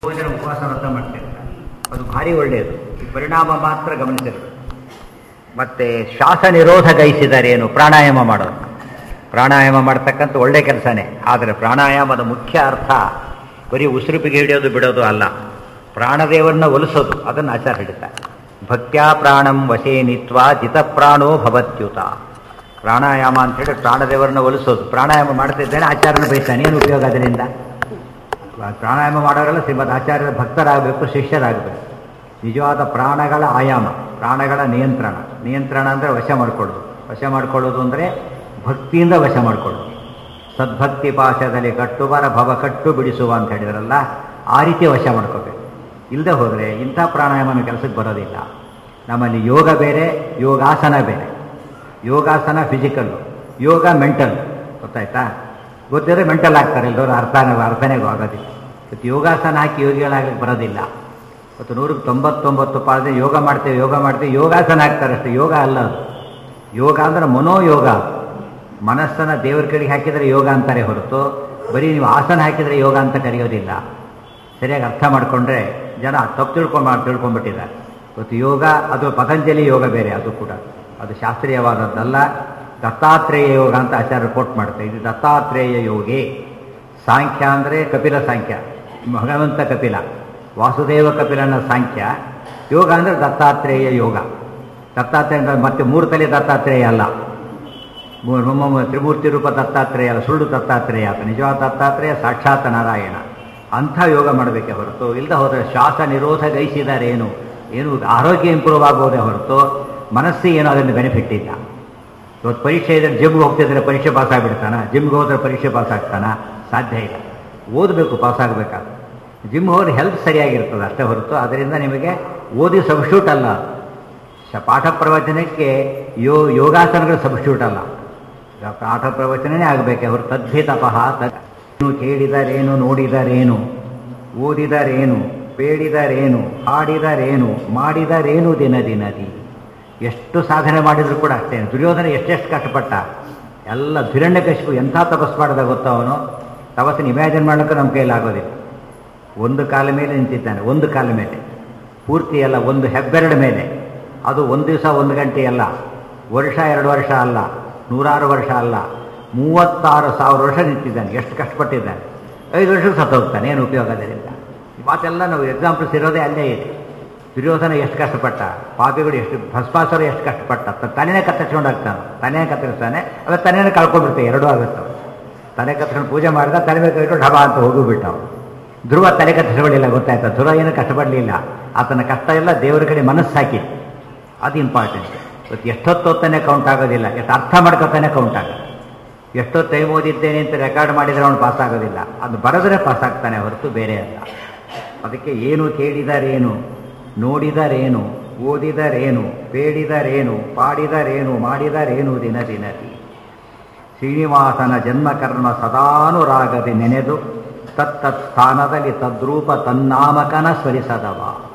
ಭೋಜನ ಉಪವಾಸ ವ್ರತ ಮಾಡ್ತಿರ್ತಾರೆ ಅದು ಭಾರಿ ಒಳ್ಳೆಯದು ಈ ಪರಿಣಾಮ ಮಾತ್ರ ಗಮನಿಸಿರಬೇಕು ಮತ್ತೆ ಶ್ವಾಸ ನಿರೋಧ ಗೈಸಿದರೇನು ಪ್ರಾಣಾಯಾಮ ಮಾಡೋದು ಪ್ರಾಣಾಯಾಮ ಮಾಡ್ತಕ್ಕಂಥ ಒಳ್ಳೆ ಕೆಲಸನೇ ಆದರೆ ಪ್ರಾಣಾಯಾಮದ ಮುಖ್ಯ ಅರ್ಥ ಬರೀ ಉಸಿರುಪಿಗೆ ಹಿಡಿಯೋದು ಬಿಡೋದು ಅಲ್ಲ ಪ್ರಾಣದೇವರನ್ನ ಒಲಿಸೋದು ಅದನ್ನು ಆಚಾರ ಹಿಡಿತಾರೆ ಭಕ್ತ್ಯಾ ಪ್ರಾಣಂ ವಶೇ ನಿತ್ವ ಜಿತಪ್ರಾಣೋ ಭವತ್ಯುತ ಪ್ರಾಣಾಯಾಮ ಅಂತೇಳಿ ಪ್ರಾಣದೇವರನ್ನ ಒಲಿಸೋದು ಪ್ರಾಣಾಯಾಮ ಮಾಡ್ತಿದ್ದೇನೆ ಆಚಾರ್ಯನ ಬಯಸ್ತಾನೆ ಏನು ಉಪಯೋಗ ಅದರಿಂದ ಪ್ರಾಣಾಯಾಮ ಮಾಡೋರೆಲ್ಲ ಶ್ರೀಮದ್ ಆಚಾರ್ಯರ ಭಕ್ತರಾಗಬೇಕು ಶಿಷ್ಯರಾಗಬೇಕು ನಿಜವಾದ ಪ್ರಾಣಗಳ ಆಯಾಮ ಪ್ರಾಣಗಳ ನಿಯಂತ್ರಣ ನಿಯಂತ್ರಣ ಅಂದರೆ ವಶ ಮಾಡ್ಕೊಳ್ಳೋದು ವಶ ಮಾಡ್ಕೊಳ್ಳೋದು ಅಂದರೆ ಭಕ್ತಿಯಿಂದ ವಶ ಮಾಡ್ಕೊಳ್ಳೋದು ಸದ್ಭಕ್ತಿ ಪಾಶದಲ್ಲಿ ಕಟ್ಟುಬರ ಭವ ಕಟ್ಟು ಬಿಡಿಸುವ ಅಂತ ಹೇಳಿದ್ರಲ್ಲ ಆ ರೀತಿ ವಶ ಮಾಡ್ಕೋಬೇಕು ಇಲ್ಲದೆ ಹೋದರೆ ಇಂಥ ಪ್ರಾಣಾಯಾಮನ ಕೆಲಸಕ್ಕೆ ಬರೋದಿಲ್ಲ ನಮ್ಮಲ್ಲಿ ಯೋಗ ಬೇರೆ ಯೋಗಾಸನ ಬೇರೆ ಯೋಗಾಸನ ಫಿಸಿಕಲ್ಲು ಯೋಗ ಮೆಂಟಲ್ ಗೊತ್ತಾಯ್ತಾ ಗೊತ್ತಿದ್ರೆ ಮೆಂಟಲ್ ಆಗ್ತಾರೆ ಎಲ್ಲರೂ ಅರ್ಥನೇ ಅರ್ಥನೇ ಆಗೋದಿಲ್ಲ ಇವತ್ತು ಯೋಗಾಸನ ಹಾಕಿ ಯೋಗಿಗಳಾಗಕ್ಕೆ ಬರೋದಿಲ್ಲ ಇವತ್ತು ನೂರಕ್ಕೆ ತೊಂಬತ್ತೊಂಬತ್ತು ಪಾದ ಯೋಗ ಮಾಡ್ತೇವೆ ಯೋಗ ಮಾಡ್ತೇವೆ ಯೋಗಾಸನ ಆಗ್ತಾರೆ ಅಷ್ಟೇ ಯೋಗ ಅಲ್ಲ ಅದು ಯೋಗ ಅಂದ್ರೆ ಮನೋಯೋಗ ಮನಸ್ಸನ್ನು ದೇವರ ಕಡೆಗೆ ಹಾಕಿದರೆ ಯೋಗ ಅಂತಾರೆ ಹೊರತು ಬರೀ ನೀವು ಆಸನ ಹಾಕಿದರೆ ಯೋಗ ಅಂತ ಕರೆಯೋದಿಲ್ಲ ಸರಿಯಾಗಿ ಅರ್ಥ ಮಾಡಿಕೊಂಡ್ರೆ ಜನ ತಪ್ಪು ತಿಳ್ಕೊಂಡು ತಿಳ್ಕೊಂಡ್ಬಿಟ್ಟಿದ್ದಾರೆ ಇವತ್ತು ಯೋಗ ಅದು ಪತಂಜಲಿ ಯೋಗ ಬೇರೆ ಅದು ಕೂಡ ಅದು ಶಾಸ್ತ್ರೀಯವಾದದ್ದಲ್ಲ ದತ್ತಾತ್ರೇಯ ಯೋಗ ಅಂತ ಆಚಾರ್ಯ ರಿಪೋರ್ಟ್ ಮಾಡುತ್ತೆ ಇದು ದತ್ತಾತ್ರೇಯ ಯೋಗಿ ಸಾಂಖ್ಯ ಅಂದರೆ ಕಪಿಲ ಸಾಂಖ್ಯ ಭಗವಂತ ಕಪಿಲ ವಾಸುದೇವ ಕಪಿಲನ ಸಾಂಖ್ಯ ಯೋಗ ಅಂದರೆ ದತ್ತಾತ್ರೇಯ ಯೋಗ ದತ್ತಾತ್ರೇಯ ಅಂದ್ರೆ ಮತ್ತೆ ಮೂರು ತಲೆ ದತ್ತಾತ್ರೇಯ ಅಲ್ಲ ಮೂ- ತ್ರಿಮೂರ್ತಿ ರೂಪ ದತ್ತಾತ್ರೇಯ ಅಲ್ಲ ಸುಳ್ಳು ದತ್ತಾತ್ರೇಯ ಆತ ನಿಜವಾದ ದತ್ತಾತ್ರೇಯ ಸಾಕ್ಷಾತ್ ನಾರಾಯಣ ಅಂಥ ಯೋಗ ಮಾಡಬೇಕೆ ಹೊರತು ಇಲ್ಲದೆ ಹೋದರೆ ಶ್ವಾಸ ನಿರೋಧ ಗೈಸಿದಾರೇನು ಏನು ಆರೋಗ್ಯ ಇಂಪ್ರೂವ್ ಆಗೋದೇ ಹೊರತು ಮನಸ್ಸಿಗೆ ಏನೋ ಅದರಿಂದ ಬೆನಿಫಿಟ್ ಇಲ್ಲ ಇವತ್ತು ಪರೀಕ್ಷೆ ಇದ್ರೆ ಜಿಮ್ಗೆ ಹೋಗ್ತಿದ್ರೆ ಪರೀಕ್ಷೆ ಪಾಸ್ ಆಗಿಬಿಡ್ತಾನ ಜಿಮ್ಗೆ ಹೋದ್ರೆ ಪರೀಕ್ಷೆ ಪಾಸ್ ಆಗ್ತಾನ ಸಾಧ್ಯ ಇಲ್ಲ ಓದಬೇಕು ಪಾಸ್ ಆಗಬೇಕಾದ್ರೆ ಜಿಮ್ ಹೋದ್ರೆ ಹೆಲ್ತ್ ಸರಿಯಾಗಿರ್ತದೆ ಅಷ್ಟೇ ಹೊರತು ಅದರಿಂದ ನಿಮಗೆ ಓದಿ ಸಬ್ಸ್ಟ್ಯೂಟ್ ಅಲ್ಲ ಶ- ಪಾಠ ಪ್ರವಚನಕ್ಕೆ ಯೋ ಯೋಗಾಸನಗಳು ಸಬ್ಸ್ಟ್ಯೂಟ್ ಅಲ್ಲ ಈಗ ಪಾಠ ಪ್ರವಚನನೇ ಆಗಬೇಕೆ ಅವರು ತದ್ಭಿತಪಃ ತದ್ ಏನು ಕೇಳಿದರೇನು ನೋಡಿದರೇನು ಓದಿದರೇನು ಬೇಡಿದರೇನು ಹಾಡಿದರೇನು ಮಾಡಿದರೇನು ದಿನ ದಿನದಿ ಎಷ್ಟು ಸಾಧನೆ ಮಾಡಿದ್ರು ಕೂಡ ಅಷ್ಟೇ ದುರ್ಯೋಧನ ಎಷ್ಟೆಷ್ಟು ಕಷ್ಟಪಟ್ಟ ಎಲ್ಲ ಧಿರಣ್ಯಕಶಿಪು ಎಂಥ ತಪಸ್ ಮಾಡಿದ ಗೊತ್ತಾ ಅವನು ತಪಸ್ಸನ್ನು ಇಮ್ಯಾಜಿನ್ ಮಾಡೋಕ್ಕೆ ನಮ್ಮ ಕೈಯಲ್ಲಿ ಆಗೋದಿಲ್ಲ ಒಂದು ಕಾಲ ಮೇಲೆ ನಿಂತಿದ್ದಾನೆ ಒಂದು ಕಾಲ ಮೇಲೆ ಪೂರ್ತಿ ಅಲ್ಲ ಒಂದು ಹೆಬ್ಬೆರಡು ಮೇಲೆ ಅದು ಒಂದು ದಿವಸ ಒಂದು ಗಂಟೆ ಅಲ್ಲ ವರ್ಷ ಎರಡು ವರ್ಷ ಅಲ್ಲ ನೂರಾರು ವರ್ಷ ಅಲ್ಲ ಮೂವತ್ತಾರು ಸಾವಿರ ವರ್ಷ ನಿಂತಿದ್ದಾನೆ ಎಷ್ಟು ಕಷ್ಟಪಟ್ಟಿದ್ದಾನೆ ಐದು ವರ್ಷಕ್ಕೆ ಸತ್ತು ಹೋಗ್ತಾನೆ ಏನು ಉಪಯೋಗ ಅದರಿಂದ ಈ ಮಾತೆಲ್ಲ ನಾವು ಎಕ್ಸಾಂಪಲ್ಸ್ ಇರೋದೇ ಅಲ್ಲೇ ಇದೆ ದುರ್ಯೋಧನ ಎಷ್ಟು ಕಷ್ಟಪಟ್ಟ ಪಾಪಿಗಳು ಎಷ್ಟು ಭಸ್ಮಾಸುರ ಎಷ್ಟು ಕಷ್ಟಪಟ್ಟ ತ- ತಲೆನೇ ಕತ್ತರಿಸ್ಕೊಂಡು ಹೋಗ್ತಾನೆ ತಲೆನೇ ಕತ್ತರಿಸ್ತಾನೆ ಅವ ತಲೆನೇ ಕಳ್ಕೊಂಡ್ಬಿಡ್ತಾನೆ ಎರಡೂ ಆಗುತ್ತೆ ಅವ್ನು. ತಲೆ ಕತ್ತರಿಸ್ಕೊಂಡು ಪೂಜೆ ಮಾಡಿದ ತಲೆ ಮೇಲೆ ಕೈ ಇಟ್ಟು ಢಬ ಅಂತ ಹೋಗಿಬಿಟ್ಟ ಅವನು ಧ್ರುವ ತಲೆ ಕತ್ತರಿಸ್ಕೊಳ್ಳಿಲ್ಲ ಗೊತ್ತಾಯ್ತಾ ಧ್ರುವ ಏನು ಕಷ್ಟಪಡಲಿಲ್ಲ ಆತನ ಕಷ್ಟ ಎಲ್ಲ ದೇವರ ಕಡೆ ಮನಸ್ಸು ಹಾಕಿ ಅದು ಇಂಪಾರ್ಟೆಂಟ್ ಇವತ್ತು ಎಷ್ಟೊತ್ತೊತ್ತನೇ ಕೌಂಟ್ ಆಗೋದಿಲ್ಲ ಎಷ್ಟು ಅರ್ಥ ಮಾಡ್ಕೊತಾನೆ ಕೌಂಟ್ ಆಗುತ್ತೆ ಎಷ್ಟೋ ಟೈಮ್ ಓದಿದ್ದೇನೆ ಅಂತ ರೆಕಾರ್ಡ್ ಮಾಡಿದರೆ ಅವನು ಪಾಸ್ ಆಗೋದಿಲ್ಲ ಅದು ಬರೆದ್ರೆ ಪಾಸ್ ಆಗ್ತಾನೆ ಹೊರತು ಬೇರೆ ಅಲ್ಲ ಅದಕ್ಕೆ ಏನು ಕೇಳಿದರೇನು ನೋಡಿದರೇನು ಓದಿದರೇನು ಬೇಡಿದರೇನು ಪಾಡಿದರೇನು ಮಾಡಿದರೇನು ದಿನ ದಿನದಿ ಶ್ರೀನಿವಾಸನ ಜನ್ಮಕರ್ಮ ಸದಾನುರಾಗದೆ ನೆನೆದು ತತ್ತತ್ ಸ್ಥಾನದಲ್ಲಿ ತದ್ರೂಪ ತನ್ನಾಮಕನ ಸ್ಮರಿಸದವ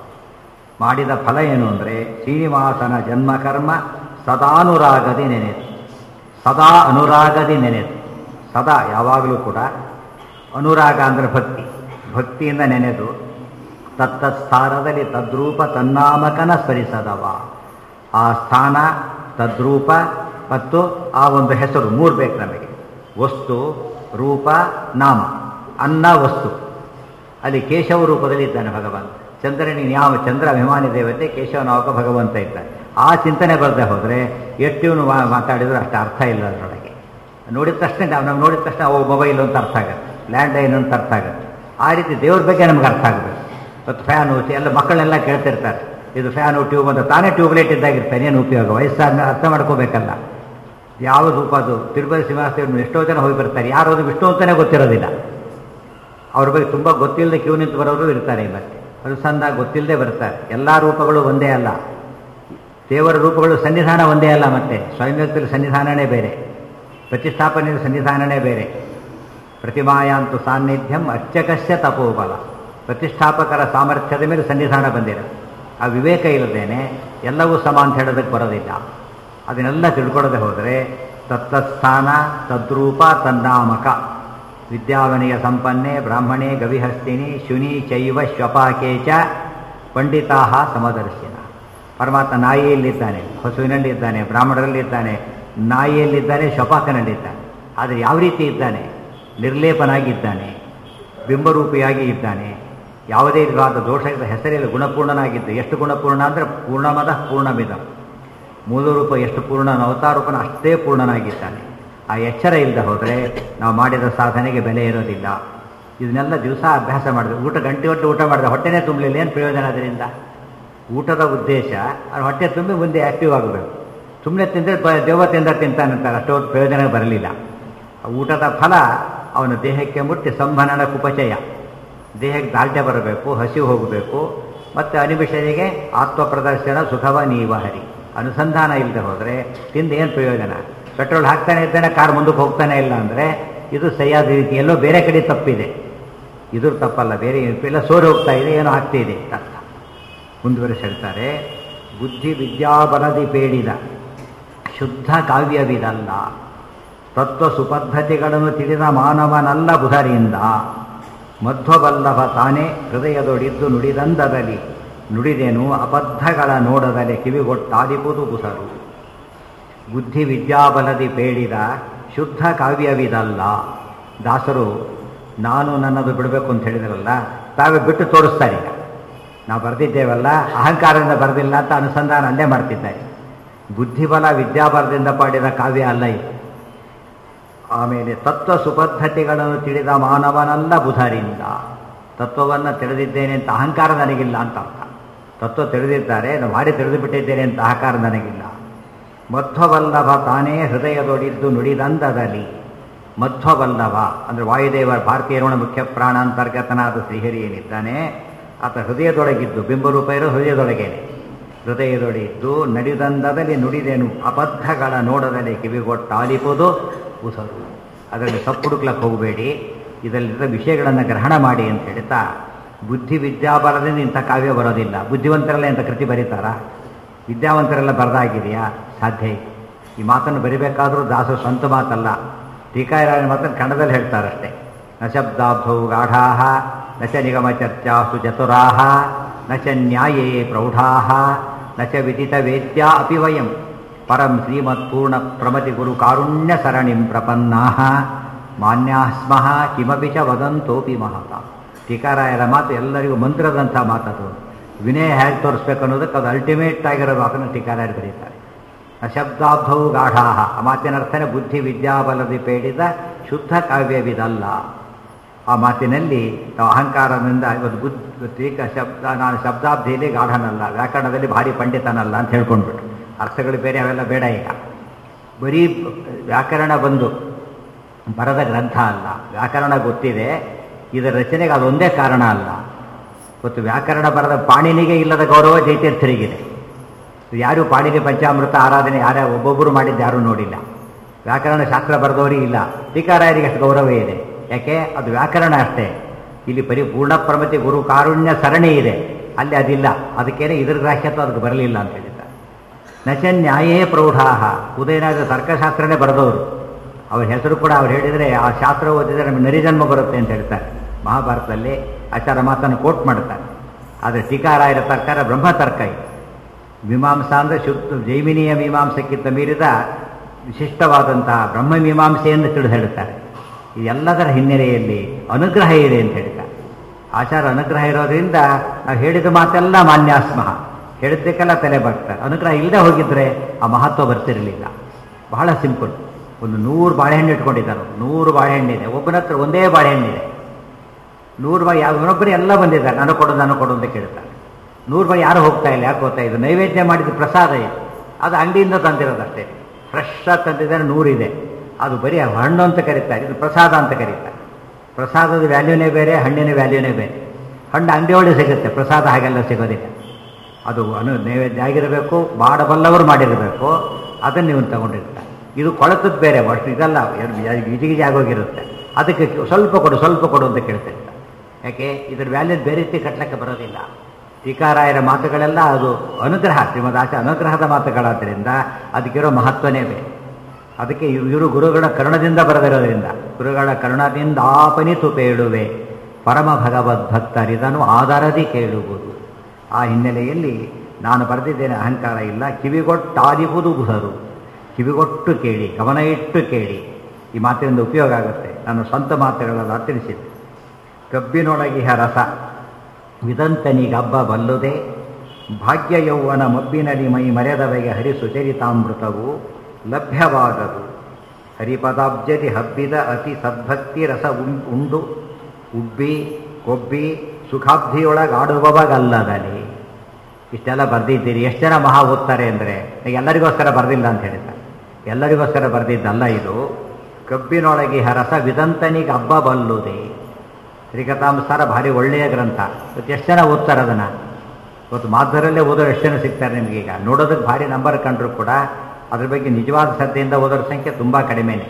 ಮಾಡಿದ ಫಲ ಏನು ಅಂದರೆ ಶ್ರೀನಿವಾಸನ ಜನ್ಮಕರ್ಮ ಸದಾನುರಾಗದೆ ನೆನೆದು ಸದಾ ಅನುರಾಗದಿ ನೆನೆದು ಸದಾ ಯಾವಾಗಲೂ ಕೂಡ ಅನುರಾಗ ಅಂದರೆ ಭಕ್ತಿ ಭಕ್ತಿಯಿಂದ ನೆನೆದು ತತ್ತತ್ ಸ್ಥಾನದಲ್ಲಿ ತದ್ರೂಪ ತನ್ನಾಮಕನ ಸ್ಮರಿಸದವ ಆ ಸ್ಥಾನ ತದ್ರೂಪ ಮತ್ತು ಆ ಒಂದು ಹೆಸರು ಮೂರು ಬೇಕು ನಮಗೆ ವಸ್ತು ರೂಪ ನಾಮ ಅನ್ನ ವಸ್ತು ಅಲ್ಲಿ ಕೇಶವ ರೂಪದಲ್ಲಿ ಇದ್ದಾನೆ ಭಗವಂತ ಚಂದ್ರನಿ ಯಾವ ಚಂದ್ರ ಅಭಿಮಾನಿ ದೇವತೆ ಕೇಶವನಾಮಕ ಭಗವಂತ ಇದ್ದಾನೆ ಆ ಚಿಂತನೆ ಬರದೆ ಹೋದರೆ ಎಷ್ಟು ಇವನು ಮಾ- ಮಾತಾಡಿದ್ರು ಅಷ್ಟು ಅರ್ಥ ಇಲ್ಲ ಅದರೊಳಗೆ ನೋಡಿದ ತಕ್ಷಣ ನಾವು ನಾವು ನೋಡಿದ ತಕ್ಷಣ ಓ ಮೊಬೈಲ್ ಅಂತ ಅರ್ಥ ಆಗುತ್ತೆ ಲ್ಯಾಂಡ್ ಲೈನ್ ಅಂತ ಅರ್ಥ ಆಗುತ್ತೆ ಆ ರೀತಿ ದೇವ್ರ ಬಗ್ಗೆ ನಮ್ಗೆ ಅರ್ಥ ಆಗಬೇಕು ಮತ್ತು ಫ್ಯಾನು ಎಲ್ಲ ಮಕ್ಕಳೆಲ್ಲ ಕೇಳ್ತಿರ್ತಾರೆ ಇದು ಫ್ಯಾನು ಟ್ಯೂಬ್ ಅಂತ ತಾನೇ ಟ್ಯೂಬ್ಲೈಟ್ ಇದ್ದಾಗಿರ್ತಾನೆ ಏನು ಉಪಯೋಗ ವಯಸ್ಸಾದ ಅರ್ಥ ಮಾಡ್ಕೋಬೇಕಲ್ಲ ಯಾವ ರೂಪ ಅದು ತಿರುಪತಿ ಶ್ರೀನಿವಾಸ ಎಷ್ಟೋ ಜನ ಹೋಗಿ ಬರ್ತಾರೆ ಯಾರು ಅದು ವಿಷ್ಣು ಅಂತಲೇ ಗೊತ್ತಿರೋದಿಲ್ಲ ಅವ್ರ ಬಗ್ಗೆ ತುಂಬ ಗೊತ್ತಿಲ್ಲದೆ ಕ್ಯೂ ನಿಂತು ಬರೋರು ಇರ್ತಾರೆ ಮತ್ತೆ ಅನುಸಂಧ ಗೊತ್ತಿಲ್ಲದೆ ಬರ್ತಾರೆ ಎಲ್ಲ ರೂಪಗಳು ಒಂದೇ ಅಲ್ಲ ದೇವರ ರೂಪಗಳು ಸನ್ನಿಧಾನ ಒಂದೇ ಅಲ್ಲ ಮತ್ತೆ ಸ್ವಯಂವ್ಯಕ್ತಿಯ ಸನ್ನಿಧಾನನೇ ಬೇರೆ ಪ್ರತಿಷ್ಠಾಪನೆಯ ಸನ್ನಿಧಾನನೇ ಬೇರೆ ಪ್ರತಿಮಾಯಾಂತು ಸಾನ್ನಿಧ್ಯಂ ಅರ್ಚಕಸ್ಯ ತಪೋಬಲ ಪ್ರತಿಷ್ಠಾಪಕರ ಸಾಮರ್ಥ್ಯದ ಮೇಲೆ ಸನ್ನಿಧಾನ ಬಂದಿರೋದು ಆ ವಿವೇಕ ಇಲ್ಲದೇನೆ ಎಲ್ಲವೂ ಸಮ ಅಂತ ಹೇಳೋದಕ್ಕೆ ಬರೋದಿಲ್ಲ ಅದನ್ನೆಲ್ಲ ತಿಳ್ಕೊಳ್ಳದೆ ಹೋದರೆ ತತ್ತಸ್ಥಾನ ತದ್ರೂಪ ತನ್ನಾಮಕ ವಿದ್ಯಾವನಿಯ ಸಂಪನ್ನೆ ಬ್ರಾಹ್ಮಣೆ ಗವಿಹಸ್ತಿನಿ ಶುನಿ ಚೈವ ಶ್ವಪಾಕೆ ಚ ಪಂಡಿತಾ ಸಮದರ್ಶಿನ ಪರಮಾತ್ಮ ನಾಯಿಯಲ್ಲಿದ್ದಾನೆ ಹಸುವಿನಲ್ಲಿದ್ದಾನೆ ಬ್ರಾಹ್ಮಣರಲ್ಲಿದ್ದಾನೆ ನಾಯಿಯಲ್ಲಿದ್ದಾನೆ ಶ್ವಪಾಕನಲ್ಲಿದ್ದಾನೆ ಆದರೆ ಯಾವ ರೀತಿ ಇದ್ದಾನೆ ನಿರ್ಲೇಪನಾಗಿದ್ದಾನೆ ಬಿಂಬರೂಪಿಯಾಗಿ ಇದ್ದಾನೆ ಯಾವುದೇ ವಿಧವಾದ ದೋಷದ ಹೆಸರಿಲ್ಲ ಗುಣಪೂರ್ಣನಾಗಿದ್ದು ಎಷ್ಟು ಗುಣಪೂರ್ಣ ಅಂದರೆ ಪೂರ್ಣಮದ ಪೂರ್ಣಮಿದ ಮೂಲ ರೂಪ ಎಷ್ಟು ಪೂರ್ಣ ಅವತಾರೂಪನ ಅಷ್ಟೇ ಪೂರ್ಣನಾಗಿದ್ದಾನೆ ಆ ಎಚ್ಚರ ಇಲ್ಲದೆ ಹೋದರೆ ನಾವು ಮಾಡಿದ ಸಾಧನೆಗೆ ಬೆಲೆ ಇರೋದಿಲ್ಲ ಇದನ್ನೆಲ್ಲ ದಿವಸ ಅಭ್ಯಾಸ ಮಾಡಿದೆ ಊಟ ಗಂಟೆ ಹೊಟ್ಟು ಊಟ ಮಾಡಿದೆ ಹೊಟ್ಟೆನೇ ತುಂಬಲಿಲ್ಲ ಏನು ಪ್ರಯೋಜನ ಅದರಿಂದ ಊಟದ ಉದ್ದೇಶ ಅದು ಹೊಟ್ಟೆ ತುಂಬಿ ಮುಂದೆ ಆ್ಯಕ್ಟಿವ್ ಆಗಬೇಕು ಸುಮ್ಮನೆ ತಿಂದರೆ ಬ ದೇವತೆಯಿಂದ ತಿಂತಾನಂತಾರೆ ಅಷ್ಟೊತ್ತು ಪ್ರಯೋಜನ ಬರಲಿಲ್ಲ ಆ ಊಟದ ಫಲ ಅವನ ದೇಹಕ್ಕೆ ಮುಟ್ಟಿ ಸಂಭನನ ಕುಪಚಯ ದೇಹಕ್ಕೆ ದಾಲ್ಟೆ ಬರಬೇಕು ಹಸಿವು ಹೋಗಬೇಕು ಮತ್ತು ಅನಿಮಿಷನಿಗೆ ಆತ್ಮ ಪ್ರದರ್ಶನ ಸುಖವ ನೀವ ಹರಿ ಅನುಸಂಧಾನ ಇಲ್ಲದೆ ಹೋದರೆ ತಿಂದು ಏನು ಪ್ರಯೋಜನ ಪೆಟ್ರೋಲ್ ಹಾಕ್ತಾನೆ ಇದ್ದಾನೆ ಕಾರ್ ಮುಂದಕ್ಕೆ ಹೋಗ್ತಾನೆ ಇಲ್ಲ ಅಂದರೆ ಇದು ಸರಿಯಾದ ರೀತಿ ಎಲ್ಲೋ ಬೇರೆ ಕಡೆ ತಪ್ಪಿದೆ ಇದ್ರ ತಪ್ಪಲ್ಲ ಬೇರೆ ಎಲ್ಲ ಸೋರಿ ಹೋಗ್ತಾ ಇದೆ ಏನೋ ಆಗ್ತಾ ಇದೆ ಅಂತ ಅರ್ಥ ಮುಂದುವರೆಸಿ ಹೇಳ್ತಾರೆ ಬುದ್ಧಿ ವಿದ್ಯಾಬಲದಿ ಬೇಡಿದ ಶುದ್ಧ ಕಾವ್ಯವಿದಲ್ಲ ತತ್ವ ಸುಪದ್ಧತಿಗಳನ್ನು ತಿಳಿದ ಮಾನವನಲ್ಲ ಬುಧರಿಂದ ಮಧ್ವಬಲ್ಲಭ ತಾನೇ ಹೃದಯದೊಡಿದ್ದು ನುಡಿದಂದದಲ್ಲಿ ನುಡಿದೆನು ಅಬದ್ಧಗಳ ನೋಡದಲೆ ಕಿವಿಗೊಟ್ಟಾದಿಪುದು ಬುಸರು ಬುದ್ಧಿ ವಿದ್ಯಾಬಲದಿ ಬೇಡಿದ ಶುದ್ಧ ಕಾವ್ಯವಿದಲ್ಲ ದಾಸರು ನಾನು ನನ್ನದು ಬಿಡಬೇಕು ಅಂತ ಹೇಳಿದ್ರಲ್ಲ ತಾವೇ ಬಿಟ್ಟು ತೋರಿಸ್ತಾರೆ ಈಗ ನಾವು ಬರೆದಿದ್ದೇವಲ್ಲ ಅಹಂಕಾರದಿಂದ ಬರೆದಿಲ್ಲ ಅಂತ ಅನುಸಂಧಾನ ಅಲ್ಲೇ ಮಾಡ್ತಿದ್ದಾರೆ ಬುದ್ಧಿಬಲ ವಿದ್ಯಾಬಲದಿಂದ ಪಾಡಿದ ಕಾವ್ಯ ಅಲ್ಲ ಇದು ಆಮೇಲೆ ತತ್ವ ಸುಪದ್ಧತಿಗಳನ್ನು ತಿಳಿದ ಮಾನವನಲ್ಲ ಬುಧರಿಂದ ತತ್ವವನ್ನು ತಿಳಿದಿದ್ದೇನೆ ಅಂತ ಅಹಂಕಾರ ನನಗಿಲ್ಲ ಅಂತ ಅರ್ಥ ತತ್ವ ತಿಳಿದಿದ್ದಾರೆ ನಾನು ಭಾರಿ ತಿಳಿದು ಬಿಟ್ಟಿದ್ದೇನೆ ಅಂತ ಅಹಂಕಾರ ನನಗಿಲ್ಲ ಮಧ್ವವಲ್ಲಭ ತಾನೇ ಹೃದಯದೊಡಿದ್ದು ನುಡಿದಂದದಲ್ಲಿ ಮಧ್ವವಲ್ಲಭ ಅಂದರೆ ವಾಯುದೇವರ ಭಾರತೀಯರೋಣ ಮುಖ್ಯ ಪ್ರಾಣಾಂತರ್ಗತನಾದ ಶ್ರೀಹರಿ ಏನಿದ್ದಾನೆ ಆತ ಹೃದಯದೊಳಗಿದ್ದು ಬಿಂಬರೂಪ ಇರೋ ಹೃದಯದೊಳಗೇನೆ ಹೃದಯದೊಡಿದ್ದು ನಡೆದಂದದಲ್ಲಿ ನುಡಿದೇನು ಅಬದ್ಧಗಳ ನೋಡದಲ್ಲಿ ಕಿವಿಗೊಟ್ಟಾಲಿಪುದು ಉಸರು ಅದರಲ್ಲಿ ತಪ್ಪುಡುಕ್ಲಕ್ಕೆ ಹೋಗಬೇಡಿ ಇದರಲ್ಲಿದ್ದ ವಿಷಯಗಳನ್ನು ಗ್ರಹಣ ಮಾಡಿ ಅಂತ ಹೇಳ್ತಾ ಬುದ್ಧಿ ವಿದ್ಯಾಬಲದಿಂದ ಇಂಥ ಕಾವ್ಯ ಬರೋದಿಲ್ಲ ಬುದ್ಧಿವಂತರೆಲ್ಲ ಇಂಥ ಕೃತಿ ಬರೀತಾರಾ ವಿದ್ಯಾವಂತರೆಲ್ಲ ಬರೆದಾಗಿದೆಯಾ ಸಾಧ್ಯ ಇಲ್ಲ ಈ ಮಾತನ್ನು ಬರಿಬೇಕಾದ್ರೂ ದಾಸರು ಸ್ವಂತ ಮಾತಲ್ಲ ಟೀಕಾಯರಾಯನ ಮಾತನ್ನು ಕನ್ನಡದಲ್ಲಿ ಹೇಳ್ತಾರಷ್ಟೇ ನ ಶಬ್ದಾಬ್ಧೌ ಗಾಢಾಹ ನ ಚ ನಿಗಮ ಚರ್ಚಾಸು ಚತುರಾಹ ನ ಚ ನ್ಯಾಯೇ ಪ್ರೌಢಾಹ ನ ಚ ವಿದಿತ ವೇದ್ಯಾ ಅಪಿ ವಯಂ ಪರಂ ಶ್ರೀಮತ್ಪೂರ್ಣ ಪ್ರಮತಿ ಗುರು ಕಾರುಣ್ಯ ಸರಣಿಂ ಪ್ರಪನ್ನಾಹ ಮಾನ್ಯಾ ಸ್ಮಃ ಕಿಮಪಿ ಚ ವದಂತೋಪಿ ಮಹತ ಟೀಕಾರಾಯರ ಮಾತು ಎಲ್ಲರಿಗೂ ಮಂತ್ರದಂಥ ಮಾತದು ವಿನಯ ಹೇಗೆ ತೋರಿಸ್ಬೇಕು ಅನ್ನೋದಕ್ಕೆ ಅದು ಅಲ್ಟಿಮೇಟ್ ಆಗಿರೋ ಮಾತನ್ನು ಟೀಕಾರಾಯರು ಬರೀತಾರೆ ಅಶಬ್ದಾಬ್ಧವು ಗಾಢಾಹ ಆ ಮಾತಿನ ಅರ್ಥನೇ ಬುದ್ಧಿ ವಿದ್ಯಾಬಲದಿ ಪೇಡಿದ ಶುದ್ಧ ಕಾವ್ಯವಿದಲ್ಲ ಆ ಮಾತಿನಲ್ಲಿ ನಾವು ಅಹಂಕಾರದಿಂದ ಇವತ್ತು ಬುದ್ಧಿ ಶಬ್ದ ನಾನು ಶಬ್ದಾಬ್ಧಿಯಲ್ಲಿ ಗಾಢನಲ್ಲ ವ್ಯಾಕರಣದಲ್ಲಿ ಭಾರಿ ಪಂಡಿತನಲ್ಲ ಅಂತ ಹೇಳ್ಕೊಂಡ್ಬಿಟ್ಟು ಅರ್ಥಗಳು ಬೇರೆ ಅವೆಲ್ಲ ಬೇಡ ಈಗ ಬರೀ ವ್ಯಾಕರಣ ಬಂದು ಬರದ ಗ್ರಂಥ ಅಲ್ಲ ವ್ಯಾಕರಣ ಗೊತ್ತಿದೆ ಇದರ ರಚನೆಗೆ ಅದೊಂದೇ ಕಾರಣ ಅಲ್ಲ ಇವತ್ತು ವ್ಯಾಕರಣ ಬರದ ಪಾಣಿನಿಗೆ ಇಲ್ಲದ ಗೌರವ ಜೈತೀರ್ಥರಿಗಿದೆ ಯಾರು ಪಾಣಿನಿ ಪಂಚಾಮೃತ ಆರಾಧನೆ ಯಾರ ಒಬ್ಬೊಬ್ಬರು ಮಾಡಿದ್ದು ಯಾರೂ ನೋಡಿಲ್ಲ ವ್ಯಾಕರಣ ಶಾಸ್ತ್ರ ಬರೆದವರಿಗೆ ಇಲ್ಲ ಟೀಕಾರಾಯರಿಗೆ ಅಷ್ಟು ಗೌರವ ಇದೆ ಯಾಕೆ ಅದು ವ್ಯಾಕರಣ ಅಷ್ಟೇ ಇಲ್ಲಿ ಪರಿಪೂರ್ಣ ಪ್ರಮತಿ ಗುರು ಕಾರುಣ್ಯ ಸರಣಿ ಇದೆ ಅಲ್ಲಿ ಅದಿಲ್ಲ ಅದಕ್ಕೇನೆ ಇದ್ರ ಗ್ರಾಹ್ಯತ್ವ ಅದಕ್ಕೆ ಬರಲಿಲ್ಲ ಅಂತ ಹೇಳಿದ್ದಾರೆ ನಚ ನ್ಯಾಯೇ ಪ್ರೌಢಾಹ ಉದಯನಾದ ತರ್ಕಶಾಸ್ತ್ರನೇ ಬರೆದವರು ಅವ್ರ ಹೆಸರು ಕೂಡ ಅವ್ರು ಹೇಳಿದರೆ ಆ ಶಾಸ್ತ್ರ ಓದಿದರೆ ನಮಗೆ ನರಿಜನ್ಮ ಬರುತ್ತೆ ಅಂತ ಹೇಳ್ತಾರೆ ಮಹಾಭಾರತದಲ್ಲಿ ಆಚಾರ ಮಾತನ್ನು ಕೋಟ್ ಮಾಡ್ತಾರೆ ಆದರೆ ಟೀಕಾರಾಯರ ತರ್ಕಾರ ಬ್ರಹ್ಮ ತರ್ಕ ಇದು ಮೀಮಾಂಸಾ ಅಂದರೆ ಶುದ್ಧ ಜೈಮಿನಿಯ ಮೀಮಾಂಸಕ್ಕಿಂತ ಮೀರಿದ ವಿಶಿಷ್ಟವಾದಂತಹ ಬ್ರಹ್ಮ ಮೀಮಾಂಸೆಯನ್ನು ತಿಳಿದು ಹೇಳುತ್ತಾರೆ ಇದೆಲ್ಲದರ ಹಿನ್ನೆಲೆಯಲ್ಲಿ ಅನುಗ್ರಹ ಇದೆ ಅಂತ ಹೇಳ್ತಾರೆ ಆಚಾರ ಅನುಗ್ರಹ ಇರೋದ್ರಿಂದ ನಾವು ಹೇಳಿದ ಮಾತೆಲ್ಲ ಮಾನ್ಯಾಸ್ಮಃ ಹೇಳಿದ್ದಕ್ಕೆಲ್ಲ ತಲೆ ಬರ್ತಾರೆ ಅನುಗ್ರಹ ಇಲ್ಲದೆ ಹೋಗಿದ್ರೆ ಆ ಮಹತ್ವ ಬರ್ತಿರಲಿಲ್ಲ ಬಹಳ ಸಿಂಪಲ್ ಒಂದು ನೂರು ಬಾಳೆಹಣ್ಣು ಇಟ್ಕೊಂಡಿದ್ದಾರೆ ನೂರು ಬಾಳೆಹಣ್ಣಿದೆ ಒಬ್ಬನ ಹತ್ರ ಒಂದೇ ಬಾಳೆಹಣ್ಣಿದೆ ನೂರು ಬಾಯಿ ಯಾವನೊಬ್ಬರು ಎಲ್ಲ ಬಂದಿದ್ದಾರೆ ನಾನು ಕೊಡು ನಾನು ಕೊಡು ಅಂತ ಕೇಳ್ತಾರೆ ನೂರು ಬಾಯಿ ಯಾರು ಹೋಗ್ತಾ ಇಲ್ಲ ಯಾಕೆ ಹೋಗ್ತಾ ಇದು ನೈವೇದ್ಯ ಮಾಡಿದ ಪ್ರಸಾದ ಇದು ಅದು ಅಂಗಡಿಯಿಂದ ತಂದಿರೋದಷ್ಟೇ ಫ್ರೆಶ್ ಆಗಿ ತಂದಿದ್ದಾರೆ ನೂರಿದೆ ಅದು ಬರೀ ಹಣ್ಣು ಅಂತ ಕರೀತಾರೆ ಇದು ಪ್ರಸಾದ ಅಂತ ಕರೀತಾರೆ ಪ್ರಸಾದದ ವ್ಯಾಲ್ಯೂನೇ ಬೇರೆ ಹಣ್ಣಿನ ವ್ಯಾಲ್ಯೂನೇ ಬೇರೆ ಹಣ್ಣು ಅಂಗಡಿಯೊಳಗೆ ಸಿಗುತ್ತೆ ಪ್ರಸಾದ ಹಾಗೆಲ್ಲ ಸಿಗೋದಿಲ್ಲ ಅದು ಅನು ನೈವೇದ್ಯ ಆಗಿರಬೇಕು ಮಾಡಬಲ್ಲವರು ಮಾಡಿರಬೇಕು ಅದನ್ನು ನೀವು ತಗೊಂಡಿರ್ತಾರೆ ಇದು ಕೊಳತದ್ದು ಬೇರೆ ಅಷ್ಟು ಇದಲ್ಲ ಗಿಜಿಗಿಜಿ ಆಗೋಗಿರುತ್ತೆ ಅದಕ್ಕೆ ಸ್ವಲ್ಪ ಕೊಡು ಸ್ವಲ್ಪ ಕೊಡು ಅಂತ ಕೇಳ್ತಿರ್ತಾರೆ ಯಾಕೆ ಇದ್ರ ವ್ಯಾಲ್ಯೂ ಬೇರೆ ರೀತಿ ಕಟ್ಟಲಿಕ್ಕೆ ಬರೋದಿಲ್ಲ ಟೀಕಾರಾಯರ ಮಾತುಗಳೆಲ್ಲ ಅದು ಅನುಗ್ರಹ ಶ್ರೀಮದಾಚ ಅನುಗ್ರಹದ ಮಾತುಗಳಾದ್ದರಿಂದ ಅದಕ್ಕಿರೋ ಮಹತ್ವನೇ ಬೇರೆ ಅದಕ್ಕೆ ಇವರು ಗುರುಗಳ ಕರುಣದಿಂದ ಬರೆದಿರೋದ್ರಿಂದ ಗುರುಗಳ ಕರುಣದಿಂದಾಪನಿತು ಪೇಳುವೆ ಪರಮ ಭಗವದ್ಭಕ್ತರಿದನು ಆದರದಿ ಕೇಳುವುದು ಆ ಹಿನ್ನೆಲೆಯಲ್ಲಿ ನಾನು ಬರೆದಿದ್ದೇನೆ ಅಹಂಕಾರ ಇಲ್ಲ ಕಿವಿಗೊಟ್ಟಾದಿಪುದು ಬುಧರು ಕಿವಿಗೊಟ್ಟು ಕೇಳಿ ಗಮನ ಇಟ್ಟು ಕೇಳಿ ಈ ಮಾತಿನಿಂದ ಉಪಯೋಗ ಆಗುತ್ತೆ ನಾನು ಸ್ವಂತ ಮಾತುಗಳೆಲ್ಲ ತಿಳಿಸಿದ್ದೆ ಕಬ್ಬಿನೊಳಗಿಹ ರಸ ವಿದಂತನಿಗಬ್ಬ ಬಲ್ಲುದೆ ಭಾಗ್ಯ ಯೌವನ ಮಬ್ಬಿನಲ್ಲಿ ಮೈ ಮರೆದವೆಗೆ ಹರಿಸುಚರಿತಾಮೃತವು ಲಭ್ಯವಾಗದು ಹರಿಪದಾಬ್ಜದಿ ಹಬ್ಬಿದ ಅತಿ ಸದ್ಭಕ್ತಿ ರಸ ಉಂ- ಉಂಡು ಉಬ್ಬಿ ಕೊಬ್ಬಿ ಸುಖಾಬ್ಧಿಯೊಳಗಾಡುವವಗಲ್ಲದಲಿ ಇಷ್ಟೆಲ್ಲ ಬರೆದಿದ್ದೀರಿ ಎಷ್ಟು ಜನ ಮಹಾ ಓದ್ತಾರೆ ಅಂದರೆ ಎಲ್ಲರಿಗೋಸ್ಕರ ಬರೆದಿಲ್ಲ ಅಂತ ಹೇಳಿದ್ದಾರೆ ಎಲ್ಲರಿಗೋಸ್ಕರ ಬರೆದಿದ್ದಲ್ಲ ಇದು ಕಬ್ಬಿನೊಳಗೆ ರಸ ವಿದಂತನಿಗೆ ಹಬ್ಬ ಬಲ್ಲುದೆ ಶ್ರೀಕಥಾಂಸಾರ ಭಾರಿ ಒಳ್ಳೆಯ ಗ್ರಂಥ ಇವತ್ತು ಎಷ್ಟು ಜನ ಓದ್ತಾರೆ ಅದನ್ನು ಇವತ್ತು ಮಾಧ್ಯಮದಲ್ಲೇ ಓದೋರು ಎಷ್ಟು ಜನ ಸಿಗ್ತಾರೆ ನಿಮಗೀಗ ನೋಡೋದಕ್ಕೆ ಭಾರಿ ನಂಬರ್ ಕಂಡ್ರು ಕೂಡ ಅದ್ರ ಬಗ್ಗೆ ನಿಜವಾದ ಶ್ರದ್ಧೆಯಿಂದ ಓದೋರ ಸಂಖ್ಯೆ ತುಂಬ ಕಡಿಮೆನೇ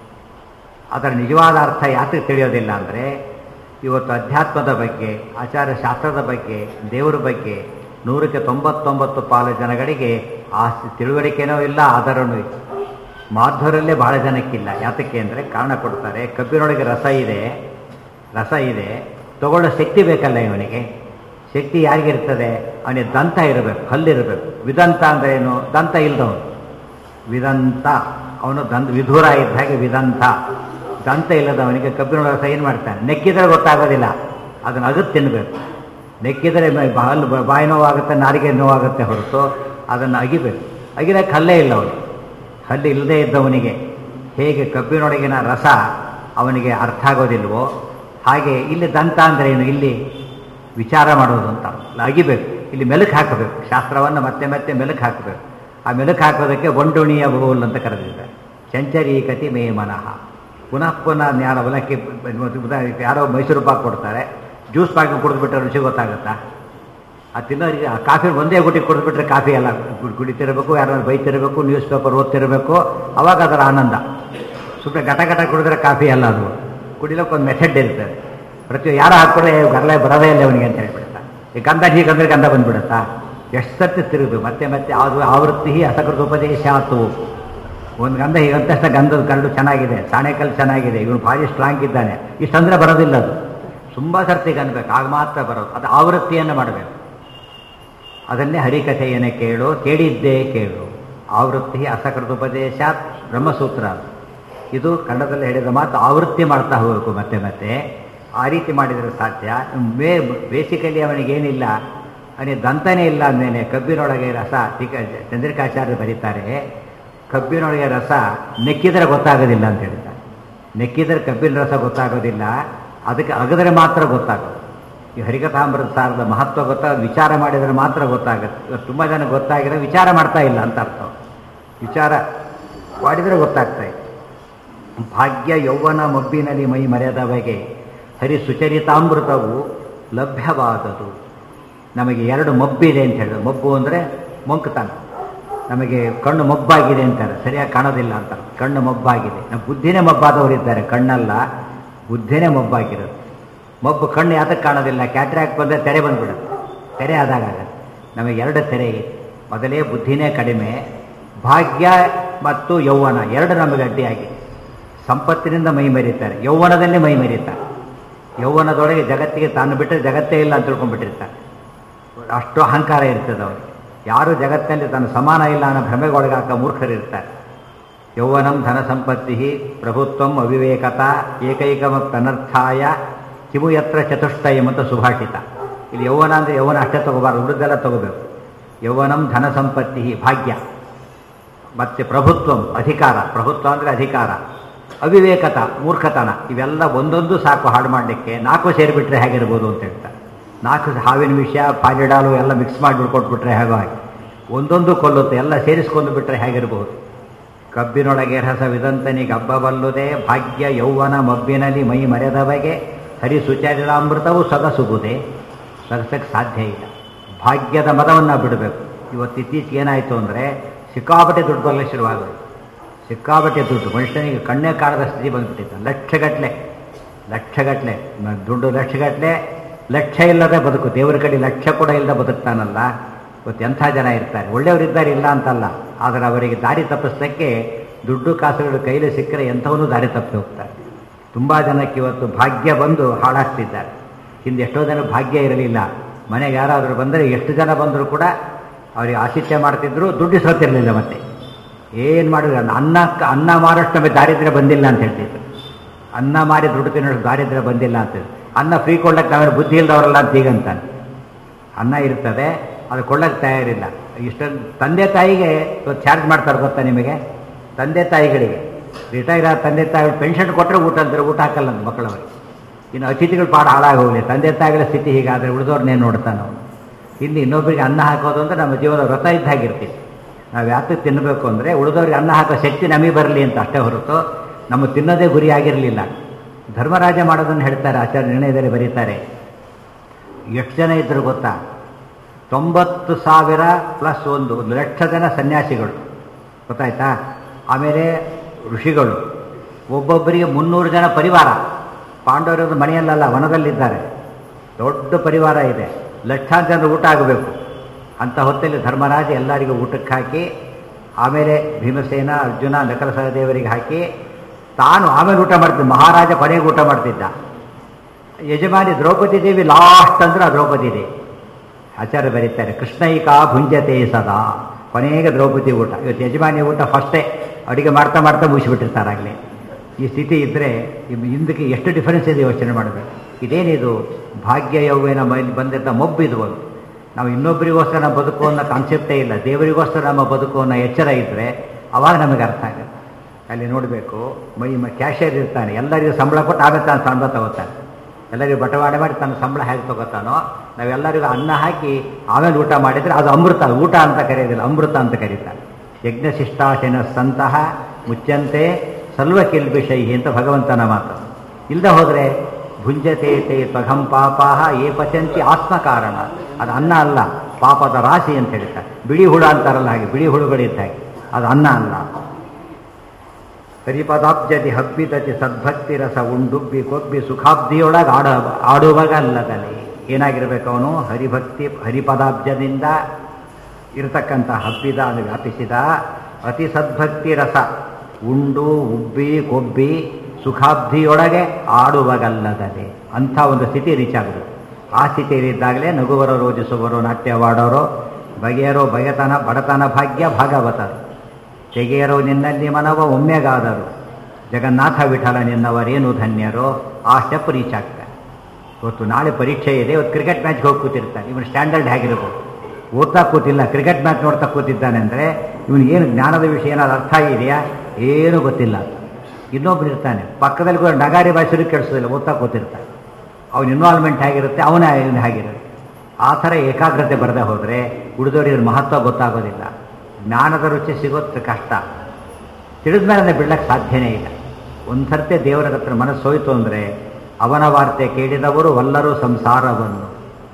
ಅದರ ನಿಜವಾದ ಅರ್ಥ ಯಾತಕ್ಕೆ ತಿಳಿಯೋದಿಲ್ಲ ಅಂದರೆ ಇವತ್ತು ಅಧ್ಯಾತ್ಮದ ಬಗ್ಗೆ ಆಚಾರ ಶಾಸ್ತ್ರದ ಬಗ್ಗೆ ದೇವರ ಬಗ್ಗೆ ನೂರಕ್ಕೆ ತೊಂಬತ್ತೊಂಬತ್ತು ಪಾಲು ಜನಗಳಿಗೆ ಆ ತಿಳುವಳಿಕೆನೂ ಇಲ್ಲ ಆಧಾರನೂ ಇಲ್ಲ ಮಾಧ್ವರಲ್ಲೇ ಬಹಳ ಜನಕ್ಕಿಲ್ಲ ಯಾತಕ್ಕೆ ಅಂದರೆ ಕಾರಣ ಕೊಡ್ತಾರೆ ಕಬ್ಬಿನೊಳಗೆ ರಸ ಇದೆ ರಸ ಇದೆ ತಗೊಳ್ಳೋ ಶಕ್ತಿ ಬೇಕಲ್ಲ ಇವನಿಗೆ ಶಕ್ತಿ ಯಾರಿಗಿರ್ತದೆ ಅವನಿಗೆ ದಂತ ಇರಬೇಕು ಹಲ್ಲಿರಬೇಕು ವಿದಂತ ಅಂದರೆ ಏನು ದಂತ ಇಲ್ದವನು ವಿದಂತ ಅವನು ದಂತ ವಿಧೂರ ಇದ್ದ ಹಾಗೆ ವಿದಂತ ದಂತ ಇಲ್ಲದವನಿಗೆ ಕಬ್ಬಿನ ರಸ ಏನು ಮಾಡ್ತಾನೆ ನೆಕ್ಕಿದ್ರೆ ಗೊತ್ತಾಗೋದಿಲ್ಲ ಅದನ್ನು ಅಗದು ತಿನ್ನಬೇಕು ನೆಕ್ಕಿದರೆ ಹಲ್ಲು ಬಾಯಿ ನೋವಾಗುತ್ತೆ ನಾರಿಗೆ ನೋವಾಗುತ್ತೆ ಹೊರತು ಅದನ್ನು ಅಗಿಬೇಕು ಅಗಿರಕ್ಕೆ ಹಲ್ಲೇ ಇಲ್ಲ ಅವನು ಹಲ್ಲು ಇಲ್ಲದೇ ಇದ್ದವನಿಗೆ ಹೇಗೆ ಕಬ್ಬಿನೊಳಗಿನ ರಸ ಅವನಿಗೆ ಅರ್ಥ ಆಗೋದಿಲ್ವೋ ಹಾಗೆ ಇಲ್ಲಿ ದಂತ ಅಂದರೆ ಏನು ಇಲ್ಲಿ ವಿಚಾರ ಮಾಡೋದು ಅಂತ ಅಲ್ಲ, ಅಗಿಬೇಕು ಇಲ್ಲಿ ಮೆಲುಕು ಹಾಕಬೇಕು ಶಾಸ್ತ್ರವನ್ನು ಮತ್ತೆ ಮತ್ತೆ ಮೆಲುಕು ಹಾಕಬೇಕು ಆ ಮೆಲುಕು ಹಾಕೋದಕ್ಕೆ ಒಂಡುಣಿಯ ಬಹುಲ್ ಅಂತ ಕರೆದಿದ್ದಾರೆ ಚಂಚರೀಕತಿ ಮೇ ಮನಃ ಪುನಃ ಪುನಃ ಜ್ಞಾನ ಅವಲಕ್ಕಿ ಉದಾಹರಣೆಗೆ ಯಾರೋ ಮೈಸೂರು ಪಾಕ್ ಕೊಡ್ತಾರೆ ಜ್ಯೂಸ್ ಪಾಕ್ ಕುಡಿದ್ಬಿಟ್ರೆ ರುಚಿ ಗೊತ್ತಾಗುತ್ತಾ ಆ ತಿನ್ನೋರಿಗೆ ಆ ಕಾಫಿ ಒಂದೇ ಗುಟಿ ಕುಡಿದ್ಬಿಟ್ರೆ ಕಾಫಿ ಎಲ್ಲ ಕು- ಕುಡಿತಿರಬೇಕು ಯಾರು ಬೈತಿರಬೇಕು ನ್ಯೂಸ್ ಪೇಪರ್ ಓದ್ತಿರಬೇಕು ಅವಾಗ ಅದರ ಆನಂದ ಸುಮ್ಮನೆ ಘಟ ಘಟ ಕುಡಿದ್ರೆ ಕಾಫಿ ಅಲ್ಲ ಅದು ಕುಡಿಲಕ್ಕೆ ಒಂದು ಮೆಥಡ್ ಇರ್ತದೆ ಪ್ರತಿ ಯಾರು ಹಾಕ್ಕೊಂಡ್ರೆ ಗರಳೆ ಬರೋದೇ ಇಲ್ಲ ಅವನಿಗೆ ಅಂತ ಹೇಳ್ಬಿಡ್ತಾ ಈ ಗಂಧ ಹೀಗಂದ್ರೆ ಗಂಧ ಬಂದ್ಬಿಡುತ್ತಾ ಎಷ್ಟು ಸರ್ತಿ ತಿರುಗು ಮತ್ತೆ ಮತ್ತೆ ಅದು ಆವೃತ್ತಿ ಅಸಕೃತ ಉಪದೇಶ ಆತು ಒಂದು ಗಂಧ ಹೀಗಂತಷ್ಟ ಗಂಧದ ಕರಡು ಚೆನ್ನಾಗಿದೆ ಸಾಣೆಕಲ್ ಚೆನ್ನಾಗಿದೆ ಇವನು ಭಾರಿ ಸ್ಟ್ರಾಂಗ್ ಇದ್ದಾನೆ ಇಷ್ಟಂದ್ರೆ ಬರೋದಿಲ್ಲ ಅದು ತುಂಬ ಸರ್ತಿ ಗನ್ಬೇಕು ಆಗ ಮಾತ್ರ ಬರೋದು ಅದು ಆವೃತ್ತಿಯನ್ನು ಮಾಡಬೇಕು ಅದನ್ನೇ ಹರಿಕಥೆಯನ್ನೇ ಕೇಳು ಕೇಳಿದ್ದೇ ಕೇಳು ಆವೃತ್ತಿ ಅಸಕೃತ ಉಪದೇಶ ಬ್ರಹ್ಮಸೂತ್ರ ಅದು. ಇದು ಕನ್ನಡದಲ್ಲಿ ಹೇಳಿದ ಮಾತು ಆವೃತ್ತಿ ಮಾಡ್ತಾ ಹೋಗಬೇಕು ಮತ್ತೆ ಮತ್ತೆ ಆ ರೀತಿ ಮಾಡಿದರೆ ಸಾಧ್ಯ ಮೇ ಬೇಸಿಕಲಿ ಅವನಿಗೇನಿಲ್ಲ ಅವನಿಗೆ ದಂತನೇ ಇಲ್ಲ ಅಂದೇನೆ ಕಬ್ಬಿನೊಳಗೆ ರಸ ಟೀಕ ಚಂದ್ರಿಕಾಚಾರ್ಯ ಬರೀತಾರೆ ಕಬ್ಬಿನೊಳಗೆ ರಸ ನೆಕ್ಕಿದರೆ ಗೊತ್ತಾಗೋದಿಲ್ಲ ಅಂತ ಹೇಳ್ತಾರೆ ನೆಕ್ಕಿದರೆ ಕಬ್ಬಿನ ರಸ ಗೊತ್ತಾಗೋದಿಲ್ಲ ಅದಕ್ಕೆ ಅಗದರೆ ಮಾತ್ರ ಗೊತ್ತಾಗೋದು ಈ ಹರಿಕಥಾಮೃತ ಸಾರದ ಮಹತ್ವ ಗೊತ್ತಾಗ ವಿಚಾರ ಮಾಡಿದರೆ ಮಾತ್ರ ಗೊತ್ತಾಗುತ್ತೆ ಇವತ್ತು ತುಂಬ ಜನ ಗೊತ್ತಾಗಿರೋ ವಿಚಾರ ಮಾಡ್ತಾ ಇಲ್ಲ ಅಂತ ಅರ್ಥ ವಿಚಾರ ಮಾಡಿದರೆ ಗೊತ್ತಾಗ್ತಾ ಇದೆ ಭಾಗ್ಯ ಯೌವನ ಮಬ್ಬಿನಲ್ಲಿ ಮೈ ಮರೆಯದವಗೆ ಹರಿ ಸುಚರಿತಾಮೃತವು ಲಭ್ಯವಾದದು ನಮಗೆ ಎರಡು ಮಬ್ಬಿದೆ ಅಂತ ಹೇಳಿದ್ರು ಮಬ್ಬು ಅಂದರೆ ಮೊಂಕುತನ ನಮಗೆ ಕಣ್ಣು ಮಬ್ಬಾಗಿದೆ ಅಂತಾರೆ ಸರಿಯಾಗಿ ಕಾಣೋದಿಲ್ಲ ಅಂತಾರೆ ಕಣ್ಣು ಮಬ್ಬಾಗಿದೆ ನಮ್ಮ ಬುದ್ಧಿನೇ ಮಬ್ಬಾದವರು ಇದ್ದಾರೆ ಕಣ್ಣಲ್ಲ ಬುದ್ಧಿನೇ ಮಬ್ಬಾಗಿರೋದು ಮಬ್ಬು ಕಣ್ಣು ಯಾತಕ್ಕೆ ಕಾಣೋದಿಲ್ಲ ಕ್ಯಾಟ್ರಾಕ್ಟ್ ಬಂದರೆ ತೆರೆ ಬಂದ್ಬಿಡುತ್ತೆ ತೆರೆ ಆದಾಗ ಆಗತ್ತೆ ನಮಗೆ ಎರಡು ತೆರೆ ಇದೆ ಮೊದಲೇ ಬುದ್ಧಿನೇ ಕಡಿಮೆ ಭಾಗ್ಯ ಮತ್ತು ಯೌವನ ಎರಡು ನಮಗೆ ಅಡ್ಡಿಯಾಗಿದೆ ಸಂಪತ್ತಿನಿಂದ ಮೈ ಮೆರೀತಾರೆ ಯೌವನದಲ್ಲೇ ಮೈ ಮೆರೀತಾರೆ ಯೌವನದೊಳಗೆ ಜಗತ್ತಿಗೆ ತಾನು ಬಿಟ್ಟರೆ ಜಗತ್ತೇ ಇಲ್ಲ ಅಂತ ತಿಳ್ಕೊಂಡ್ಬಿಟ್ಟಿರ್ತಾರೆ ಅಷ್ಟು ಅಹಂಕಾರ ಇರ್ತದೆ ಅವರಿಗೆ ಯಾರು ಜಗತ್ತಿನಲ್ಲಿ ತನ್ನ ಸಮಾನ ಇಲ್ಲ ಅನ್ನೋ ಭ್ರಮೆಗೊಳಗಾಕ ಮೂರ್ಖರಿರ್ತಾರೆ ಯೌವನಂ ಧನ ಸಂಪತ್ತಿ ಪ್ರಭುತ್ವಂ ಅವಿವೇಕತ ಏಕೈಕಮಪ್ಯನರ್ಥಾಯ ಕಿಮು ಯತ್ರ ಚತುಷ್ಟಯಂ ಅಂತ ಸುಭಾಷಿತ ಇಲ್ಲಿ ಯೌವನ ಅಂದರೆ ಯೌವನ ಅಷ್ಟೇ ತಗೋಬಾರ್ದು ಉಳಿದೆಲ್ಲ ತಗೋಬೇಕು ಯೌವನಂ ಧನ ಸಂಪತ್ತಿ ಭಾಗ್ಯ ಮತ್ತು ಪ್ರಭುತ್ವಂ ಅಧಿಕಾರ ಪ್ರಭುತ್ವ ಅಂದರೆ ಅಧಿಕಾರ ಅವಿವೇಕತ ಮೂರ್ಖತನ ಇವೆಲ್ಲ ಒಂದೊಂದು ಸಾಕು ಹಾಡು ಮಾಡಲಿಕ್ಕೆ ನಾಲ್ಕು ಸೇರಿಬಿಟ್ರೆ ಹೇಗಿರ್ಬೋದು ಅಂತ ಹೇಳ್ತಾರೆ ನಾಲ್ಕು ಹಾವಿನ ವಿಷಯ ಪಾಲಿಡಾಲು ಎಲ್ಲ ಮಿಕ್ಸ್ ಮಾಡಿ ಬಿಡ್ಕೊಟ್ಬಿಟ್ರೆ ಹೇಗೋ ಹಾಗೆ ಒಂದೊಂದು ಕೊಲ್ಲುತ್ತೆ ಎಲ್ಲ ಸೇರಿಸ್ಕೊಂಡು ಬಿಟ್ರೆ ಹೇಗಿರಬಹುದು ಕಬ್ಬಿನೊಳಗೆ ರಸವಿದಂತನಿಗೆ ಹಬ್ಬಬಲ್ಲುದೇ ಭಾಗ್ಯ ಯೌವನ ಮಬ್ಬಿನಲ್ಲಿ ಮೈ ಮರೆದವಗೆ ಹರಿ ಸುಚರಿತಾಮೃತವು ಸೊಗಸುಗುದೆ ಸೊಗಸಕ್ಕೆ ಸಾಧ್ಯ ಇಲ್ಲ ಭಾಗ್ಯದ ಮದವನ್ನು ಬಿಡಬೇಕು ಇವತ್ತು ಇತ್ತೀಚೆಗೆ ಏನಾಯಿತು ಅಂದರೆ ಸಿಕ್ಕಾಪಟ್ಟೆ ದುಡ್ಡು ಬರಲಿಕ್ಕೆ ಶುರುವಾಗೋದು ಸಿಕ್ಕಾಪಟ್ಟೆ ದುಡ್ಡು ಮನುಷ್ಯನಿಗೆ ಕಣ್ಣೇ ಕಾಣದ ಸ್ಥಿತಿ ಬಂದ್ಬಿಟ್ಟಿತ್ತು ಲಕ್ಷಗಟ್ಟಲೆ ಲಕ್ಷಗಟ್ಟಲೆ ಮ- ದುಡ್ಡು ಲಕ್ಷಗಟ್ಟಲೆ ಲಕ್ಷ ಇಲ್ಲದೆ ಬದುಕು ದೇವರ ಕಡೆ ಲಕ್ಷ ಕೂಡ ಇಲ್ಲದೆ ಬದುಕ್ತಾನಲ್ಲ ಇವತ್ತು ಎಂಥ ಜನ ಇರ್ತಾರೆ ಒಳ್ಳೆಯವರಿದ್ದಾರೆ ಇಲ್ಲ ಅಂತಲ್ಲ ಆದರೆ ಅವರಿಗೆ ದಾರಿ ತಪ್ಪಿಸೋಕ್ಕೆ ದುಡ್ಡು ಕಾಸುಗಳು ಕೈಲಿ ಸಿಕ್ಕರೆ ಎಂಥವನ್ನೂ ದಾರಿ ತಪ್ಪಿ ಹೋಗ್ತಾರೆ ತುಂಬ ಜನಕ್ಕೆ ಇವತ್ತು ಭಾಗ್ಯ ಬಂದು ಹಾಳಾಗ್ತಿದ್ದಾರೆ ಹಿಂದೆ ಎಷ್ಟೋ ಜನ ಭಾಗ್ಯ ಇರಲಿಲ್ಲ ಮನೆಗೆ ಯಾರಾದರೂ ಬಂದರೆ ಎಷ್ಟು ಜನ ಬಂದರೂ ಕೂಡ ಅವರಿಗೆ ಆತಿಥ್ಯ ಮಾಡ್ತಿದ್ರು ದುಡ್ಡು ಸೋತಿರಲಿಲ್ಲ ಮತ್ತೆ ಏನು ಮಾಡಿದ್ರು ಅನ್ನ ಅನ್ನ ಮಾರಷ್ಟು ನಮಗೆ ದಾರಿದ್ರ್ಯ ಬಂದಿಲ್ಲ ಅಂತ ಹೇಳ್ತಿದ್ರು ಅನ್ನ ಮಾರಿ ದುಡ್ಡು ತಿನ್ನೋಷ್ಟು ದಾರಿದ್ರ್ಯ ಬಂದಿಲ್ಲ ಅಂತ ಅನ್ನ ಫ್ರೀ ಕೊಡ್ಲಕ್ಕೆ ನಾವೇನು ಬುದ್ಧಿ ಇಲ್ದವರಲ್ಲ ಅಂತ ಈಗಂತಾನೆ ಅನ್ನ ಇರ್ತದೆ ಅದು ಕೊಳ್ಳಕ್ಕೆ ತಯಾರಿಲ್ಲ ಇಷ್ಟೊಂದು ತಂದೆ ತಾಯಿಗೆ ಇವತ್ತು ಚಾರ್ಜ್ ಮಾಡ್ತಾರೆ ಗೊತ್ತಾ ನಿಮಗೆ ತಂದೆ ತಾಯಿಗಳಿಗೆ ರಿಟೈರ್ ಆದ ತಂದೆ ತಾಯಿ ಪೆನ್ಷನ್ ಕೊಟ್ಟರೆ ಊಟ ಅಂತಾರೆ ಊಟ ಹಾಕಲ್ಲ ಅಂತ ಮಕ್ಕಳವರಿಗೆ ಇನ್ನು ಅತಿಥಿಗಳು ಪಾಠ ಹಾಳಾಗಿ ಹೋಗಲಿ ತಂದೆ ತಾಯಿಗಳ ಸ್ಥಿತಿ ಹೀಗಾದರೆ ಉಳಿದವ್ರನ್ನೇ ನೋಡ್ತಾನೆ ಅವನು ಇಲ್ಲಿ ಇನ್ನೊಬ್ಬರಿಗೆ ಅನ್ನ ಹಾಕೋದು ಅಂದರೆ ನಮ್ಮ ಜೀವನ ವ್ರತ ಇದ್ದ ಹಾಗಿರ್ತೀವಿ ನಾವು ಯಾತಕ್ಕೆ ತಿನ್ನಬೇಕು ಅಂದರೆ ಉಳಿದವ್ರಿಗೆ ಅನ್ನ ಹಾಕೋ ಶಕ್ತಿ ನಮಗೆ ಬರಲಿ ಅಂತ ಅಷ್ಟೇ ಹೊರತು ನಮ್ಮ ತಿನ್ನೋದೇ ಗುರಿ ಆಗಿರಲಿಲ್ಲ ಧರ್ಮರಾಜ ಮಾಡೋದನ್ನು ಹೇಳ್ತಾರೆ ಆಚಾರ್ಯ ನಿರ್ಣಯದಲ್ಲಿ ಬರೀತಾರೆ ಎಷ್ಟು ಜನ ಇದ್ದರು ಗೊತ್ತಾ ತೊಂಬತ್ತು ಸಾವಿರ ಪ್ಲಸ್ ಒಂದು ಒಂದು ಲಕ್ಷ ಜನ ಸನ್ಯಾಸಿಗಳು ಗೊತ್ತಾಯ್ತಾ ಆಮೇಲೆ ಋಷಿಗಳು ಒಬ್ಬೊಬ್ಬರಿಗೆ ಮುನ್ನೂರು ಜನ ಪರಿವಾರ ಪಾಂಡವರದ್ದು ಮನೆಯಲ್ಲಲ್ಲ ವನದಲ್ಲಿದ್ದಾರೆ ದೊಡ್ಡ ಪರಿವಾರ ಇದೆ ಲಕ್ಷಾಂತರ ಜನ ಊಟ ಆಗಬೇಕು ಅಂಥ ಹೊತ್ತಲ್ಲಿ ಧರ್ಮರಾಜ ಎಲ್ಲರಿಗೂ ಊಟಕ್ಕೆ ಹಾಕಿ ಆಮೇಲೆ ಭೀಮಸೇನ ಅರ್ಜುನ ನಕಲ ಸಹದೇವರಿಗೆ ಹಾಕಿ ತಾನು ಆಮೇಲೆ ಊಟ ಮಾಡ್ತಿದ್ದ ಮಹಾರಾಜ ಕೊನೆಗೆ ಊಟ ಮಾಡ್ತಿದ್ದ ಯಜಮಾನಿ ದ್ರೌಪದಿ ದೇವಿ ಲಾಸ್ಟ್ ಅಂದ್ರೆ ಆ ದ್ರೌಪದಿ ದೇವಿ ಆಚಾರ್ಯ ಬರೀತಾರೆ ಕೃಷ್ಣೈಕಾ ಭುಂಜತೆ ಸದಾ ಕೊನೆಗೆ ದ್ರೌಪದಿ ಊಟ ಇವತ್ತು ಯಜಮಾನಿ ಊಟ ಫಸ್ಟೇ ಅಡುಗೆ ಮಾಡ್ತಾ ಮಾಡ್ತಾ ಮುಗಿಸಿಬಿಟ್ಟಿರ್ತಾರಾಗಲೇ ಈ ಸ್ಥಿತಿ ಇದ್ದರೆ ಹಿಂದಕ್ಕೆ ಎಷ್ಟು ಡಿಫರೆನ್ಸ್ ಇದೆ ಯೋಚನೆ ಮಾಡಬೇಕು ಇದೇನಿದು ಭಾಗ್ಯ ಯೌವನ ಮೈಲಿ ಬಂದಿದ್ದ ಮೊಬ್ಬಿದು ಒಂದು ನಾವು ಇನ್ನೊಬ್ಬರಿಗೋಸ್ಕರ ನಮ್ಮ ಬದುಕು ಅನ್ನೋ ಕಾನ್ಸೆಪ್ಟೇ ಇಲ್ಲ ದೇವರಿಗೋಸ್ಕರ ನಮ್ಮ ಬದುಕು ಅನ್ನೋ ಎಚ್ಚರ ಇದ್ದರೆ ಅವಾಗ ನಮಗೆ ಅರ್ಥ ಆಗುತ್ತೆ ಅಲ್ಲಿ ನೋಡಬೇಕು ಮೈ ಕ್ಯಾಶಿಯರ್ ಇರ್ತಾನೆ ಎಲ್ಲರಿಗೂ ಸಂಬಳ ಕೊಟ್ಟು ಆಮೇಲೆ ತಾನು ಸಂಬಳ ತಗೋತಾನೆ ಎಲ್ಲರಿಗೂ ಬಟವಾಡೆ ಮಾಡಿ ತನ್ನ ಸಂಬಳ ಹೇಗೆ ತಗೋತಾನೋ ನಾವೆಲ್ಲರಿಗೂ ಅನ್ನ ಹಾಕಿ ಆಮೇಲೆ ಊಟ ಮಾಡಿದರೆ ಅದು ಅಮೃತ ಊಟ ಅಂತ ಕರೆಯೋದಿಲ್ಲ ಅಮೃತ ಅಂತ ಕರೀತಾರೆ ಯಜ್ಞಶಿಷ್ಟಾಶನ ಸಂತಹ ಮುಚ್ಚಂತೆ ಸಲ್ವ ಕಿಲ್ಬಿಷೈಹಿ ಅಂತ ಭಗವಂತನ ಮಾತು ಇಲ್ಲದೆ ಹೋದರೆ ಭುಂಜತೆ ತೇ ತ್ವಘಂ ಪಾಪಾಹ ಏ ಪಚಂತಿ ಆತ್ಮಕಾರಣ ಅದು ಅನ್ನ ಅಲ್ಲ ಪಾಪದ ರಾಶಿ ಅಂತ ಹೇಳ್ತಾರೆ ಬಿಳಿ ಹುಳ ಅಂತಾರಲ್ಲ ಹಾಗೆ ಬಿಳಿ ಹುಳುಗಳಿದ್ದ ಹಾಗೆ ಅದು ಅನ್ನ ಅಲ್ಲ ಹರಿಪದಾಬ್ಜತಿ ಹಬ್ಬಿದತಿ ಸದ್ಭಕ್ತಿ ರಸ ಉಂಡುಬ್ಬಿ ಕೊಬ್ಬಿ ಸುಖಾಬ್ದಿಯೊಳಗೆ ಆಡ ಆಡುವಾಗ ಅಲ್ಲದಲ್ಲಿ ಏನಾಗಿರ್ಬೇಕು ಅವನು ಹರಿಭಕ್ತಿ ಹರಿಪದಾಬ್ಜದಿಂದ ಇರತಕ್ಕಂಥ ಹಬ್ಬಿದ ಅದು ವ್ಯಾಪಿಸಿದ ಅತಿ ಸದ್ಭಕ್ತಿ ರಸ ಉಂಡು ಉಬ್ಬಿ ಕೊಬ್ಬಿ ಸುಖಾಬ್ದಿಯೊಳಗೆ ಆಡುವಾಗಲ್ಲದಲ್ಲಿ ಅಂಥ ಒಂದು ಸ್ಥಿತಿ ರೀಚ್ ಆಗೋದು ಆ ಸ್ಥಿತಿಯಲ್ಲಿದ್ದಾಗಲೇ ನಗುವರೋ ರೋಜಿಸುವರೋ ನಾಟ್ಯವಾಡೋರೋ ಬಗೆಯರೋ ಬಗೆತನ ಬಡತನ ಭಾಗ್ಯ ಭಾಗವತರು ತೆಗೆಯರೋ ನಿನ್ನಲ್ಲಿ ಮನವ ಒಮ್ಮೆಗಾದರು ಜಗನ್ನಾಥ ವಿಠಲ ನಿನ್ನವರೇನು ಧನ್ಯರೋ ಆ ಸ್ಟೆಪ್ ರೀಚ್ ಆಗ್ತಾರೆ ಇವತ್ತು ನಾಳೆ ಪರೀಕ್ಷೆ ಇದೆ ಇವತ್ತು ಕ್ರಿಕೆಟ್ ಮ್ಯಾಚ್ಗೆ ಹೋಗಿ ಕೂತಿರ್ತಾನೆ ಇವನು ಸ್ಟ್ಯಾಂಡರ್ಡ್ ಹೇಗಿರ್ಬೋದು ಓದ್ತಾ ಕೂತಿಲ್ಲ ಕ್ರಿಕೆಟ್ ಮ್ಯಾಚ್ ನೋಡ್ತಾ ಕೂತಿದ್ದಾನೆ ಅಂದರೆ ಇವನು ಏನು ಜ್ಞಾನದ ವಿಷಯ ಏನಾದ್ರು ಅರ್ಥ ಇದೆಯಾ ಏನೂ ಗೊತ್ತಿಲ್ಲ ಇನ್ನೊಬ್ರು ಇರ್ತಾನೆ ಪಕ್ಕದಲ್ಲಿ ಕೂಡ ನಗಾರಿ ಭಾಷೆಯೂ ಕೆಡಿಸೋದಿಲ್ಲ ಓದ್ತಾ ಕೂತಿರ್ತಾನೆ ಅವನ ಇನ್ವಾಲ್ವ್ಮೆಂಟ್ ಹೇಗಿರುತ್ತೆ ಅವನೇ ಇವನು ಹೇಗಿರುತ್ತೆ ಆ ಥರ ಏಕಾಗ್ರತೆ ಬರದೆ ಹೋದರೆ ಉಳಿದವರಿಗೆ ಮಹತ್ವ ಗೊತ್ತಾಗೋದಿಲ್ಲ ಜ್ಞಾನದ ರುಚಿ ಸಿಗೋದು ಕಷ್ಟ ತಿಳಿದ ಮೇಲೆ ಬಿಡ್ಲಕ್ಕೆ ಸಾಧ್ಯನೇ ಇಲ್ಲ ಒಂದು ಸರ್ತಿ ದೇವರ ಹತ್ರ ಮನಸ್ಸು ಹೋಯ್ತು ಅಂದರೆ ಅವನ ವಾರ್ತೆ ಕೇಳಿದವರು ವಲ್ಲರೂ ಸಂಸಾರವನ್ನು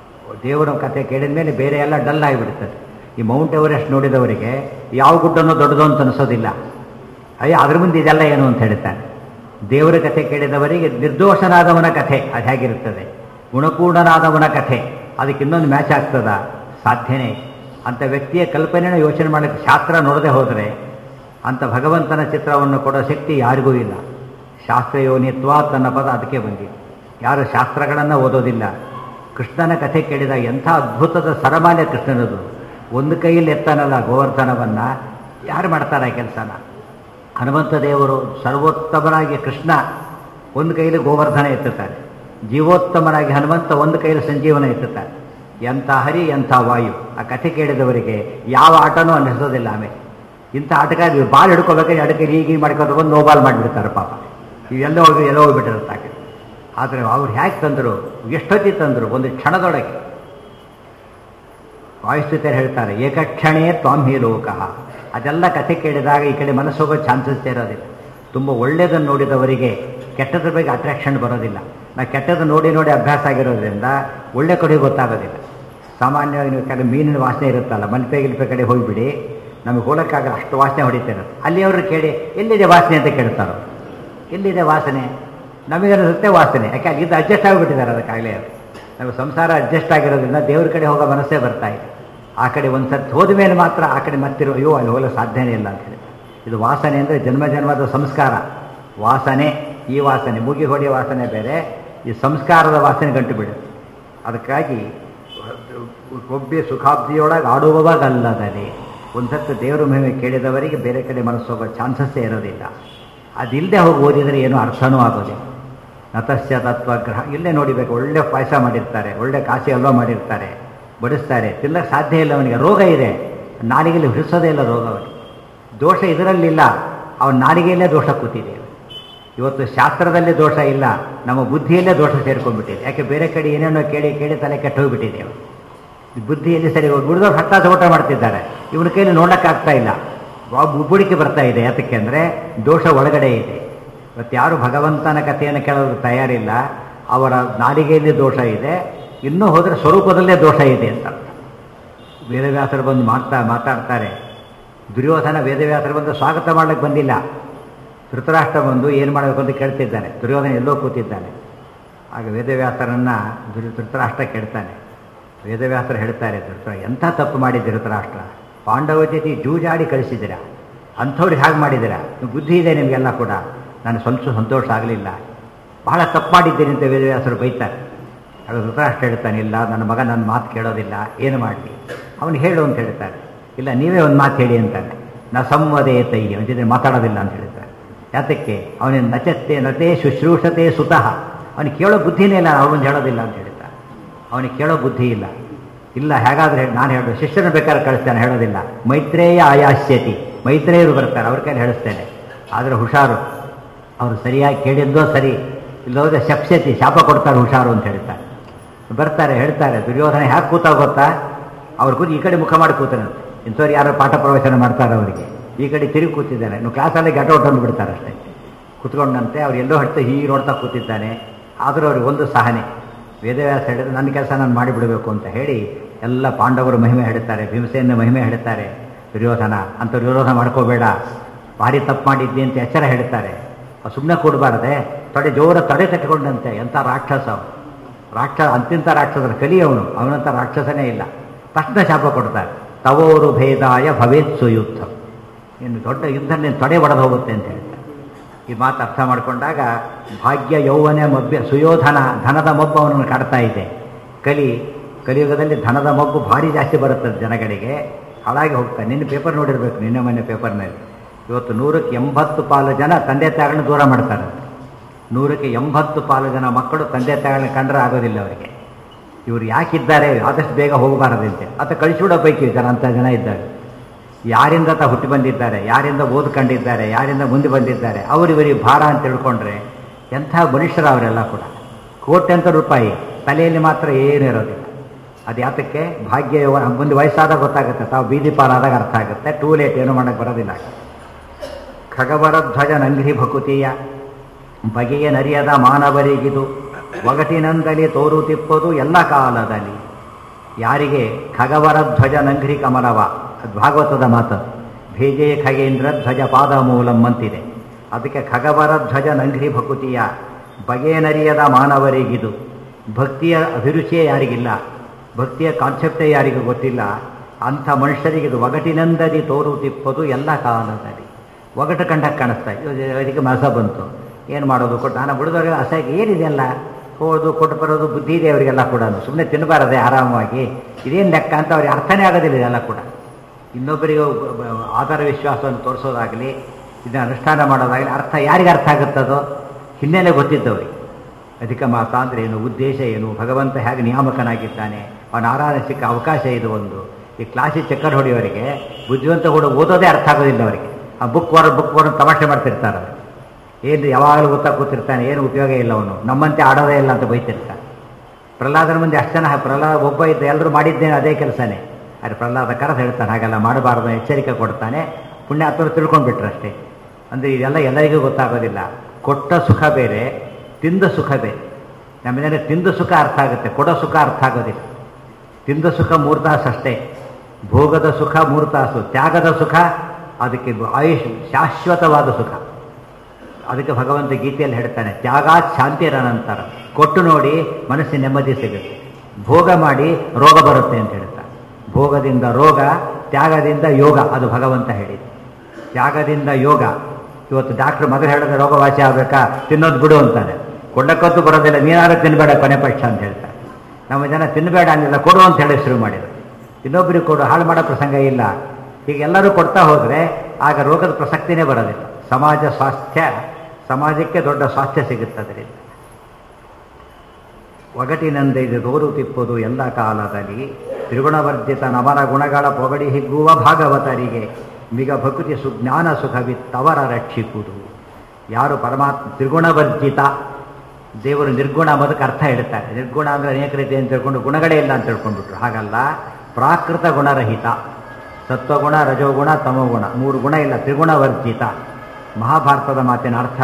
ದೇವರ ಕಥೆ ಕೇಳಿದ ಮೇಲೆ ಬೇರೆ ಎಲ್ಲ ಡಲ್ ಆಗಿಬಿಡ್ತದೆ ಈ ಮೌಂಟ್ ಎವರೆಸ್ಟ್ ನೋಡಿದವರಿಗೆ ಯಾವ ಗುಡ್ಡನೂ ದೊಡ್ಡದು ಅಂತ ಅನಿಸೋದಿಲ್ಲ ಅಯ್ಯ ಅದ್ರ ಮುಂದೆ ಇದೆಲ್ಲ ಏನು ಅಂತ ಹೇಳ್ತಾನೆ ದೇವರ ಕಥೆ ಕೇಳಿದವರಿಗೆ ನಿರ್ದೋಷನಾದವನ ಕಥೆ ಅದು ಹೇಗಿರುತ್ತದೆ ಗುಣಪೂರ್ಣನಾದವನ ಕಥೆ ಅದಕ್ಕೆ ಇನ್ನೊಂದು ಮ್ಯಾಚ್ ಆಗ್ತದ ಸಾಧ್ಯನೇ ಅಂಥ ವ್ಯಕ್ತಿಯ ಕಲ್ಪನೆನ ಯೋಚನೆ ಮಾಡೋಕ್ಕೆ ಶಾಸ್ತ್ರ ನೋಡದೆ ಹೋದರೆ ಅಂಥ ಭಗವಂತನ ಚಿತ್ರವನ್ನು ಕೊಡೋ ಶಕ್ತಿ ಯಾರಿಗೂ ಇಲ್ಲ ಶಾಸ್ತ್ರಯೋನಿತ್ವ ತನ್ನ ಪದ ಅದಕ್ಕೆ ಬಂದಿದೆ ಯಾರು ಶಾಸ್ತ್ರಗಳನ್ನು ಓದೋದಿಲ್ಲ ಕೃಷ್ಣನ ಕಥೆ ಕೇಳಿದಾಗ ಎಂಥ ಅದ್ಭುತದ ಸರಮಾಲೆ ಕೃಷ್ಣನದು ಒಂದು ಕೈಯಲ್ಲಿ ಎತ್ತಾನಲ್ಲ ಗೋವರ್ಧನವನ್ನು ಯಾರು ಮಾಡ್ತಾರೆ ಆ ಕೆಲಸನ ಹನುಮಂತ ದೇವರು ಸರ್ವೋತ್ತಮನಾಗಿ ಕೃಷ್ಣ ಒಂದು ಕೈಯಲ್ಲಿ ಗೋವರ್ಧನ ಎತ್ತುತ್ತಾನೆ ಜೀವೋತ್ತಮನಾಗಿ ಹನುಮಂತ ಒಂದು ಕೈಯಲ್ಲಿ ಸಂಜೀವನ ಎತ್ತುತ್ತಾನೆ ಎಂಥ ಹರಿ ಎಂಥ ವಾಯು ಆ ಕಥೆ ಕೇಳಿದವರಿಗೆ ಯಾವ ಆಟನೂ ಅನ್ನಿಸೋದಿಲ್ಲ ಆಮೇಲೆ ಇಂಥ ಆಟಗಾರ ಬಾಲ್ ಹಿಡ್ಕೋಬೇಕಾದ್ರೆ ಅಡಕೆ ಹೀಗೆ ಮಾಡ್ಕೊಂಡು ಬಂದು ನೋಬಾಲ್ ಮಾಡಿಬಿಡ್ತಾರೆ ಪಾಪ ಇವೆಲ್ಲ ಹೋಗಿ ಎಲ್ಲ ಹೋಗಿಬಿಟ್ಟಿರುತ್ತಾಗೆ ಆದರೆ ಅವ್ರು ಹೇಗೆ ತಂದರು ಎಷ್ಟೊತ್ತಿ ತಂದರು ಒಂದು ಕ್ಷಣದೊಳಗೆ ವಾಯುಸ್ಥಿತರು ಹೇಳ್ತಾರೆ ಏಕಕ್ಷಣೇ ತ್ವಾಂಹಿ ಲೋಕಃ ಅದೆಲ್ಲ ಕಥೆ ಕೇಳಿದಾಗ ಈ ಕಡೆ ಮನಸ್ಸು ಹೋಗೋ ಚಾನ್ಸಸ್ ಇರೋದಿಲ್ಲ ತುಂಬ ಒಳ್ಳೆಯದನ್ನು ನೋಡಿದವರಿಗೆ ಕೆಟ್ಟದ್ರ ಬಗ್ಗೆ ಅಟ್ರಾಕ್ಷನ್ ಬರೋದಿಲ್ಲ ನಾವು ಕೆಟ್ಟದ್ದು ನೋಡಿ ನೋಡಿ ಅಭ್ಯಾಸ ಆಗಿರೋದ್ರಿಂದ ಒಳ್ಳೆ ಕಡೆ ಗೊತ್ತಾಗೋದಿಲ್ಲ ಸಾಮಾನ್ಯವಾಗಿ ನೀವು ಕೆಲವು ಮೀನಿನ ವಾಸನೆ ಇರುತ್ತಲ್ಲ ಮಲ್ಪೆ ಗಿಲ್ಪೆ ಕಡೆ ಹೋಗಿಬಿಡಿ ನಮಗೆ ಹೋಗೋಕ್ಕಾಗಲ್ಲ ಅಷ್ಟು ವಾಸನೆ ಹೊಡಿತಿರೋದು ಅಲ್ಲಿ ಅವರು ಕೇಳಿ ಎಲ್ಲಿದೆ ವಾಸನೆ ಅಂತ ಕೇಳ್ತಾರೋ ಎಲ್ಲಿದೆ ವಾಸನೆ ನಮಗನ್ನಿಸುತ್ತೆ ವಾಸನೆ ಯಾಕೆ ಅಲ್ಲಿದ್ದು ಅಡ್ಜಸ್ಟ್ ಆಗಿಬಿಟ್ಟಿದ್ದಾರೆ ಅದಕ್ಕಾಗಲೇ ಅದು ನಾವು ಸಂಸಾರ ಅಡ್ಜಸ್ಟ್ ಆಗಿರೋದ್ರಿಂದ ದೇವ್ರ ಕಡೆ ಹೋಗೋ ಮನಸ್ಸೇ ಬರ್ತಾ ಇದೆ ಆ ಕಡೆ ಒಂದು ಸರ್ತಿ ಹೋದ ಮೇಲೆ ಮಾತ್ರ ಆ ಕಡೆ ಮತ್ತಿರೋ ಅಯ್ಯೋ ಅಲ್ಲಿ ಹೋಗಲು ಸಾಧ್ಯನೇ ಇಲ್ಲ ಅಂತ ಹೇಳಿ ಇದು ವಾಸನೆ ಅಂದರೆ ಜನ್ಮ ಜನ್ಮದ ಸಂಸ್ಕಾರ ವಾಸನೆ ಈ ವಾಸನೆ ಮುಗಿ ಹೊಡೆಯೋ ವಾಸನೆ ಬೇರೆ ಈ ಸಂಸ್ಕಾರದ ವಾಸನೆ ಗಂಟು ಬಿಡುತ್ತೆ ಅದಕ್ಕಾಗಿ ಒಬ್ಬೆ ಸುಖಾಬ್ದಿಯೊಳಗೆ ಆಡುವವಾಗಲ್ಲದಲ್ಲಿ ಒಂದತ್ತು ದೇವರ ಮಹಿಮೆ ಕೇಳಿದವರಿಗೆ ಬೇರೆ ಕಡೆ ಮನಸ್ಸು ಹೋಗೋ ಚಾನ್ಸಸ್ಸೇ ಇರೋದಿಲ್ಲ ಅದಿಲ್ಲದೆ ಹೋಗಿ ಓದಿದರೆ ಏನೂ ಅರ್ಥನೂ ಆಗೋದಿಲ್ಲ ನತಸ್ಯ ತತ್ವಗ್ರಹ ಇಲ್ಲೇ ನೋಡಿಬೇಕು ಒಳ್ಳೆ ಪಾಯಸ ಮಾಡಿರ್ತಾರೆ ಒಳ್ಳೆ ಕಾಸಿ ಹಲ್ವ ಮಾಡಿರ್ತಾರೆ ಬಡಿಸ್ತಾರೆ ತಿನ್ನಕ್ಕೆ ಸಾಧ್ಯ ಇಲ್ಲ ಅವನಿಗೆ ರೋಗ ಇದೆ ನಾಲಿಗೆಯಲ್ಲಿ ಹಿಡಿಸೋದೇ ಇಲ್ಲ ರೋಗ ಅವನಿಗೆ ದೋಷ ಇದರಲ್ಲಿಲ್ಲ ಅವನ ನಾಲಿಗೆಯಲ್ಲೇ ದೋಷ ಕೂತಿದೆ ಇವತ್ತು ಶಾಸ್ತ್ರದಲ್ಲೇ ದೋಷ ಇಲ್ಲ ನಮ್ಮ ಬುದ್ಧಿಯಲ್ಲೇ ದೋಷ ಸೇರ್ಕೊಂಡ್ಬಿಟ್ಟಿದೆ ಯಾಕೆ ಬೇರೆ ಕಡೆ ಏನೇನೋ ಕೇಳಿ ಕೇಳಿ ತಲೆ ಕೆಟ್ಟು ಹೋಗ್ಬಿಟ್ಟಿದೆ ಅವನು ಈ ಬುದ್ಧಿಯಲ್ಲಿ ಸರಿ ಉಳಿದವ್ರು ಹತ್ತಾಸ ಊಟ ಮಾಡ್ತಿದ್ದಾರೆ ಇವನ ಕೈಲಿ ನೋಡೋಕ್ಕಾಗ್ತಾ ಇಲ್ಲ ಉಬ್ಬುಡಿಕೆ ಬರ್ತಾ ಇದೆ ಯಾತಕ್ಕೆ ಅಂದರೆ ದೋಷ ಒಳಗಡೆ ಇದೆ ಇವತ್ತು ಯಾರು ಭಗವಂತನ ಕಥೆಯನ್ನು ಕೇಳೋದು ತಯಾರಿಲ್ಲ ಅವರ ನಾಲಿಗೆಯಲ್ಲಿ ದೋಷ ಇದೆ ಇನ್ನೂ ಹೋದರೆ ಸ್ವರೂಪದಲ್ಲೇ ದೋಷ ಇದೆ ಅಂತ ವೇದವ್ಯಾಸರು ಬಂದು ಮಾತಾ ಮಾತಾಡ್ತಾರೆ ದುರ್ಯೋಧನ ವೇದವ್ಯಾಸರು ಬಂದು ಸ್ವಾಗತ ಮಾಡ್ಲಿಕ್ಕೆ ಬಂದಿಲ್ಲ ಧೃತರಾಷ್ಟ್ರ ಬಂದು ಏನು ಮಾಡಬೇಕು ಅಂತ ಕೇಳ್ತಿದ್ದಾನೆ ದುರ್ಯೋಧನ ಎಲ್ಲೋ ಕೂತಿದ್ದಾನೆ ಆಗ ವೇದವ್ಯಾಸರನ್ನು ಧೃ ಧೃತರಾಷ್ಟ್ರ ಕೇಳ್ತಾನೆ ವೇದವ್ಯಾಸರು ಹೇಳ್ತಾರೆ ಧೃತರ ಎಂಥ ತಪ್ಪು ಮಾಡಿದ್ದೀರಿ ಧೃತರಾಷ್ಟ್ರ ಪಾಂಡವ ಜೊತೆ ಜೂಜಾಡಿ ಕಳಿಸಿದ್ದೀರಾ ಅಂಥವ್ರಿಗೆ ಹಾಗೆ ಮಾಡಿದ್ದೀರಾ ನೀವು ಬುದ್ಧಿ ಇದೆ ನಿಮಗೆಲ್ಲ ಕೂಡ ನಾನು ಸ್ವಲ್ಪ ಸಂತೋಷ ಆಗಲಿಲ್ಲ ಬಹಳ ತಪ್ಪು ಮಾಡಿದ್ದೀನಿ ಅಂತ ವೇದವ್ಯಾಸರು ಬೈತಾರೆ ಆಗ ಧೃತರಾಷ್ಟ್ರ ಹೇಳ್ತಾನೆ ಇಲ್ಲ ನನ್ನ ಮಗ ನನ್ನ ಮಾತು ಕೇಳೋದಿಲ್ಲ ಏನು ಮಾಡಲಿ ಅವನು ಹೇಳು ಅಂತ ಹೇಳ್ತಾರೆ ಇಲ್ಲ ನೀವೇ ಒಂದು ಮಾತು ಹೇಳಿ ಅಂತಾನೆ ನ ಸಂವದೇ ತೈ ಅವನ ಜೊತೆ ಮಾತಾಡೋದಿಲ್ಲ ಅಂತ ಹೇಳ್ತಾರೆ ಯಾತಕ್ಕೆ ಅವನಿಗೆ ನಚತ್ತೆ ನತೆ ಶುಶ್ರೂಷತೆ ಸುತಃ ಅವನಿಗೆ ಕೇಳೋ ಬುದ್ಧಿನೇ ಇಲ್ಲ ಅವನು ಹೇಳೋದಿಲ್ಲ ಅಂತ ಹೇಳ್ತಾರೆ ಅವನಿಗೆ ಕೇಳೋ ಬುದ್ಧಿ ಇಲ್ಲ ಇಲ್ಲ ಹೇಗಾದ್ರೆ ನಾನು ಹೇಳೋದು ಶಿಷ್ಯನ ಬೇಕಾದ್ರೆ ಕಳಿಸ್ತೇನೆ ಹೇಳೋದಿಲ್ಲ ಮೈತ್ರೇಯ ಆಯಾಸ್ಯತಿ ಮೈತ್ರೇಯರು ಬರ್ತಾರೆ ಅವ್ರ ಕೈಲಿ ಹೇಳಿಸ್ತೇನೆ ಆದರೆ ಹುಷಾರು ಅವರು ಸರಿಯಾಗಿ ಕೇಳಿದ್ದೋ ಸರಿ ಇಲ್ಲೋದ್ರೆ ಶಪ್ಸ್ಯತಿ ಶಾಪ ಕೊಡ್ತಾರೆ ಹುಷಾರು ಅಂತ ಹೇಳ್ತಾರೆ ಬರ್ತಾರೆ ಹೇಳ್ತಾರೆ ದುರ್ಯೋಧನ ಹ್ಯಾಕೆ ಕೂತ ಗೊತ್ತಾ ಅವ್ರು ಕೂತು ಈ ಕಡೆ ಮುಖ ಮಾಡಿ ಕೂತಾನಂತೆ ಇಂಥವ್ರು ಯಾರೋ ಪಾಠ ಪ್ರವಚನ ಮಾಡ್ತಾರೆ ಅವರಿಗೆ ಈ ಕಡೆ ತಿರುಗಿ ಕೂತಿದ್ದಾನೆ ನೀವು ಕ್ಲಾಸಲ್ಲಿ ಗಟ ಹೊಟ್ಟೊಂದು ಬಿಡ್ತಾರೆ ಅಷ್ಟೇ ಕುತ್ಕೊಂಡಂತೆ ಅವ್ರು ಎಲ್ಲೋ ಹಟ್ಟು ಹೀಗೆ ನೋಡ್ತಾ ಕೂತಿದ್ದಾನೆ ಆದರೂ ಅವ್ರಿಗೆ ಒಂದು ಸಹನೆ ವೇದವ್ಯಾಸ ಹೇಳಿದ್ರೆ ನನ್ನ ಕೆಲಸ ನಾನು ಮಾಡಿಬಿಡಬೇಕು ಅಂತ ಹೇಳಿ ಎಲ್ಲ ಪಾಂಡವರು ಮಹಿಮೆ ಹೇಳ್ತಾರೆ ಭೀಮಸೇನ ಮಹಿಮೆ ಹೇಳ್ತಾರೆ ದುರ್ಯೋಧನ ಅಂತ ವಿರೋಧ ಮಾಡ್ಕೋಬೇಡ ಭಾರಿ ತಪ್ಪು ಮಾಡಿದ್ದಿ ಅಂತ ಎಚ್ಚರ ಹೇಳ್ತಾರೆ ಸುಮ್ಮನೆ ಕೊಡಬಾರ್ದೆ ತೊಡೆ ಜೋರ ತಡೆ ತಟ್ಕೊಂಡಂತೆ ಎಂಥ ರಾಕ್ಷಸ ಅವನು ರಾಕ್ಷಸ ಅಂತಿಂತ ರಾಕ್ಷಸನ ಕಲಿ ಅವನು ಅವನಂತ ರಾಕ್ಷಸನೇ ಇಲ್ಲ ತಕ್ಷಣ ಶಾಪ ಕೊಡ್ತಾರೆ ತವೋರು ಭೇದಾಯ ಭವೇತ್ ಸುಯುದ್ಧ ಇನ್ನು ದೊಡ್ಡ ಯುದ್ಧ ನೀನು ತೊಡೆ ಒಡೆದು ಹೋಗುತ್ತೆ ಅಂತ ಹೇಳ್ತಾರೆ ಈ ಮಾತು ಅರ್ಥ ಮಾಡಿಕೊಂಡಾಗ ಭಾಗ್ಯ ಯೌವನ ಮಬ್ಬೆ ಸುಯೋಧನ ಧನದ ಮಬ್ಬು ಅವನನ್ನು ಕಾಡ್ತಾ ಇದೆ ಕಲಿ ಕಲಿಯುಗದಲ್ಲಿ ಧನದ ಮಬ್ಬು ಭಾರಿ ಜಾಸ್ತಿ ಬರುತ್ತದೆ ಜನಗಳಿಗೆ ಹಾಳಾಗಿ ಹೋಗ್ತಾನೆ ನಿನ್ನೆ ಪೇಪರ್ ನೋಡಿರ್ಬೇಕು ನಿನ್ನೆ ಮೊನ್ನೆ ಪೇಪರ್ನಲ್ಲಿ ಇವತ್ತು ನೂರಕ್ಕೆ ಎಂಬತ್ತು ಪಾಲು ಜನ ತಂದೆ ತಾಯಿಗಳನ್ನ ದೂರ ಮಾಡ್ತಾರೆ ನೂರಕ್ಕೆ ಎಂಬತ್ತು ಪಾಲು ಜನ ಮಕ್ಕಳು ತಂದೆ ತಾಯಿಗಳನ್ನ ಕಂಡ್ರೆ ಆಗೋದಿಲ್ಲ ಅವರಿಗೆ ಇವರು ಯಾಕಿದ್ದಾರೆ ಆದಷ್ಟು ಬೇಗ ಹೋಗಬಾರದಂತೆ ಅಥವಾ ಕಳಿಸಿಬಿಡೋ ಪೈಕಿ ಜನ ಅಂಥ ಜನ ಇದ್ದಾರೆ ಯಾರಿಂದ ತ ಹುಟ್ಟಿ ಬಂದಿದ್ದಾರೆ ಯಾರಿಂದ ಓದ್ಕೊಂಡಿದ್ದಾರೆ ಯಾರಿಂದ ಮುಂದೆ ಬಂದಿದ್ದಾರೆ ಅವರಿವರಿಗೆ ಭಾರ ಅಂತ ತಿಳ್ಕೊಂಡ್ರೆ ಎಂಥ ಮನುಷ್ಯರ ಅವರೆಲ್ಲ ಕೂಡ ಕೋಟ್ಯಂತರ ರೂಪಾಯಿ ತಲೆಯಲ್ಲಿ ಮಾತ್ರ ಏನೂ ಇರೋದಿಲ್ಲ ಅದು ಯಾತಕ್ಕೆ ಭಾಗ್ಯ ಯೌವನ ಮುಂದೆ ವಯಸ್ಸಾದಾಗ ಗೊತ್ತಾಗುತ್ತೆ ತಾವು ಬೀದಿ ಪಾಲಾದಾಗ ಅರ್ಥ ಆಗುತ್ತೆ ಟೂ ಲೇಟ್ ಏನು ಮಾಡೋಕ್ಕೆ ಬರೋದಿಲ್ಲ ಖಗವರ ಧ್ವಜ ನಂಗ್ರಿ ಭಕುತಿಯ ಬಗೆಯ ನರಿಯದ ಮಾನವರಿಗಿದು ಒಗಟಿನಂದಲಿ ತೋರು ತಿಪ್ಪದು ಎಲ್ಲ ಕಾಲದಲ್ಲಿ ಯಾರಿಗೆ ಖಗವರ ಧ್ವಜ ನಂಗ್ರಿ ಕಮಲವ ಅದು ಭಾಗವತದ ಮಾತು ಭೇಜೆ ಖಗೇಂದ್ರ ಧ್ವಜ ಪಾದ ಮೂಲಂ ಅಂತಿದೆ ಅದಕ್ಕೆ ಖಗವರ ಧ್ವಜ ನಂಗ್ರಿ ಭಕುತಿಯ ಬಗೆನರಿಯದ ಮಾನವರಿಗಿದು ಭಕ್ತಿಯ ಅಭಿರುಚಿಯೇ ಯಾರಿಗಿಲ್ಲ ಭಕ್ತಿಯ ಕಾನ್ಸೆಪ್ಟೇ ಯಾರಿಗೂ ಗೊತ್ತಿಲ್ಲ ಅಂಥ ಮನುಷ್ಯರಿಗೆ ಇದು ಒಗಟಿನಂದದಿ ತೋರು ತಿಪ್ಪದು ಎಲ್ಲ ಕಾಲದಲ್ಲಿ ಒಗಟು ಕಂಡಕ್ಕೆ ಕಾಣಿಸ್ತಾ ಅದಕ್ಕೆ ಮಸ ಬಂತು ಏನು ಮಾಡೋದು ಕೊಟ್ಟು ನಾನು ಬಿಡಿದವ್ರಿಗೆ ಅಸಹ್ಯ ಏನಿದೆಯಲ್ಲ ಹೋದು ಕೊಟ್ಟು ಬರೋದು ಬುದ್ಧಿ ಇದೆ ಅವರಿಗೆಲ್ಲ ಕೂಡ ಸುಮ್ಮನೆ ತಿನ್ನಬಾರದೆ ಆರಾಮವಾಗಿ ಇದೇನು ಲೆಕ್ಕ ಅಂತ ಅವ್ರಿಗೆ ಅರ್ಥನೇ ಆಗೋದಿಲ್ಲ ಇದೆಲ್ಲ ಕೂಡ ಇನ್ನೊಬ್ಬರಿಗೆ ಆಧಾರ ವಿಶ್ವಾಸವನ್ನು ತೋರಿಸೋದಾಗಲಿ ಇದನ್ನು ಅನುಷ್ಠಾನ ಮಾಡೋದಾಗಲಿ ಅರ್ಥ ಯಾರಿಗೆ ಅರ್ಥ ಆಗುತ್ತದೋ ಹಿನ್ನೆಲೆ ಗೊತ್ತಿದ್ದವ್ರಿಗೆ ಅಧಿಕ ಮಾಸ ಅಂದರೆ ಏನು ಉದ್ದೇಶ ಏನು ಭಗವಂತ ಹೇಗೆ ನಿಯಾಮಕನಾಗಿದ್ದಾನೆ ಅವನ ಆರಾಧನೆ ಸಿಕ್ಕ ಅವಕಾಶ ಇದು ಒಂದು ಈ ಕ್ಲಾಸಿಗೆ ಚಕ್ಕರ್ ಹೊಡೆಯೋರಿಗೆ ಬುದ್ಧಿವಂತ ಕೂಡ ಓದೋದೇ ಅರ್ಥ ಆಗೋದಿಲ್ಲ ಅವರಿಗೆ ಆ ಬುಕ್ ವರ್ ಬುಕ್ ವರ್ ತಮಾಷೆ ಮಾಡ್ತಿರ್ತಾರೆ ಅವರು ಏನು ಯಾವಾಗಲೂ ಗೊತ್ತಾ ಕೂತಿರ್ತಾನೆ ಏನು ಉಪಯೋಗ ಇಲ್ಲ ಅವನು ನಮ್ಮಂತೆ ಆಡೋದೇ ಇಲ್ಲ ಅಂತ ಬೈತಿರ್ತಾನೆ ಪ್ರಹ್ಲಾದನ ಮುಂದೆ ಅಷ್ಟು ಜನ ಪ್ರಹ್ಲಾದ ಒಬ್ಬ ಇದ್ದ ಎಲ್ಲರೂ ಮಾಡಿದ್ದೇನೆ ಅದೇ ಕೆಲಸನೇ ಆದರೆ ಪ್ರಹ್ಲಾದ ಕರೆದು ಹೇಳ್ತಾನೆ ಹಾಗೆಲ್ಲ ಮಾಡಬಾರ್ದು ಎಚ್ಚರಿಕೆ ಕೊಡ್ತಾನೆ ಪುಣ್ಯಾತ್ಮರು ತಿಳ್ಕೊಂಡ್ಬಿಟ್ರು ಅಷ್ಟೇ ಅಂದರೆ ಇದೆಲ್ಲ ಎಲ್ಲರಿಗೂ ಗೊತ್ತಾಗೋದಿಲ್ಲ ಕೊಟ್ಟ ಸುಖ ಬೇರೆ ತಿಂದ ಸುಖ ಬೇರೆ ನಮಗೆ ತಿಂದ ಸುಖ ಅರ್ಥ ಆಗುತ್ತೆ ಕೊಡೋ ಸುಖ ಅರ್ಥ ಆಗೋದಿಲ್ಲ ತಿಂದ ಸುಖ ಮೂರು ತಾಸು ಅಷ್ಟೇ ಭೋಗದ ಸುಖ ಮೂರು ತಾಸು ತ್ಯಾಗದ ಸುಖ ಅದಕ್ಕೆ ಆಯುಷ್ ಶಾಶ್ವತವಾದ ಸುಖ ಅದಕ್ಕೆ ಭಗವಂತ ಗೀತೆಯಲ್ಲಿ ಹೇಳ್ತಾನೆ ತ್ಯಾಗಾತ್ ಶಾಂತಿರನಂತರ ಕೊಟ್ಟು ನೋಡಿ ಮನಸ್ಸಿನ ನೆಮ್ಮದಿ ಸಿಗುತ್ತೆ ಭೋಗ ಮಾಡಿ ರೋಗ ಬರುತ್ತೆ ಅಂತ ಹೇಳ್ತಾನೆ ಭೋಗದಿಂದ ರೋಗ ತ್ಯಾಗದಿಂದ ಯೋಗ ಅದು ಭಗವಂತ ಹೇಳಿದೆ ತ್ಯಾಗದಿಂದ ಯೋಗ ಇವತ್ತು ಡಾಕ್ಟ್ರ್ ಮೊದಲು ಹೇಳಿದ್ರೆ ರೋಗ ವಾಸಿ ಆಗಬೇಕಾ ತಿನ್ನೋದು ಬಿಡು ಅಂತಾರೆ ಕೊಡ್ಲಕ್ಕಂತೂ ಬರೋದಿಲ್ಲ ನೀನಾದ್ರೂ ತಿನ್ನಬೇಡ ಕೊನೆ ಪಕ್ಷ ಅಂತ ಹೇಳ್ತಾರೆ ನಮ್ಮ ಜನ ತಿನ್ನಬೇಡ ಅನ್ನಿಲ್ಲ ಕೊಡು ಅಂತ ಹೇಳಿ ಶುರು ಮಾಡಿದರು ಇನ್ನೊಬ್ಬರಿಗೆ ಕೊಡು ಹಾಳು ಮಾಡೋ ಪ್ರಸಂಗ ಇಲ್ಲ ಈಗ ಎಲ್ಲರೂ ಕೊಡ್ತಾ ಹೋದರೆ ಆಗ ರೋಗದ ಪ್ರಸಕ್ತಿನೇ ಬರೋದಿಲ್ಲ ಸಮಾಜ ಸ್ವಾಸ್ಥ್ಯ ಸಮಾಜಕ್ಕೆ ದೊಡ್ಡ ಸ್ವಾಸ್ಥ್ಯ ಸಿಗುತ್ತೆ ಅದರಿಂದ ಒಗಟಿನಂದೈದು ದೋರು ತಿಪ್ಪುದು ಎಲ್ಲ ಕಾಲದಲ್ಲಿ ತ್ರಿಗುಣವರ್ಜಿತ ನಮನ ಗುಣಗಳ ಪೊಗಡಿ ಹಿಗ್ಗುವ ಭಾಗವತರಿಗೆ ಮಿಗ ಭಕುತಿ ಸುಜ್ಞಾನ ಸುಖವಿತ್ತವರ ರಕ್ಷಿಸುವುದು ಯಾರು ಪರಮಾತ್ಮ ತ್ರಿಗುಣವರ್ಜಿತ ದೇವರು ನಿರ್ಗುಣ ಅನ್ನೋದಕ್ಕೆ ಅರ್ಥ ಹೇಳ್ತಾರೆ ನಿರ್ಗುಣ ಅಂದರೆ ಅನೇಕ ರೀತಿ ಅಂತ ತಿಳ್ಕೊಂಡು ಗುಣಗಳೇ ಇಲ್ಲ ಅಂತ ತಿಳ್ಕೊಂಡ್ಬಿಟ್ರು ಹಾಗಲ್ಲ ಪ್ರಾಕೃತ ಗುಣರಹಿತ ಸತ್ವಗುಣ ರಜೋಗುಣ ತಮೋಗುಣ ಮೂರು ಗುಣ ಇಲ್ಲ ತ್ರಿಗುಣವರ್ಜಿತ ಮಹಾಭಾರತದ ಮಾತಿನ ಅರ್ಥ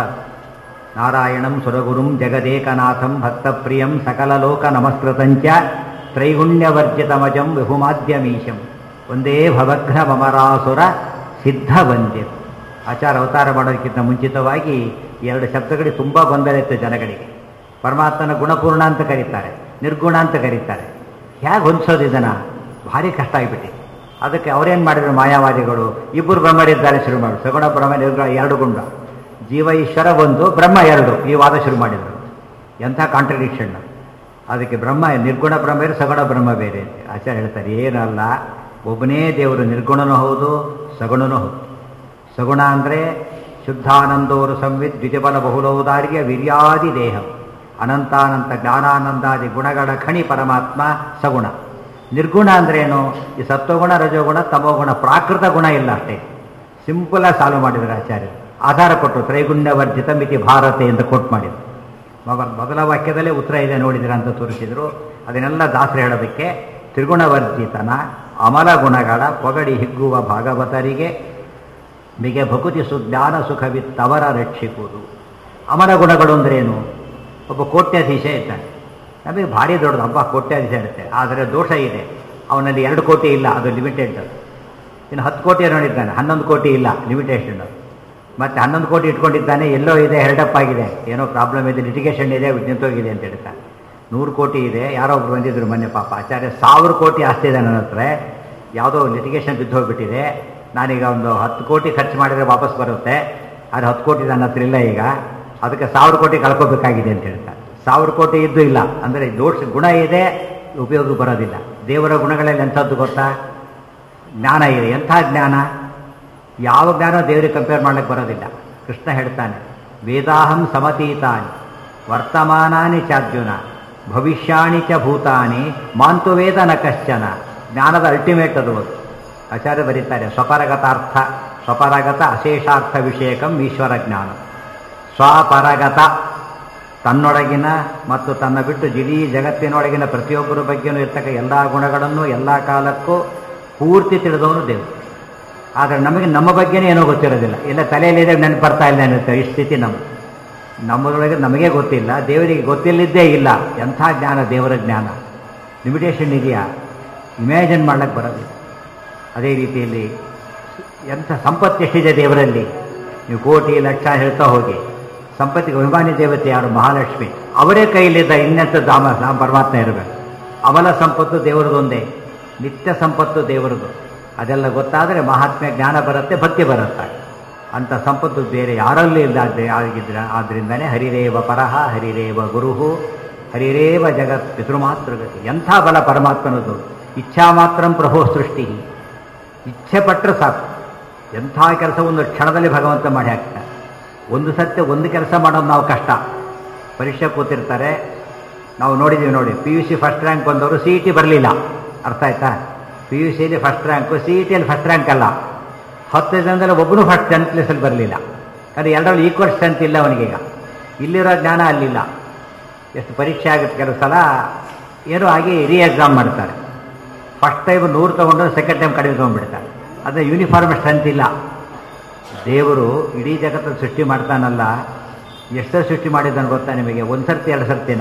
ನಾರಾಯಣಂ ಸುರಗುರುಂ ಜಗದೇಕನಾಥಂ ಭಕ್ತಪ್ರಿಯಂ ಸಕಲಲೋಕ ನಮಸ್ಕೃತಂಚ ತ್ರೈಗುಣ್ಯವರ್ಜಿತಮಜಂ ವಿಹುಮಾದ್ಯಮೀಶಂ ಒಂದೇ ಭವಘ್ನ ಮಮರಾಸುರ ಸಿದ್ಧ ವಂದ್ಯ ಆಚಾರ ಅವತಾರ ಮಾಡೋದಕ್ಕಿಂತ ಮುಂಚಿತವಾಗಿ ಎರಡು ಶಬ್ದಗಳಿಗೆ ತುಂಬ ಗೊಂದಲ ಇತ್ತು ಜನಗಳಿಗೆ ಪರಮಾತ್ಮನ ಗುಣಪೂರ್ಣ ಅಂತ ಕರೀತಾರೆ ನಿರ್ಗುಣ ಅಂತ ಕರೀತಾರೆ ಹೇಗೆ ಹೊಂದಿಸೋದು ಇದನ್ನು ಭಾರಿ ಕಷ್ಟ ಆಗಿಬಿಟ್ಟು ಅದಕ್ಕೆ ಅವರೇನು ಮಾಡಿದ್ರು ಮಾಯಾವಾದಿಗಳು ಇಬ್ಬರು ಬ್ರಹ್ಮರಿದ್ದಾರೆ ಶುರು ಮಾಡಿದ್ರು ಸಗುಣ ಬ್ರಹ್ಮ ನಿರ್ಗುಣ ಎರಡು ಗುಂಡ ಜೀವ ಈಶ್ವರ ಒಂದು ಬ್ರಹ್ಮ ಎರಡು ಈ ವಾದ ಶುರು ಮಾಡಿದರು ಎಂಥ ಕಾಂಟ್ರಡಿಕ್ಷನ್ ಅದಕ್ಕೆ ಬ್ರಹ್ಮ ನಿರ್ಗುಣ ಬ್ರಹ್ಮ ಬೇರೆ ಸಗುಣ ಬ್ರಹ್ಮ ಬೇರೆ ಅಂತ ಆಚಾರ್ಯ ಹೇಳ್ತಾರೆ ಏನಲ್ಲ ಒಬ್ಬನೇ ದೇವರು ನಿರ್ಗುಣನೂ ಹೌದು ಸಗುಣನೂ ಹೌದು ಸಗುಣ ಅಂದರೆ ಶುದ್ಧಾನಂದೋರು ಸಂವಿತ್ ದ್ವಿಜಬಲ ಬಹುಲೌದಾರ್ಯ ವೀರ್ಯಾದಿ ದೇಹ ಅನಂತಾನಂತ ಜ್ಞಾನಾನಂದಾದಿ ಗುಣಗಳ ಖಣಿ ಪರಮಾತ್ಮ ಸಗುಣ ನಿರ್ಗುಣ ಅಂದ್ರೇನು ಈ ಸತ್ವಗುಣ ರಜೋಗುಣ ತಮೋಗುಣ ಪ್ರಾಕೃತ ಗುಣ ಇಲ್ಲ ಅಷ್ಟೇ ಸಿಂಪಲಾಗಿ ಸಾಲ್ವ್ ಮಾಡಿದ್ದಾರೆ ಆಚಾರ್ಯರು ಆಧಾರ ಕೊಟ್ಟರು ತ್ರೈಗುಣ್ಯವರ್ಜಿತ ಮಿತಿ ಭಾರತೆ ಅಂತ ಕೋಟ್ ಮಾಡಿದರು ಮೊದ- ಮೊದಲ ವಾಕ್ಯದಲ್ಲೇ ಉತ್ತರ ಇದೆ ನೋಡಿದಿರ ಅಂತ ತೋರಿಸಿದ್ರು ಅದನ್ನೆಲ್ಲ ದಾಸರು ಹೇಳೋದಕ್ಕೆ ತ್ರಿಗುಣವರ್ಜಿತನ ಅಮಲ ಗುಣಗಳ ಪೊಗಡಿ ಹಿಗ್ಗುವ ಭಾಗವತರಿಗೆ ಮಿಗೆ ಭಕುತಿ ಸುಜ್ಞಾನ ಸುಖವಿತ್ತವರ ರಕ್ಷಿಸುವುದು ಅಮರ ಗುಣಗಳು ಅಂದ್ರೇನು ಒಬ್ಬ ಕೋಟ್ಯಾಧೀಶ ಇದ್ದಾನೆ ನಮಗೆ ಭಾರಿ ದೊಡ್ಡದು ಹಬ್ಬ ಕೋಟ್ಯಾಧೀಶ ಇರುತ್ತೆ ಆದರೆ ದೋಷ ಇದೆ ಅವನಲ್ಲಿ ಎರಡು ಕೋಟಿ ಇಲ್ಲ ಅದು ಲಿಮಿಟೆಡ್ ಇನ್ನು ಹತ್ತು ಕೋಟಿ ನೋಡಿದ್ದಾನೆ ಹನ್ನೊಂದು ಕೋಟಿ ಇಲ್ಲ ಲಿಮಿಟೇಷನ್ ಮತ್ತೆ ಹನ್ನೊಂದು ಕೋಟಿ ಇಟ್ಕೊಂಡಿದ್ದಾನೆ ಎಲ್ಲೋ ಇದೆ ಹೆರಡಪ್ ಆಗಿದೆ ಏನೋ ಪ್ರಾಬ್ಲಮ್ ಇದೆ ಲಿಟಿಗೇಷನ್ ಇದೆ ನಿಂತೋಗಿದೆ ಅಂತ ಹೇಳ್ತಾನೆ ನೂರು ಕೋಟಿ ಇದೆ ಯಾರೋ ಒಬ್ರು ಬಂದಿದ್ರು ಮೊನ್ನೆ ಪಾಪ ಆಚಾರ್ಯ ಸಾವಿರ ಕೋಟಿ ಆಸ್ತಿ ಇದೆ ನನ್ನ ಹತ್ರ ಯಾವುದೋ ಲಿಟಿಗೇಷನ್ ಬಿದ್ದು ಹೋಗ್ಬಿಟ್ಟಿದೆ ನಾನೀಗ ಒಂದು ಹತ್ತು ಕೋಟಿ ಖರ್ಚು ಮಾಡಿದರೆ ವಾಪಸ್ ಬರುತ್ತೆ ಆದರೆ ಹತ್ತು ಕೋಟಿ ನನ್ನ ಹತ್ರ ಇಲ್ಲ ಈಗ ಅದಕ್ಕೆ ಸಾವಿರ ಕೋಟಿ ಕಳ್ಕೋಬೇಕಾಗಿದೆ ಅಂತ ಹೇಳ್ತಾರೆ ಸಾವಿರ ಕೋಟಿ ಇದ್ದು ಇಲ್ಲ ಅಂದರೆ ದೋಷ ಗುಣ ಇದೆ ಉಪಯೋಗ ಬರೋದಿಲ್ಲ ದೇವರ ಗುಣಗಳಲ್ಲಿ ಎಂಥದ್ದು ಗೊತ್ತಾ ಜ್ಞಾನ ಇದೆ ಎಂಥ ಜ್ಞಾನ ಯಾವ ಜ್ಞಾನ ದೇವರಿಗೆ ಕಂಪೇರ್ ಮಾಡ್ಲಿಕ್ಕೆ ಬರೋದಿಲ್ಲ ಕೃಷ್ಣ ಹೇಳ್ತಾನೆ ವೇದಾಹಂ ಸಮತೀತಾನಿ ವರ್ತಮಾನಾನಿ ಚಾರ್ಜುನ ಭವಿಷ್ಯಾಣಿ ಚ ಭೂತಾನಿ ಮಾಂತು ವೇದ ನ ಕಶ್ಚನ ಜ್ಞಾನದ ಅಲ್ಟಿಮೇಟ್ ಅದು ಅದು. ಆಚಾರ್ಯ ಬರೀತಾರೆ ಸ್ವಪರಗತಾರ್ಥ ಸ್ವಪರಗತ ಅಶೇಷಾರ್ಥ ವಿಷಯಕಂ ಈಶ್ವರ ಜ್ಞಾನ ಸ್ವಪರಗತ ತನ್ನೊಳಗಿನ ಮತ್ತು ತನ್ನ ಬಿಟ್ಟು ಇಡೀ ಜಗತ್ತಿನೊಳಗಿನ ಪ್ರತಿಯೊಬ್ಬರ ಬಗ್ಗೆನೂ ಇರ್ತಕ್ಕ ಎಲ್ಲ ಗುಣಗಳನ್ನು ಎಲ್ಲ ಕಾಲಕ್ಕೂ ಪೂರ್ತಿ ತಿಳಿದವನು ದೇವರು ಆದರೆ ನಮಗೆ ನಮ್ಮ ಬಗ್ಗೆನೇ ಏನೋ ಗೊತ್ತಿರೋದಿಲ್ಲ ಇಲ್ಲ ತಲೆಯಲ್ಲಿದೆ ನೆನಪು ಬರ್ತಾ ಇಲ್ಲ ಅನ್ನುತ್ತೆ ಈ ಸ್ಥಿತಿ ನಮ್ಮ ನಮ್ಮದೊಳಗೆ ನಮಗೆ ಗೊತ್ತಿಲ್ಲ ದೇವರಿಗೆ ಗೊತ್ತಿಲ್ಲದ್ದೇ ಇಲ್ಲ ಎಂಥ ಜ್ಞಾನ ದೇವರ ಜ್ಞಾನ ಲಿಮಿಟೇಷನ್ ಇದೆಯಾ ಇಮ್ಯಾಜಿನ್ ಮಾಡ್ಲಿಕ್ಕೆ ಬರೋದಿಲ್ಲ ಅದೇ ರೀತಿಯಲ್ಲಿ ಎಂಥ ಸಂಪತ್ತು ಎಷ್ಟಿದೆ ದೇವರಲ್ಲಿ ನೀವು ಕೋಟಿ ಲಕ್ಷ ಹೇಳ್ತಾ ಹೋಗಿ ಸಂಪತ್ತಿಗೆ ಅಭಿಮಾನಿ ದೇವತೆ ಯಾರು ಮಹಾಲಕ್ಷ್ಮಿ ಅವರೇ ಕೈಲಿದ್ದ ಇನ್ನೆಂಥ ಧಾಮ ಧಾಮ ಪರಮಾತ್ಮ ಇರಬೇಕು ಅವಲ ಸಂಪತ್ತು ದೇವರದೊಂದೇ ನಿತ್ಯ ಸಂಪತ್ತು ದೇವರದು ಅದೆಲ್ಲ ಗೊತ್ತಾದರೆ ಮಹಾತ್ಮೆ ಜ್ಞಾನ ಬರುತ್ತೆ ಭಕ್ತಿ ಬರುತ್ತೆ ಅಂಥ ಸಂಪತ್ತು ಬೇರೆ ಯಾರಲ್ಲೂ ಇಲ್ಲ ಆದ್ರೆ- ಆಗಿದ್ರೆ ಆದ್ದರಿಂದನೇ ಹರಿರೇವ ಪರಹ ಹರಿರೇವ ಗುರುಹು ಹರಿರೇವ ಜಗತ್ ಪಿತೃಮಾತೃಗತಿ ಎಂಥ ಬಲ ಪರಮಾತ್ಮನದು ಇಚ್ಛಾ ಮಾತ್ರಂ ಪ್ರಭೋ ಸೃಷ್ಟಿ ಇಚ್ಛೆ ಪಟ್ಟರೆ ಸಾಕು ಎಂಥ ಕೆಲಸ ಒಂದು ಕ್ಷಣದಲ್ಲಿ ಭಗವಂತ ಮಾಡಿ ಹಾಕ್ತಾನೆ ಒಂದು ಸತ್ಯ ಒಂದು ಕೆಲಸ ಮಾಡೋದು ನಾವು ಕಷ್ಟ ಪರೀಕ್ಷೆ ಕೂತಿರ್ತಾರೆ ನಾವು ನೋಡಿದ್ದೀವಿ ನೋಡಿ P U C first rank ಬಂದವರು ಸಿ ಇ ಟಿ ಬರಲಿಲ್ಲ ಅರ್ಥ ಆಯ್ತಾ ಪಿ ಯು ಸಿಲಿ ಫಸ್ಟ್ ರ್ಯಾಂಕು ಸಿ ಇ ಟಿಯಲ್ಲಿ ಫಸ್ಟ್ ರ್ಯಾಂಕ್ ಅಲ್ಲ ಹತ್ತು ಜನದಲ್ಲಿ ಒಬ್ಬನು ಫಸ್ಟ್ ಟೆಂತ್ ಪ್ಲೇಸಲ್ಲಿ ಬರಲಿಲ್ಲ ಯಾಕಂದರೆ ಎರಡರಲ್ಲಿ ಈಕ್ವಲ್ ಸ್ಟ್ರೆಂತ್ ಇಲ್ಲ ಅವನಿಗೀಗ ಇಲ್ಲಿರೋ ಜ್ಞಾನ ಅಲ್ಲಿಲ್ಲ ಎಷ್ಟು ಪರೀಕ್ಷೆ ಆಗುತ್ತೆ ಕೆಲವು ಸಲ ಏನೋ ಆಗಿ ರೀ ಎಕ್ಸಾಮ್ ಮಾಡ್ತಾರೆ ಫಸ್ಟ್ ಟೈಮ್ ನೂರು ತೊಗೊಂಡು ಸೆಕೆಂಡ್ ಟೈಮ್ ಕಡಿಮೆ ತೊಗೊಂಡ್ಬಿಡ್ತಾರೆ ಆದರೆ ಯೂನಿಫಾರ್ಮ್ ಸ್ಟ್ರೆಂತ್ ಇಲ್ಲ ದೇವರು ಇಡೀ ಜಗತ್ತನ್ನು ಸೃಷ್ಟಿ ಮಾಡ್ತಾನಲ್ಲ ಎಷ್ಟು ಸೃಷ್ಟಿ ಮಾಡಿದ್ದಾನೆ ಗೊತ್ತಾ ನಿಮಗೆ ಒಂದು ಸರ್ತಿ ಎರಡು ಸರ್ತಿನ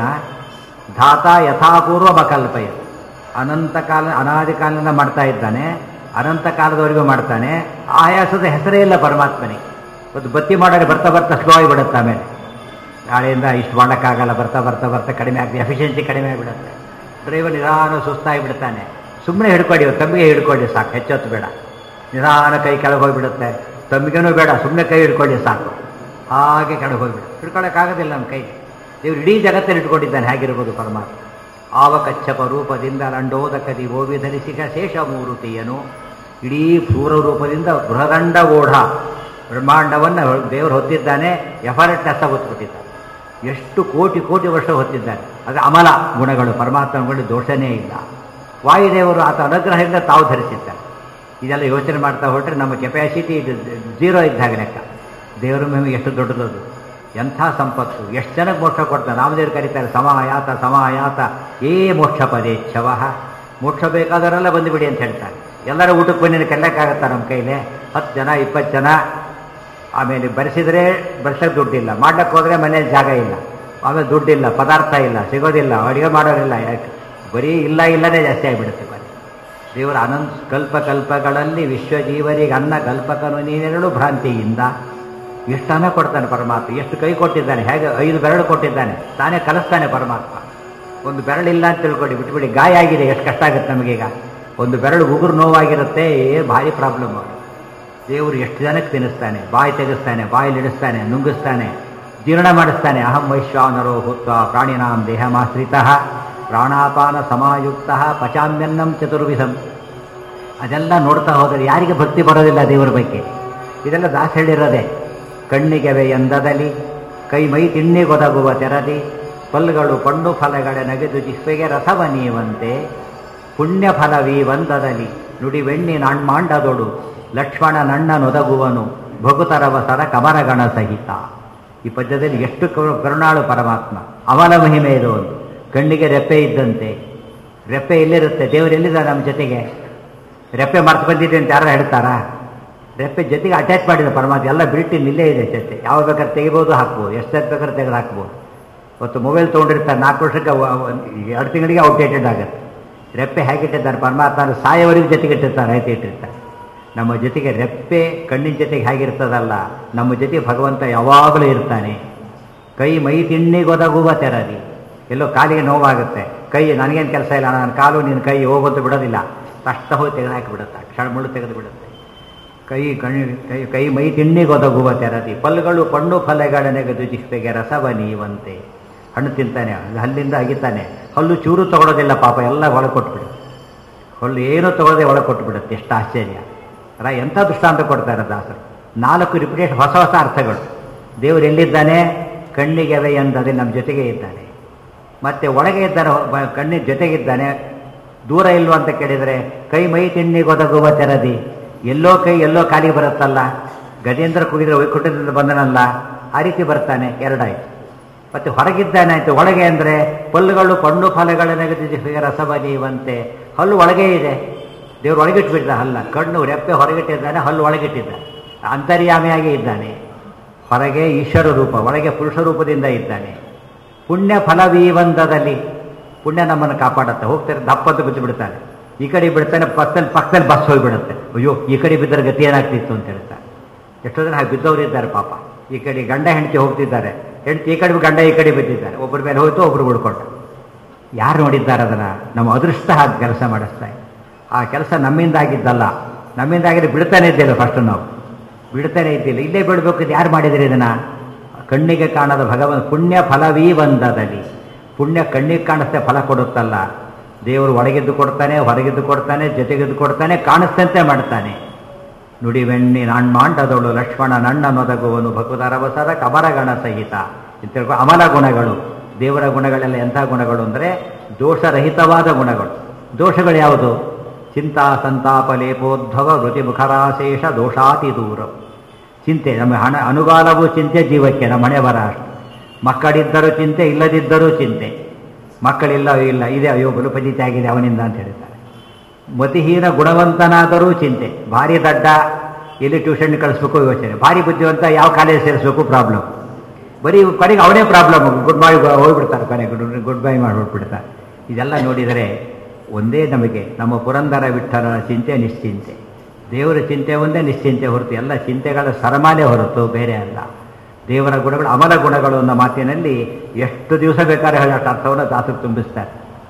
ಧಾತ ಯಥಾಪೂರ್ವ ಬಕಲ್ಪಯ ಅನಂತ ಕಾಲ ಅನಾದಿ ಕಾಲದಿಂದ ಮಾಡ್ತಾ ಇದ್ದಾನೆ ಅನಂತ ಕಾಲದವರೆಗೂ ಮಾಡ್ತಾನೆ ಆಯಾಸದ ಹೆಸರೇ ಇಲ್ಲ ಪರಮಾತ್ಮನಿಗೆ ಒಂದು ಬತ್ತಿ ಮಾಡೋದು ಬರ್ತಾ ಬರ್ತಾ ಸ್ಲೋ ಆಗಿಬಿಡುತ್ತೆ ಆಮೇಲೆ ನಾಳೆಯಿಂದ ಇಷ್ಟು ಮಾಡೋಕ್ಕಾಗಲ್ಲ ಬರ್ತಾ ಬರ್ತಾ ಬರ್ತಾ ಕಡಿಮೆ ಆಗ್ತದೆ ಎಫಿಷಿಯನ್ಸಿ ಕಡಿಮೆ ಆಗಿಬಿಡುತ್ತೆ ಡ್ರೈವರ್ ನಿಧಾನ ಸುಸ್ತಾಗಿ ಬಿಡ್ತಾನೆ ಸುಮ್ಮನೆ ಹಿಡ್ಕೊಳ್ಳಿ ತಮ್ಮಿಗೆ ಹಿಡ್ಕೊಳ್ಳಿ ಸಾಕು ಹೆಚ್ಚೊತ್ತು ಬೇಡ ನಿಧಾನ ಕೈ ಕೆಳಗೆ ಹೋಗಿಬಿಡುತ್ತೆ ತಮ್ಮಿಗೇನೂ ಬೇಡ ಸುಮ್ಮನೆ ಕೈ ಹಿಡ್ಕೊಳ್ಳಿ ಸಾಕು ಹಾಗೆ ಕೆಳಗೆ ಹೋಗ್ಬಿಡು ಹಿಡ್ಕೊಳ್ಳೋಕ್ಕಾಗೋದಿಲ್ಲ ನಮ್ಮ ಕೈಗೆ ದೇವರು ಇಡೀ ಜಗತ್ತಲ್ಲಿ ಇಟ್ಕೊಂಡಿದ್ದಾನೆ ಹೇಗಿರ್ಬೋದು ಪರಮಾತ್ಮ ಆವ ಕಚ್ಚಪ ರೂಪದಿಂದ ಲಂಡೋದಕದಿ ಓವಿ ಧರಿಸಿದ ಶೇಷ ಮೂರುತಿಯನು ಇಡೀ ಪೂರ ರೂಪದಿಂದ ಬೃಹದಂಡ ಓಢ ಬ್ರಹ್ಮಾಂಡವನ್ನು ದೇವರು ಹೊತ್ತಿದ್ದಾನೆ ಎಫರೆಟ್ನೆಸ್ ಹೊತ್ಬಿಟ್ಟಿದ್ದಾನೆ ಎಷ್ಟು ಕೋಟಿ ಕೋಟಿ ವರ್ಷ ಹೊತ್ತಿದ್ದಾನೆ ಅದು ಅಮಲ ಗುಣಗಳು ಪರಮಾತ್ಮಗಳು ದೋಷನೇ ಇಲ್ಲ ವಾಯುದೇವರು ಆತ ಅನುಗ್ರಹದಿಂದ ತಾವು ಧರಿಸಿದ್ದಾರೆ ಇದೆಲ್ಲ ಯೋಚನೆ ಮಾಡ್ತಾ ಹೊರಟ್ರೆ ನಮ್ಮ ಕೆಪಾಸಿಟಿ ಇದು ಜೀರೋ ಇದ್ದಾಗ ಲೆಕ್ಕ ದೇವರು ಮೇಲೆ ಎಷ್ಟು ದೊಡ್ಡದದು ಎಂಥ ಸಂಪತ್ತು ಎಷ್ಟು ಜನಕ್ಕೆ ಮೋಕ್ಷ ಕೊಡ್ತಾರೆ ರಾಮದೇವರು ಕರೀತಾರೆ ಸಮಾಯಾತ ಸಮಾಯಾತ ಏ ಮೋಕ್ಷ ಪದೇಚ್ಛವ ಮೋಕ್ಷ ಬೇಕಾದವರೆಲ್ಲ ಬಂದುಬಿಡಿ ಅಂತ ಹೇಳ್ತಾರೆ ಎಲ್ಲರ ಊಟಕ್ಕೆ ಬನ್ನಿ ಕಲ್ಲಕ್ಕಾಗತ್ತಾ ನಮ್ಮ ಕೈಲೇ ಹತ್ತು ಜನ ಇಪ್ಪತ್ತು ಜನ ಆಮೇಲೆ ಬರೆಸಿದ್ರೆ ಬರ್ಸೋಕ್ಕೆ ದುಡ್ಡಿಲ್ಲ ಮಾಡ್ಲಿಕ್ಕೆ ಹೋದರೆ ಮನೇಲಿ ಜಾಗ ಇಲ್ಲ ಆಮೇಲೆ ದುಡ್ಡಿಲ್ಲ ಪದಾರ್ಥ ಇಲ್ಲ ಸಿಗೋದಿಲ್ಲ ಅಡುಗೆ ಮಾಡೋರಿಲ್ಲ ಯಾಕೆ ಬರೀ ಇಲ್ಲ ಇಲ್ಲನೇ ಜಾಸ್ತಿ ಆಗಿಬಿಡುತ್ತೆ ಬರೀ ದೇವರ ಅನಂತ ಕಲ್ಪ ಕಲ್ಪಗಳಲ್ಲಿ ವಿಶ್ವಜೀವನಿಗೆ ಅನ್ನ ಕಲ್ಪಕನು ನೀನೆರಡು ಭ್ರಾಂತಿಯಿಂದ ಎಷ್ಟು ಅನ್ನ ಕೊಡ್ತಾನೆ ಪರಮಾತ್ಮ ಎಷ್ಟು ಕೈ ಕೊಟ್ಟಿದ್ದಾನೆ ಹೇಗೆ ಐದು ಬೆರಳು ಕೊಟ್ಟಿದ್ದಾನೆ ತಾನೇ ಕಲಿಸ್ತಾನೆ ಪರಮಾತ್ಮ ಒಂದು ಬೆರಳಿಲ್ಲ ಅಂತ ತಿಳ್ಕೊಳ್ಳಿ ಬಿಟ್ಬಿಡಿ ಗಾಯ ಆಗಿದೆ ಎಷ್ಟು ಕಷ್ಟ ಆಗುತ್ತೆ ನಮಗೀಗ ಒಂದು ಬೆರಳು ಉಗುರು ನೋವಾಗಿರುತ್ತೆ ಏ ಭಾರಿ ಪ್ರಾಬ್ಲಮ್ ದೇವರು ಎಷ್ಟು ಜನಕ್ಕೆ ತಿನ್ನಿಸ್ತಾನೆ ಬಾಯಿ ತೆಗೆಸ್ತಾನೆ ಬಾಯಿಲಿಡಿಸ್ತಾನೆ ನುಂಗಿಸ್ತಾನೆ ಜೀರ್ಣ ಮಾಡಿಸ್ತಾನೆ ಅಹಂ ವೈಶ್ವಾನರೋ ಭೂತ್ವ ಪ್ರಾಣಿನಾಂ ದೇಹಮಾಶ್ರಿತ ಪ್ರಾಣಾಪಾನ ಸಮಾಯುಕ್ತ ಪಚಾಮ್ಯನ್ನಂ ಚತುರ್ವಿಧಂ ಅದೆಲ್ಲ ನೋಡ್ತಾ ಹೋದರೆ ಯಾರಿಗೆ ಭಕ್ತಿ ಬರೋದಿಲ್ಲ ದೇವರ ಬಗ್ಗೆ ಇದೆಲ್ಲ ದಾಸ ಹೇಳಿರೋದೆ ಕಣ್ಣಿಗೆವೆ ಎಂದದಲ್ಲಿ ಕೈ ಮೈ ತಿಣ್ಣಿಗೊದಗುವ ತೆರದಿ ಪಲ್ಗಳು ಪಣ್ಣು ಫಲಗಳ ನಗೆದು ಜಿಹ್ವೆಗೆ ರಸವ ನೀವಂತೆ ಪುಣ್ಯ ಫಲವೀ ವಂದದಲ್ಲಿ ನುಡಿ ಬೆಣ್ಣಿ ನಾಣ್ಮಾಂಡದೊಡು ಲಕ್ಷ್ಮಣ ನಣ್ಣ ನೊದಗುವನು ಭಗುತರವ ಸರ ಕಮರಗಣ ಸಹಿತ ಈ ಪದ್ಯದಲ್ಲಿ ಎಷ್ಟು ಕರು- ಕರುಣಾಳು ಪರಮಾತ್ಮ ಅವನ ಮಹಿಮೆ ಇದು ಒಂದು ಕಣ್ಣಿಗೆ ರೆಪ್ಪೆ ಇದ್ದಂತೆ ರೆಪ್ಪೆ ಎಲ್ಲಿರುತ್ತೆ ದೇವರು ಎಲ್ಲಿದ್ದ ನಮ್ಮ ಜೊತೆಗೆ ರೆಪ್ಪೆ ಮರ್ತು ಬಂದಿದೆ ಅಂತ ಯಾರು ಹೇಳ್ತಾರಾ ರೆಪ್ಪೆ ಜೊತೆಗೆ ಅಟ್ಯಾಚ್ ಮಾಡಿದ ಪರಮಾತ್ಮ ಎಲ್ಲ ಬಿಲ್ಟಿನ್ ಇಲ್ಲೇ ಇದೆ ಜೊತೆ ಯಾವ ಬೇಕಾದ್ರೆ ತೆಗಿಬೋದು ಹಾಕ್ಬೋದು ಎಷ್ಟು ಬೇಕಾದ್ರೆ ತೆಗೆದು ಹಾಕ್ಬೋದು ಇವತ್ತು ಮೊಬೈಲ್ ತೊಗೊಂಡಿರ್ತಾರೆ ನಾಲ್ಕು ವರ್ಷಕ್ಕೆ ಅವ- ಅವ- ಎರಡು ತಿಂಗಳಿಗೆ ಔಟ್ಡೇಟೆಡ್ ಆಗುತ್ತೆ ರೆಪ್ಪೆ ಹೇಗಿಟ್ಟಿದ್ದಾರೆ ಪರಮಾತ್ಮ ಸಾಯವರೆಗೂ ಜೊತೆಗೆ ಇಟ್ಟಿರ್ತಾರೆ ಆಯ್ತು ಇಟ್ಟಿರ್ತಾರೆ ನಮ್ಮ ಜೊತೆಗೆ ರೆಪ್ಪೆ ಕಣ್ಣಿನ ಜೊತೆಗೆ ಹೇಗಿರ್ತದಲ್ಲ ನಮ್ಮ ಜೊತೆಗೆ ಭಗವಂತ ಯಾವಾಗಲೂ ಇರ್ತಾನೆ ಕೈ ಮೈ ತಿಣ್ಣಿಗೊದಗುವ ತೆರದಿ ಎಲ್ಲೋ ಕಾಲಿಗೆ ನೋವಾಗುತ್ತೆ ಕೈ ನನಗೇನು ಕೆಲಸ ಇಲ್ಲ ನನ್ನ ಕಾಲು ನಿನ್ನ ಕೈ ಹೋಗೋದು ಬಿಡೋದಿಲ್ಲ ಕಷ್ಟ ಹೋಗಿ ತೆಗೆದು ಹಾಕಿಬಿಡುತ್ತೆ ಕ್ಷಣ ಮುಳ್ಳು ತೆಗೆದು ಬಿಡುತ್ತೆ ಕೈ ಕಣ್ಣು ಕೈ ಕೈ ಮೈ ತಿಣ್ಣಿಗೊದಗುವ ತೆರದಿ ಪಲ್ಗಳು ಪಣ್ಣು ಫಲಗಳ ನೆಗೆದು ಜಿಹ್ವೆಗೆ ರಸವ ನೀವಂತೆ ಹಣ್ಣು ತಿಂತಾನೆ ಹಲ್ಲಿಂದ ಅಗಿತಾನೆ ಹಲ್ಲು ಚೂರು ತಗೊಳ್ಳೋದಿಲ್ಲ ಪಾಪ ಎಲ್ಲ ಒಳಗೆ ಕೊಟ್ಬಿಡು ಹಲ್ಲು ಏನೂ ತಗೊಳ್ಳದೆ ಒಳಗೆ ಕೊಟ್ಬಿಡುತ್ತೆ ಎಷ್ಟು ಆಶ್ಚರ್ಯ ಅಲ್ಲ ಎಂಥ ದೃಷ್ಟಾಂತ ಕೊಡ್ತಾರೆ ದಾಸರು ನಾಲ್ಕು ರಿಪಿಟೇಷನ್ ಹೊಸ ಹೊಸ ಅರ್ಥಗಳು ದೇವರು ಎಲ್ಲಿದ್ದಾನೆ ಕಣ್ಣಿಗೆವೆ ಎಂದರೆ ನಮ್ಮ ಜೊತೆಗೆ ಇದ್ದಾನೆ ಮತ್ತೆ ಒಳಗೆ ಇದ್ದಾನೆ ಬ- ಕಣ್ಣಿನ ಜೊತೆಗಿದ್ದಾನೆ ದೂರ ಇಲ್ವೋ ಅಂತ ಕೇಳಿದರೆ ಕೈ ಮೈ ತಿಣ್ಣಿಗೊದಗುವ ತೆರದಿ ಎಲ್ಲೋ ಕೈ ಎಲ್ಲೋ ಕಾಲಿಗೆ ಬರುತ್ತಲ್ಲ ಗಜೇಂದ್ರ ಕುಗಿದ್ರೆ ವೈಕುಂಠದಿಂದ ಬಂದನಲ್ಲ ಆ ರೀತಿ ಬರ್ತಾನೆ ಎರಡಾಯ್ತು ಮತ್ತೆ ಹೊರಗಿದ್ದಾನೆ ಆಯ್ತು ಒಳಗೆ ಅಂದರೆ ಪಲ್ಲುಗಳು ಪಣ್ಣು ಫಲಗಳ ನೆಗೆದಿಗೆ ರಸಬಲಿಯುವಂತೆ ಹಲ್ಲು ಒಳಗೆ ಇದೆ ದೇವರು ಒಳಗಿಟ್ಬಿಟ್ಟ ಹಲ್ಲ ಕಣ್ಣು ರೆಪ್ಪೆ ಹೊರಗಿಟ್ಟಿದ್ದಾನೆ ಹಲ್ಲು ಒಳಗಿಟ್ಟಿದ್ದಾನೆ ಅಂತರ್ಯಾಮಿಯಾಗಿ ಇದ್ದಾನೆ ಹೊರಗೆ ಈಶ್ವರ ರೂಪ ಒಳಗೆ ಪುರುಷ ರೂಪದಿಂದ ಇದ್ದಾನೆ ಪುಣ್ಯ ಫಲವೀವಂದದಲ್ಲಿ ಪುಣ್ಯ ನಮ್ಮನ್ನು ಕಾಪಾಡುತ್ತೆ ಹೋಗ್ತಾರೆ ದಪ್ಪತ್ತು ಬಿದ್ದು ಬಿಡ್ತಾನೆ ಈ ಕಡೆ ಬಿಡ್ತಾನೆ ಪಕ್ಕದಲ್ಲಿ ಪಕ್ಕದಲ್ಲಿ ಬಸ್ ಹೋಗಿಬಿಡುತ್ತೆ ಅಯ್ಯೋ ಈ ಕಡೆ ಬಿದ್ದರೆ ಗತಿ ಏನಾಗ್ತಿತ್ತು ಅಂತ ಹೇಳ್ತಾರೆ ಎಷ್ಟೋ ಜನ ಹಾಗೆ ಬಿದ್ದವರು ಇದ್ದಾರೆ ಪಾಪ ಈ ಕಡೆ ಗಂಡ ಹೆಂಡತಿ ಹೋಗ್ತಿದ್ದಾರೆ ಹೆಂಡತಿ ಈ ಕಡೆ ಗಂಡ ಈ ಕಡೆ ಬಿದ್ದಿದ್ದಾರೆ ಒಬ್ಬರ ಮೇಲೆ ಹೋಯ್ತು ಒಬ್ರು ಉಳ್ಕೊಂಡ ಯಾರು ನೋಡಿದ್ದಾರೆ ಅದನ್ನು ನಮ್ಮ ಅದೃಷ್ಟ ಹಾಗೆ ಕೆಲಸ ಮಾಡಿಸ್ತಾ ಇದೆ. ಆ ಕೆಲಸ ನಮ್ಮಿಂದ ಆಗಿದ್ದಲ್ಲ ನಮ್ಮಿಂದ ಆಗಿದ್ರೆ ಬಿಡ್ತಾನೆ ಇದ್ದಿಲ್ಲ ಫಸ್ಟ್ ನಾವು ಬಿಡ್ತಾನೆ ಇದ್ದಿಲ್ಲ ಇಲ್ಲೇ ಬಿಡಬೇಕು ಇದು ಯಾರು ಮಾಡಿದ್ರಿ ಇದನ್ನ ಕಣ್ಣಿಗೆ ಕಾಣದ ಭಗವಂತ ಪುಣ್ಯ ಫಲವೀ ಬಂದದಲ್ಲಿ ಪುಣ್ಯ ಕಣ್ಣಿಗೆ ಕಾಣಿಸ್ತೆ ಫಲ ಕೊಡುತ್ತಲ್ಲ ದೇವರು ಒಳಗಿದ್ದು ಕೊಡ್ತಾನೆ ಹೊರಗಿದ್ದು ಕೊಡ್ತಾನೆ ಜೊತೆಗಿದ್ದು ಕೊಡ್ತಾನೆ ಕಾಣಿಸ್ತಂತೆ ಮಾಡ್ತಾನೆ ನುಡಿವೆಣ್ಣಿ ನಾಣ್ಮಾಂಡದೊಳು ಲಕ್ಷ್ಮಣ ನಣ್ಣ ನೊದಗುವನು ಭಕುತರವಸರ ಕಮರಗಣ ಸಹಿತ ಇಂಥ ಅಮಲ ಗುಣಗಳು ದೇವರ ಗುಣಗಳೆಲ್ಲ ಎಂಥ ಗುಣಗಳು ಅಂದರೆ ದೋಷರಹಿತವಾದ ಗುಣಗಳು ದೋಷಗಳು ಯಾವುದು ಚಿಂತಾ ಸಂತಾಪ ಲೇಪೋದ್ಭವ ವೃತಿ ಮುಖರಾಶೇಷ ದೋಷಾತಿ ದೂರ ಚಿಂತೆ ನಮ್ಮ ಹಣ ಅನುಗಾಲವೂ ಚಿಂತೆ ಜೀವಕ್ಕೆ ನಮ್ಮ ಹಣೆ ಬರ ಅಷ್ಟು ಮಕ್ಕಳಿದ್ದರೂ ಚಿಂತೆ ಇಲ್ಲದಿದ್ದರೂ ಚಿಂತೆ ಮಕ್ಕಳಿಲ್ಲ ಇಲ್ಲ ಇದೆ ಅಯ್ಯೋ ಬಲುಪಜಿತೆ ಆಗಿದೆ ಅವನಿಂದ ಅಂತ ಹೇಳ್ತಾರೆ ಮತಿಹೀನ ಗುಣವಂತನಾದರೂ ಚಿಂತೆ ಭಾರಿ ದಡ್ಡ ಎಲ್ಲಿ ಟ್ಯೂಷನ್ ಕಳಿಸ್ಬೇಕು ಯೋಚನೆ ಭಾರಿ ಬುದ್ಧಿವಂತ ಯಾವ ಕಾಲೇಜ್ ಸೇರಿಸ್ಬೇಕು ಪ್ರಾಬ್ಲಮ್ ಬರೀ ಕೊನೆಗೆ ಅವನೇ ಪ್ರಾಬ್ಲಮ್ ಗುಡ್ ಬೈ ಹೋಗ್ಬಿಡ್ತಾರೆ ಕೊನೆಗೆ ಗುಡ್ ಗುಡ್ ಬೈ ಮಾಡಿಬಿಟ್ಬಿಡ್ತಾರೆ ಇದೆಲ್ಲ ನೋಡಿದರೆ ಒಂದೇ ನಮಗೆ ನಮ್ಮ ಪುರಂದರ ವಿಠಲನ ಚಿಂತೆ ನಿಶ್ಚಿಂತೆ ದೇವರ ಚಿಂತೆ ಒಂದೇ ನಿಶ್ಚಿಂತೆ ಹೊರತು ಎಲ್ಲ ಚಿಂತೆಗಳ ಸರಮಾಲೆ ಹೊರತು ಬೇರೆ ಅಲ್ಲ ದೇವರ ಗುಣಗಳು ಅಮಲ ಗುಣಗಳು ಅನ್ನೋ ಮಾತಿನಲ್ಲಿ ಎಷ್ಟು ದಿವಸ ಬೇಕಾದ್ರೆ ಹೇಳೋ ಅರ್ಥವನ್ನು ದಾಸರು ತುಂಬಿಸ್ತಾರೆ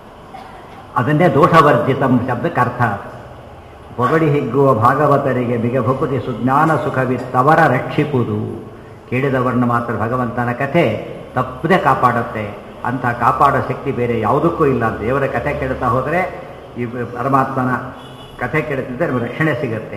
ಅದನ್ನೇ ದೋಷವರ್ಜಿತಂ ಶಬ್ದಕ್ಕೆ ಅರ್ಥ ಅದು. ಹೊಗಡಿ ಹಿಗ್ಗುವ ಭಾಗವತರಿಗೆ ಬಿಗ ಭಕುತಿ ಸುಜ್ಞಾನ ಸುಖವಿತ್ತವರ ರಕ್ಷಿಪುದು ಕೇಳಿದವರನ್ನು ಮಾತ್ರ ಭಗವಂತನ ಕಥೆ ತಪ್ಪದೆ ಕಾಪಾಡುತ್ತೆ ಅಂಥ ಕಾಪಾಡೋ ಶಕ್ತಿ ಬೇರೆ ಯಾವುದಕ್ಕೂ ಇಲ್ಲ ದೇವರ ಕಥೆ ಕೇಳ್ತಾ ಹೋದರೆ ಈ ಪರಮಾತ್ಮನ ಕಥೆ ಕೇಳುತ್ತಿದ್ದರೆ ನಮಗೆ ರಕ್ಷಣೆ ಸಿಗುತ್ತೆ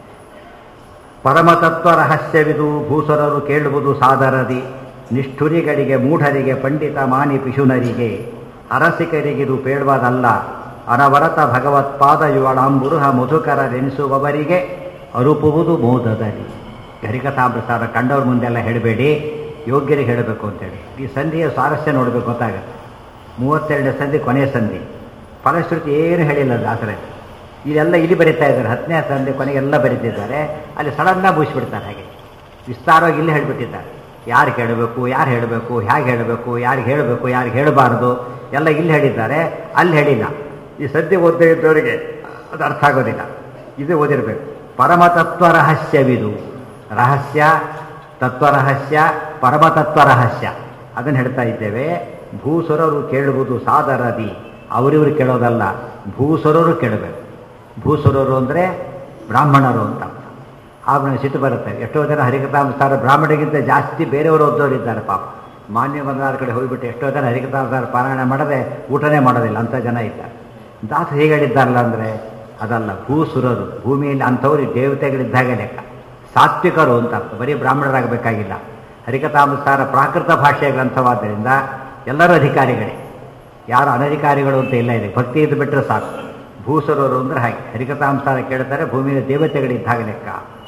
ಪರಮತತ್ವ ರಹಸ್ಯವಿದು ಭೂಸರರು ಕೇಳುವುದು ಸಾದರದಿ ನಿಷ್ಠುರಿಗಳಿಗೆ ಮೂಢರಿಗೆ ಪಂಡಿತ ಮಾನಿ ಪಿಶುನರಿಗೆ ಅರಸಿಕರಿಗಿದು ಪೇಳುವುದಲ್ಲ ಅನವರತ ಭಗವತ್ಪಾದ ಯುವಳಾಂಬುರುಹ ಮಧುಕರರೆನಿಸುವವರಿಗೆ ಅರುಪುವುದು ಮೋದದಲ್ಲಿ ಹರಿಕಥಾಮೃತಾರ ಕಂಡವ್ರ ಮುಂದೆಲ್ಲ ಹೇಳಬೇಡಿ ಯೋಗ್ಯರಿಗೆ ಹೇಳಬೇಕು ಅಂತೇಳಿ ಈ ಸಂಧಿಯ ಸ್ವಾರಸ್ಯ ನೋಡಬೇಕು ಗೊತ್ತಾಗುತ್ತೆ ಮೂವತ್ತೆರಡನೇ ಸಂಧಿ ಕೊನೆಯ ಸಂಧಿ ಫಲಶ್ರುತಿ ಏನು ಹೇಳಿಲ್ಲ ದಾಸರಲ್ಲಿ ಇದೆಲ್ಲ ಇಲ್ಲಿ ಬರೀತಾ ಇದ್ದಾರೆ ಹತ್ತನೇ ಸಂಧಿ ಕೊನೆಗೆಲ್ಲ ಬರೀತಿದ್ದಾರೆ ಅಲ್ಲಿ ಸಡನ್ನಾಗಿ ಮುಗಿಸ್ಬಿಡ್ತಾರೆ ಹಾಗೆ ವಿಸ್ತಾರವಾಗಿ ಇಲ್ಲಿ ಹೇಳಿಬಿಟ್ಟಿದ್ದಾರೆ ಯಾರು ಕೇಳಬೇಕು ಯಾರು ಹೇಳಬೇಕು ಹೇಗೆ ಹೇಳಬೇಕು ಯಾರಿಗೆ ಹೇಳಬೇಕು ಯಾರಿಗೆ ಹೇಳಬಾರ್ದು ಎಲ್ಲ ಇಲ್ಲಿ ಹೇಳಿದ್ದಾರೆ ಅಲ್ಲಿ ಹೇಳಿಲ್ಲ ಈ ಸದ್ಯ ಓದ್ತಾ ಇದ್ದವರಿಗೆ ಅದು ಅರ್ಥ ಆಗೋದಿಲ್ಲ ಇದು ಓದಿರಬೇಕು ಪರಮತತ್ವ ರಹಸ್ಯವಿದು ರಹಸ್ಯ ತತ್ವರಹಸ್ಯ ಪರಮತತ್ವ ರಹಸ್ಯ ಅದನ್ನು ಹೇಳ್ತಾ ಇದ್ದೇವೆ ಭೂಸುರರು ಕೇಳುವುದು ಸಾದರದಿ ಅವರಿವರು ಕೇಳೋದಲ್ಲ ಭೂಸುರರು ಕೇಳಬೇಕು ಭೂಸುರರು ಅಂದರೆ ಬ್ರಾಹ್ಮಣರು ಅಂತ ಅರ್ಥ ಆಗ ಸಿಟ್ಟು ಬರುತ್ತೆ ಎಷ್ಟೋ ಜನ ಹರಿಕಥಾಂಸಾರ ಬ್ರಾಹ್ಮಣರಿಗಿಂತ ಜಾಸ್ತಿ ಬೇರೆಯವರು ಓದೋರಿದ್ದಾರೆ ಪಾಪ ಮಾನ್ಯ ಬಂದಾರ ಕಡೆ ಹೋಗ್ಬಿಟ್ಟು ಎಷ್ಟೋ ಜನ ಹರಿಕಥಾಂಸಾರ ಪಾರಾಯಣ ಮಾಡದೆ ಊಟನೇ ಮಾಡೋದಿಲ್ಲ ಅಂಥ ಜನ ಇದ್ದಾರೆ ದಾಸ ಹೇಗೆ ಹೇಳಿದ್ದಾರಲ್ಲ ಅಂದರೆ ಅದಲ್ಲ ಭೂಸುರರು ಭೂಮಿಯಲ್ಲಿ ಅಂಥವ್ರು ದೇವತೆಗಳಿದ್ದಾಗೆ ಲೆಕ್ಕ ಸಾತ್ವಿಕರು ಅಂತ ಅರ್ಥ ಬರೀ ಬ್ರಾಹ್ಮಣರಾಗಬೇಕಾಗಿಲ್ಲ ಹರಿಕಥಾಂಸಾರ ಪ್ರಾಕೃತ ಭಾಷೆಯ ಗ್ರಂಥವಾದ್ದರಿಂದ ಎಲ್ಲರೂ ಅಧಿಕಾರಿಗಳೇ ಯಾರು ಅನಧಿಕಾರಿಗಳು ಅಂತ ಇಲ್ಲ ಇದೆ ಭಕ್ತಿ ಇದ್ದು ಬಿಟ್ಟರೆ ಸಾಕು ಭೂಸುರರು ಅಂದರೆ ಹಾಗೆ ಹರಿಕಥಾಂಸಾರ ಕೇಳ್ತಾರೆ ಭೂಮಿಯ ದೇವತೆಗಳಿದ್ದಾಗ ಲೆಕ್ಕ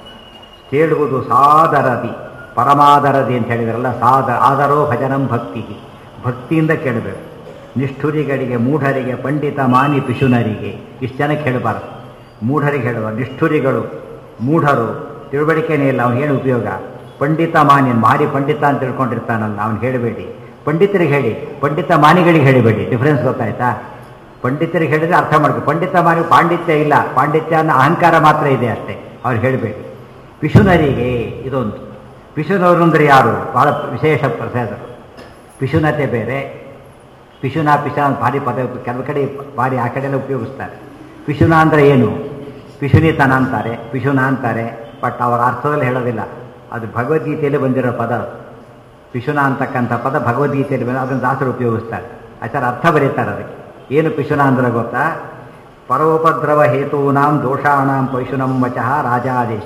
ಕೇಳುವುದು ಸಾದರದಿ ಪರಮಾದರದಿ ಅಂತ ಹೇಳಿದ್ರಲ್ಲ ಸಾದ ಆದರೋ ಭಜನಂ ಭಕ್ತಿ ಭಕ್ತಿಯಿಂದ ಕೇಳಬೇಕು ನಿಷ್ಠುರಿಗಳಿಗೆ ಮೂಢರಿಗೆ ಪಂಡಿತ ಮಾನಿ ಪಿಶುನರಿಗೆ ಇಷ್ಟು ಜನಕ್ಕೆ ಹೇಳಬಾರದು ಮೂಢರಿಗೆ ಹೇಳುವ ನಿಷ್ಠುರಿಗಳು ಮೂಢರು ತಿಳುವಳಿಕೆನೇ ಇಲ್ಲ ಅವ್ನು ಏನು ಉಪಯೋಗ ಪಂಡಿತ ಮಾನ್ಯನ್ ಮಾರಿ ಪಂಡಿತ ಅಂತ ತಿಳ್ಕೊಂಡಿರ್ತಾನಲ್ಲ ಅವ್ನು ಹೇಳಬೇಡಿ ಪಂಡಿತರಿಗೆ ಹೇಳಿ ಪಂಡಿತ ಮಾನಿಗಳಿಗೆ ಹೇಳಿಬೇಡಿ ಡಿಫ್ರೆನ್ಸ್ ಗೊತ್ತಾಯ್ತಾ ಪಂಡಿತರಿಗೆ ಹೇಳಿದ್ರೆ ಅರ್ಥ ಮಾಡ್ಬೇಕು ಪಂಡಿತ ಮಾನಿ ಪಾಂಡಿತ್ಯ ಇಲ್ಲ ಪಾಂಡಿತ್ಯ ಅನ್ನೋ ಅಹಂಕಾರ ಮಾತ್ರ ಇದೆ ಅಷ್ಟೇ ಅವ್ರು ಹೇಳಬೇಡಿ ಪಿಶುನರಿಗೆ ಇದೊಂದು ಪಿಶುನವರು ಅಂದರೆ ಯಾರು ಬಹಳ ವಿಶೇಷ ಪ್ರಸಾದರು ಪಿಶುನತೆ ಬೇರೆ ಪಿಶುನ ಪಿಶ ಅಂತ ಭಾರಿ ಪದ ಕೆಲವು ಕಡೆ ಭಾರಿ ಆ ಕಡೆಲ್ಲ ಉಪಯೋಗಿಸ್ತಾರೆ ಪಿಶುನ ಅಂದರೆ ಏನು ಪಿಶುನಿತನ ಅಂತಾರೆ ಪಿಶುನ ಅಂತಾರೆ ಬಟ್ ಅವರ ಅರ್ಥದಲ್ಲಿ ಹೇಳೋದಿಲ್ಲ ಅದು ಭಗವದ್ಗೀತೆಯಲ್ಲಿ ಬಂದಿರೋ ಪದ ಅದು. ಪಿಶುನ ಅಂತಕ್ಕಂಥ ಪದ ಭಗವದ್ಗೀತೆಯಲ್ಲಿ ಬಂದ ಅದನ್ನು ದಾಸರು ಉಪಯೋಗಿಸ್ತಾರೆ ಆಚಾರ ಅರ್ಥ ಬರೀತಾರೆ ಅದಕ್ಕೆ ಏನು ಪಿಶುನ ಅಂದ್ರೆ ಗೊತ್ತಾ ಪರೋಪದ್ರವ ಹೇತೂನಾಂ ದೋಷಾಣಾಂ ಪೈಶುನಂ ವಚಃ ರಾಜಾದೇಶ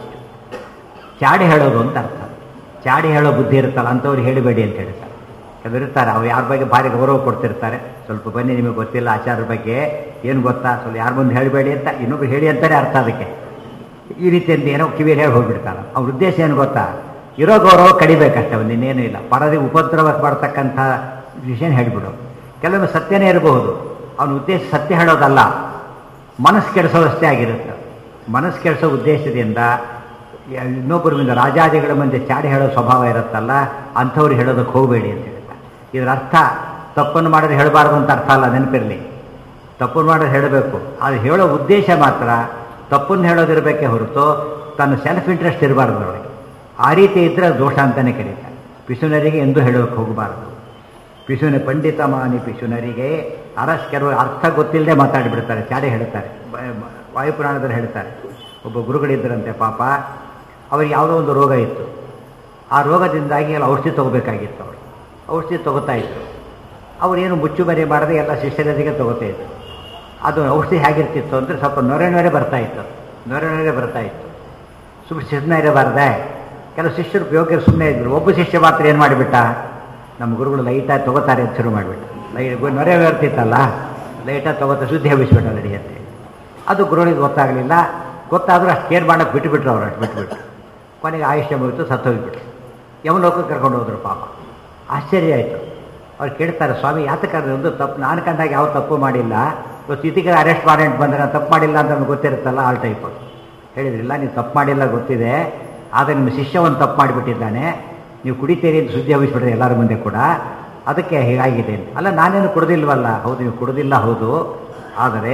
ಚಾಡಿ ಹೇಳೋದು ಅಂತ ಅರ್ಥ ಚಾಡಿ ಹೇಳೋ ಬುದ್ಧಿ ಇರುತ್ತಲ್ಲ ಅಂಥವ್ರು ಹೇಳಿಬೇಡಿ ಅಂತ ಹೇಳ್ತಾರೆ ಕೆಲವರು ಇರ್ತಾರೆ ಅವ್ರು ಯಾರ ಬಗ್ಗೆ ಭಾರಿ ಗೌರವ ಕೊಡ್ತಿರ್ತಾರೆ ಸ್ವಲ್ಪ ಬನ್ನಿ ನಿಮಗೆ ಗೊತ್ತಿಲ್ಲ ಆಚಾರ್ಯ ಬಗ್ಗೆ ಏನು ಗೊತ್ತಾ ಸ್ವಲ್ಪ ಯಾರ ಮುಂದೆ ಹೇಳಬೇಡಿ ಅಂತ ಇನ್ನೊಬ್ರು ಹೇಳಿ ಅಂತಾನೆ ಅರ್ಥ ಅದಕ್ಕೆ ಈ ರೀತಿಯಿಂದ ಏನೋ ಕಿವಿಯಲ್ಲಿ ಹೇಳಿ ಹೋಗ್ಬಿಡ್ತಾರೆ ಅವ್ರ ಉದ್ದೇಶ ಏನು ಗೊತ್ತಾ ಇರೋ ಗೌರವ ಕಡಿಬೇಕಷ್ಟೇ ಒಂದು ಇನ್ನೇನು ಇಲ್ಲ ಪರದಿ ಉಪದ್ರವ ಮಾಡ್ತಕ್ಕಂಥ ವಿಷಯ ಹೇಳಿಬಿಡು ಕೆಲವೊಮ್ಮೆ ಸತ್ಯನೇ ಇರಬಹುದು ಅವನ ಉದ್ದೇಶ ಸತ್ಯ ಹೇಳೋದಲ್ಲ ಮನಸ್ಸು ಕೆಡಿಸೋದಷ್ಟೇ ಆಗಿರುತ್ತೆ ಮನಸ್ಸು ಕೆಡಿಸೋ ಉದ್ದೇಶದಿಂದ ಇನ್ನೊಬ್ಬರ ಮುಂದೆ ರಾಜಾದಿಗಳ ಮುಂದೆ ಚಾಡಿ ಹೇಳೋ ಸ್ವಭಾವ ಇರುತ್ತಲ್ಲ ಅಂಥವ್ರು ಹೇಳೋದಕ್ಕೆ ಹೋಗಬೇಡಿ ಅಂತ ಹೇಳ್ತಾರೆ ಇದರ ಅರ್ಥ ತಪ್ಪನ್ನು ಮಾಡಿದ್ರೆ ಹೇಳಬಾರ್ದು ಅಂತ ಅರ್ಥ ಅಲ್ಲ ನೆನಪಿರಲಿ ತಪ್ಪನ್ನು ಮಾಡಿದ್ರೆ ಹೇಳಬೇಕು ಅದು ಹೇಳೋ ಉದ್ದೇಶ ಮಾತ್ರ ತಪ್ಪನ್ನು ಹೇಳೋದಿರಬೇಕೇ ಹೊರತು ತನ್ನ ಸೆಲ್ಫ್ ಇಂಟ್ರೆಸ್ಟ್ ಇರಬಾರ್ದು ಅವಳಿಗೆ ಆ ರೀತಿ ಇದ್ದರೆ ಅದು ದೋಷ ಅಂತಲೇ ಕರೀತಾರೆ ಪಿಶುನರಿಗೆ ಎಂದೂ ಹೇಳೋಕ್ಕೆ ಹೋಗಬಾರ್ದು ಪಿಶುನ ಪಂಡಿತ ಮಾನಿ ಪಿಶುನರಿಗೆ ಅರಸ್ ಕೆಲವು ಅರ್ಥ ಗೊತ್ತಿಲ್ಲದೆ ಮಾತಾಡಿಬಿಡ್ತಾರೆ ಚಾಡಿ ಹೇಳ್ತಾರೆ ಬ- ಬ- ವಾಯುಪುರಾಣದಲ್ಲಿ ಹೇಳ್ತಾರೆ ಒಬ್ಬ ಗುರುಗಳಿದ್ದರಂತೆ ಪಾಪ ಅವ್ರಿಗೆ ಯಾವುದೋ ಒಂದು ರೋಗ ಇತ್ತು ಆ ರೋಗದಿಂದಾಗಿ ಎಲ್ಲ ಔಷಧಿ ತಗೋಬೇಕಾಗಿತ್ತು ಅವರು ಔಷಧಿ ತಗೋತಾ ಇತ್ತು ಅವರೇನು ಮುಚ್ಚುಮರೆ ಮಾಡದೆ ಎಲ್ಲ ಶಿಷ್ಯರದಿಗೆ ತಗೋತಾ ಇದ್ರು ಅದು ಔಷಧಿ ಹೇಗಿರ್ತಿತ್ತು ಅಂದರೆ ಸ್ವಲ್ಪ ನೊರೆ ನೊರೆ ಬರ್ತಾ ಇತ್ತು ನೊರೆ ನೊರೆ ಬರ್ತಾ ಇತ್ತು ಸುಮ್ಮನೆ ಸುಮ್ಮನೆ ಇರಬಾರ್ದೆ ಕೆಲವು ಶಿಷ್ಯರು ಯೋಗ್ಯರು ಸುಮ್ಮನೆ ಇದ್ರು ಒಬ್ಬ ಶಿಷ್ಯ ಮಾತ್ರ ಏನು ಮಾಡಿಬಿಟ್ಟ ನಮ್ಮ ಗುರುಗಳು ಲೈಟಾಗಿ ತಗೋತಾರೆ ಅಂತ ಶುರು ಮಾಡಿಬಿಟ್ಟ ಲೈಟ್ ನೊರೆ ಬರ್ತಿತ್ತಲ್ಲ ಲೈಟಾಗಿ ತಗೋತಾ ಶುದ್ಧಿ ಹಬ್ಬಿಸ್ಬಿಟ್ಟ ನಡೆಯುತ್ತೆ ಅದು ಗುರುಗಳಿಗೆ ಗೊತ್ತಾಗಲಿಲ್ಲ ಗೊತ್ತಾದರೂ ಅಷ್ಟು ಕೇರ್ ಮಾಡೋಕ್ಕೆ ಬಿಟ್ಟುಬಿಟ್ರು ಅವ್ರು ಅಷ್ಟು ಬಿಟ್ಬಿಟ್ರು ಕೊನೆಗೆ ಆಯುಷ್ಯ ಮುಗಿತು ಸತ್ತೋಗಿಬಿಟ್ರು ಯಮಲೋಕಕ್ಕೆ ಕರ್ಕೊಂಡು ಹೋದ್ರು ಪಾಪ ಆಶ್ಚರ್ಯ ಆಯಿತು ಅವ್ರು ಕೇಳ್ತಾರೆ ಸ್ವಾಮಿ ಯಾತಕ್ಕಾದ್ರೆ ಒಂದು ತಪ್ಪು ನಾನು ಕಂಡಾಗ ಯಾವ ತಪ್ಪು ಮಾಡಿಲ್ಲ ಇವತ್ತು ಇತಿಗೆ ಅರೆಸ್ಟ್ ವಾರೆಂಟ್ ಬಂದರೆ ನಾನು ತಪ್ಪು ಮಾಡಿಲ್ಲ ಅಂತ ನಮ್ಗೆ ಗೊತ್ತಿರುತ್ತಲ್ಲ ಆಲ್ ಟೈಪ್ ಹೇಳಿದ್ರಿಲ್ಲ ನೀವು ತಪ್ಪು ಮಾಡಿಲ್ಲ ಗೊತ್ತಿದೆ ಆದರೆ ನಿಮ್ಮ ಶಿಷ್ಯ ಒಂದು ತಪ್ಪು ಮಾಡಿಬಿಟ್ಟಿದ್ದಾನೆ ನೀವು ಕುಡಿತೀರಿ ಅಂತ ಸುದ್ದಿ ಹಬ್ಬಿಸ್ಬಿಟ್ರೆ ಎಲ್ಲರ ಮುಂದೆ ಕೂಡ ಅದಕ್ಕೆ ಹೀಗಾಗಿದೆ ಅಂತ ಅಲ್ಲ ನಾನೇನು ಕುಡ್ದಿಲ್ವಲ್ಲ ಹೌದು ನೀವು ಕುಡ್ದಿಲ್ಲ ಹೌದು ಆದರೆ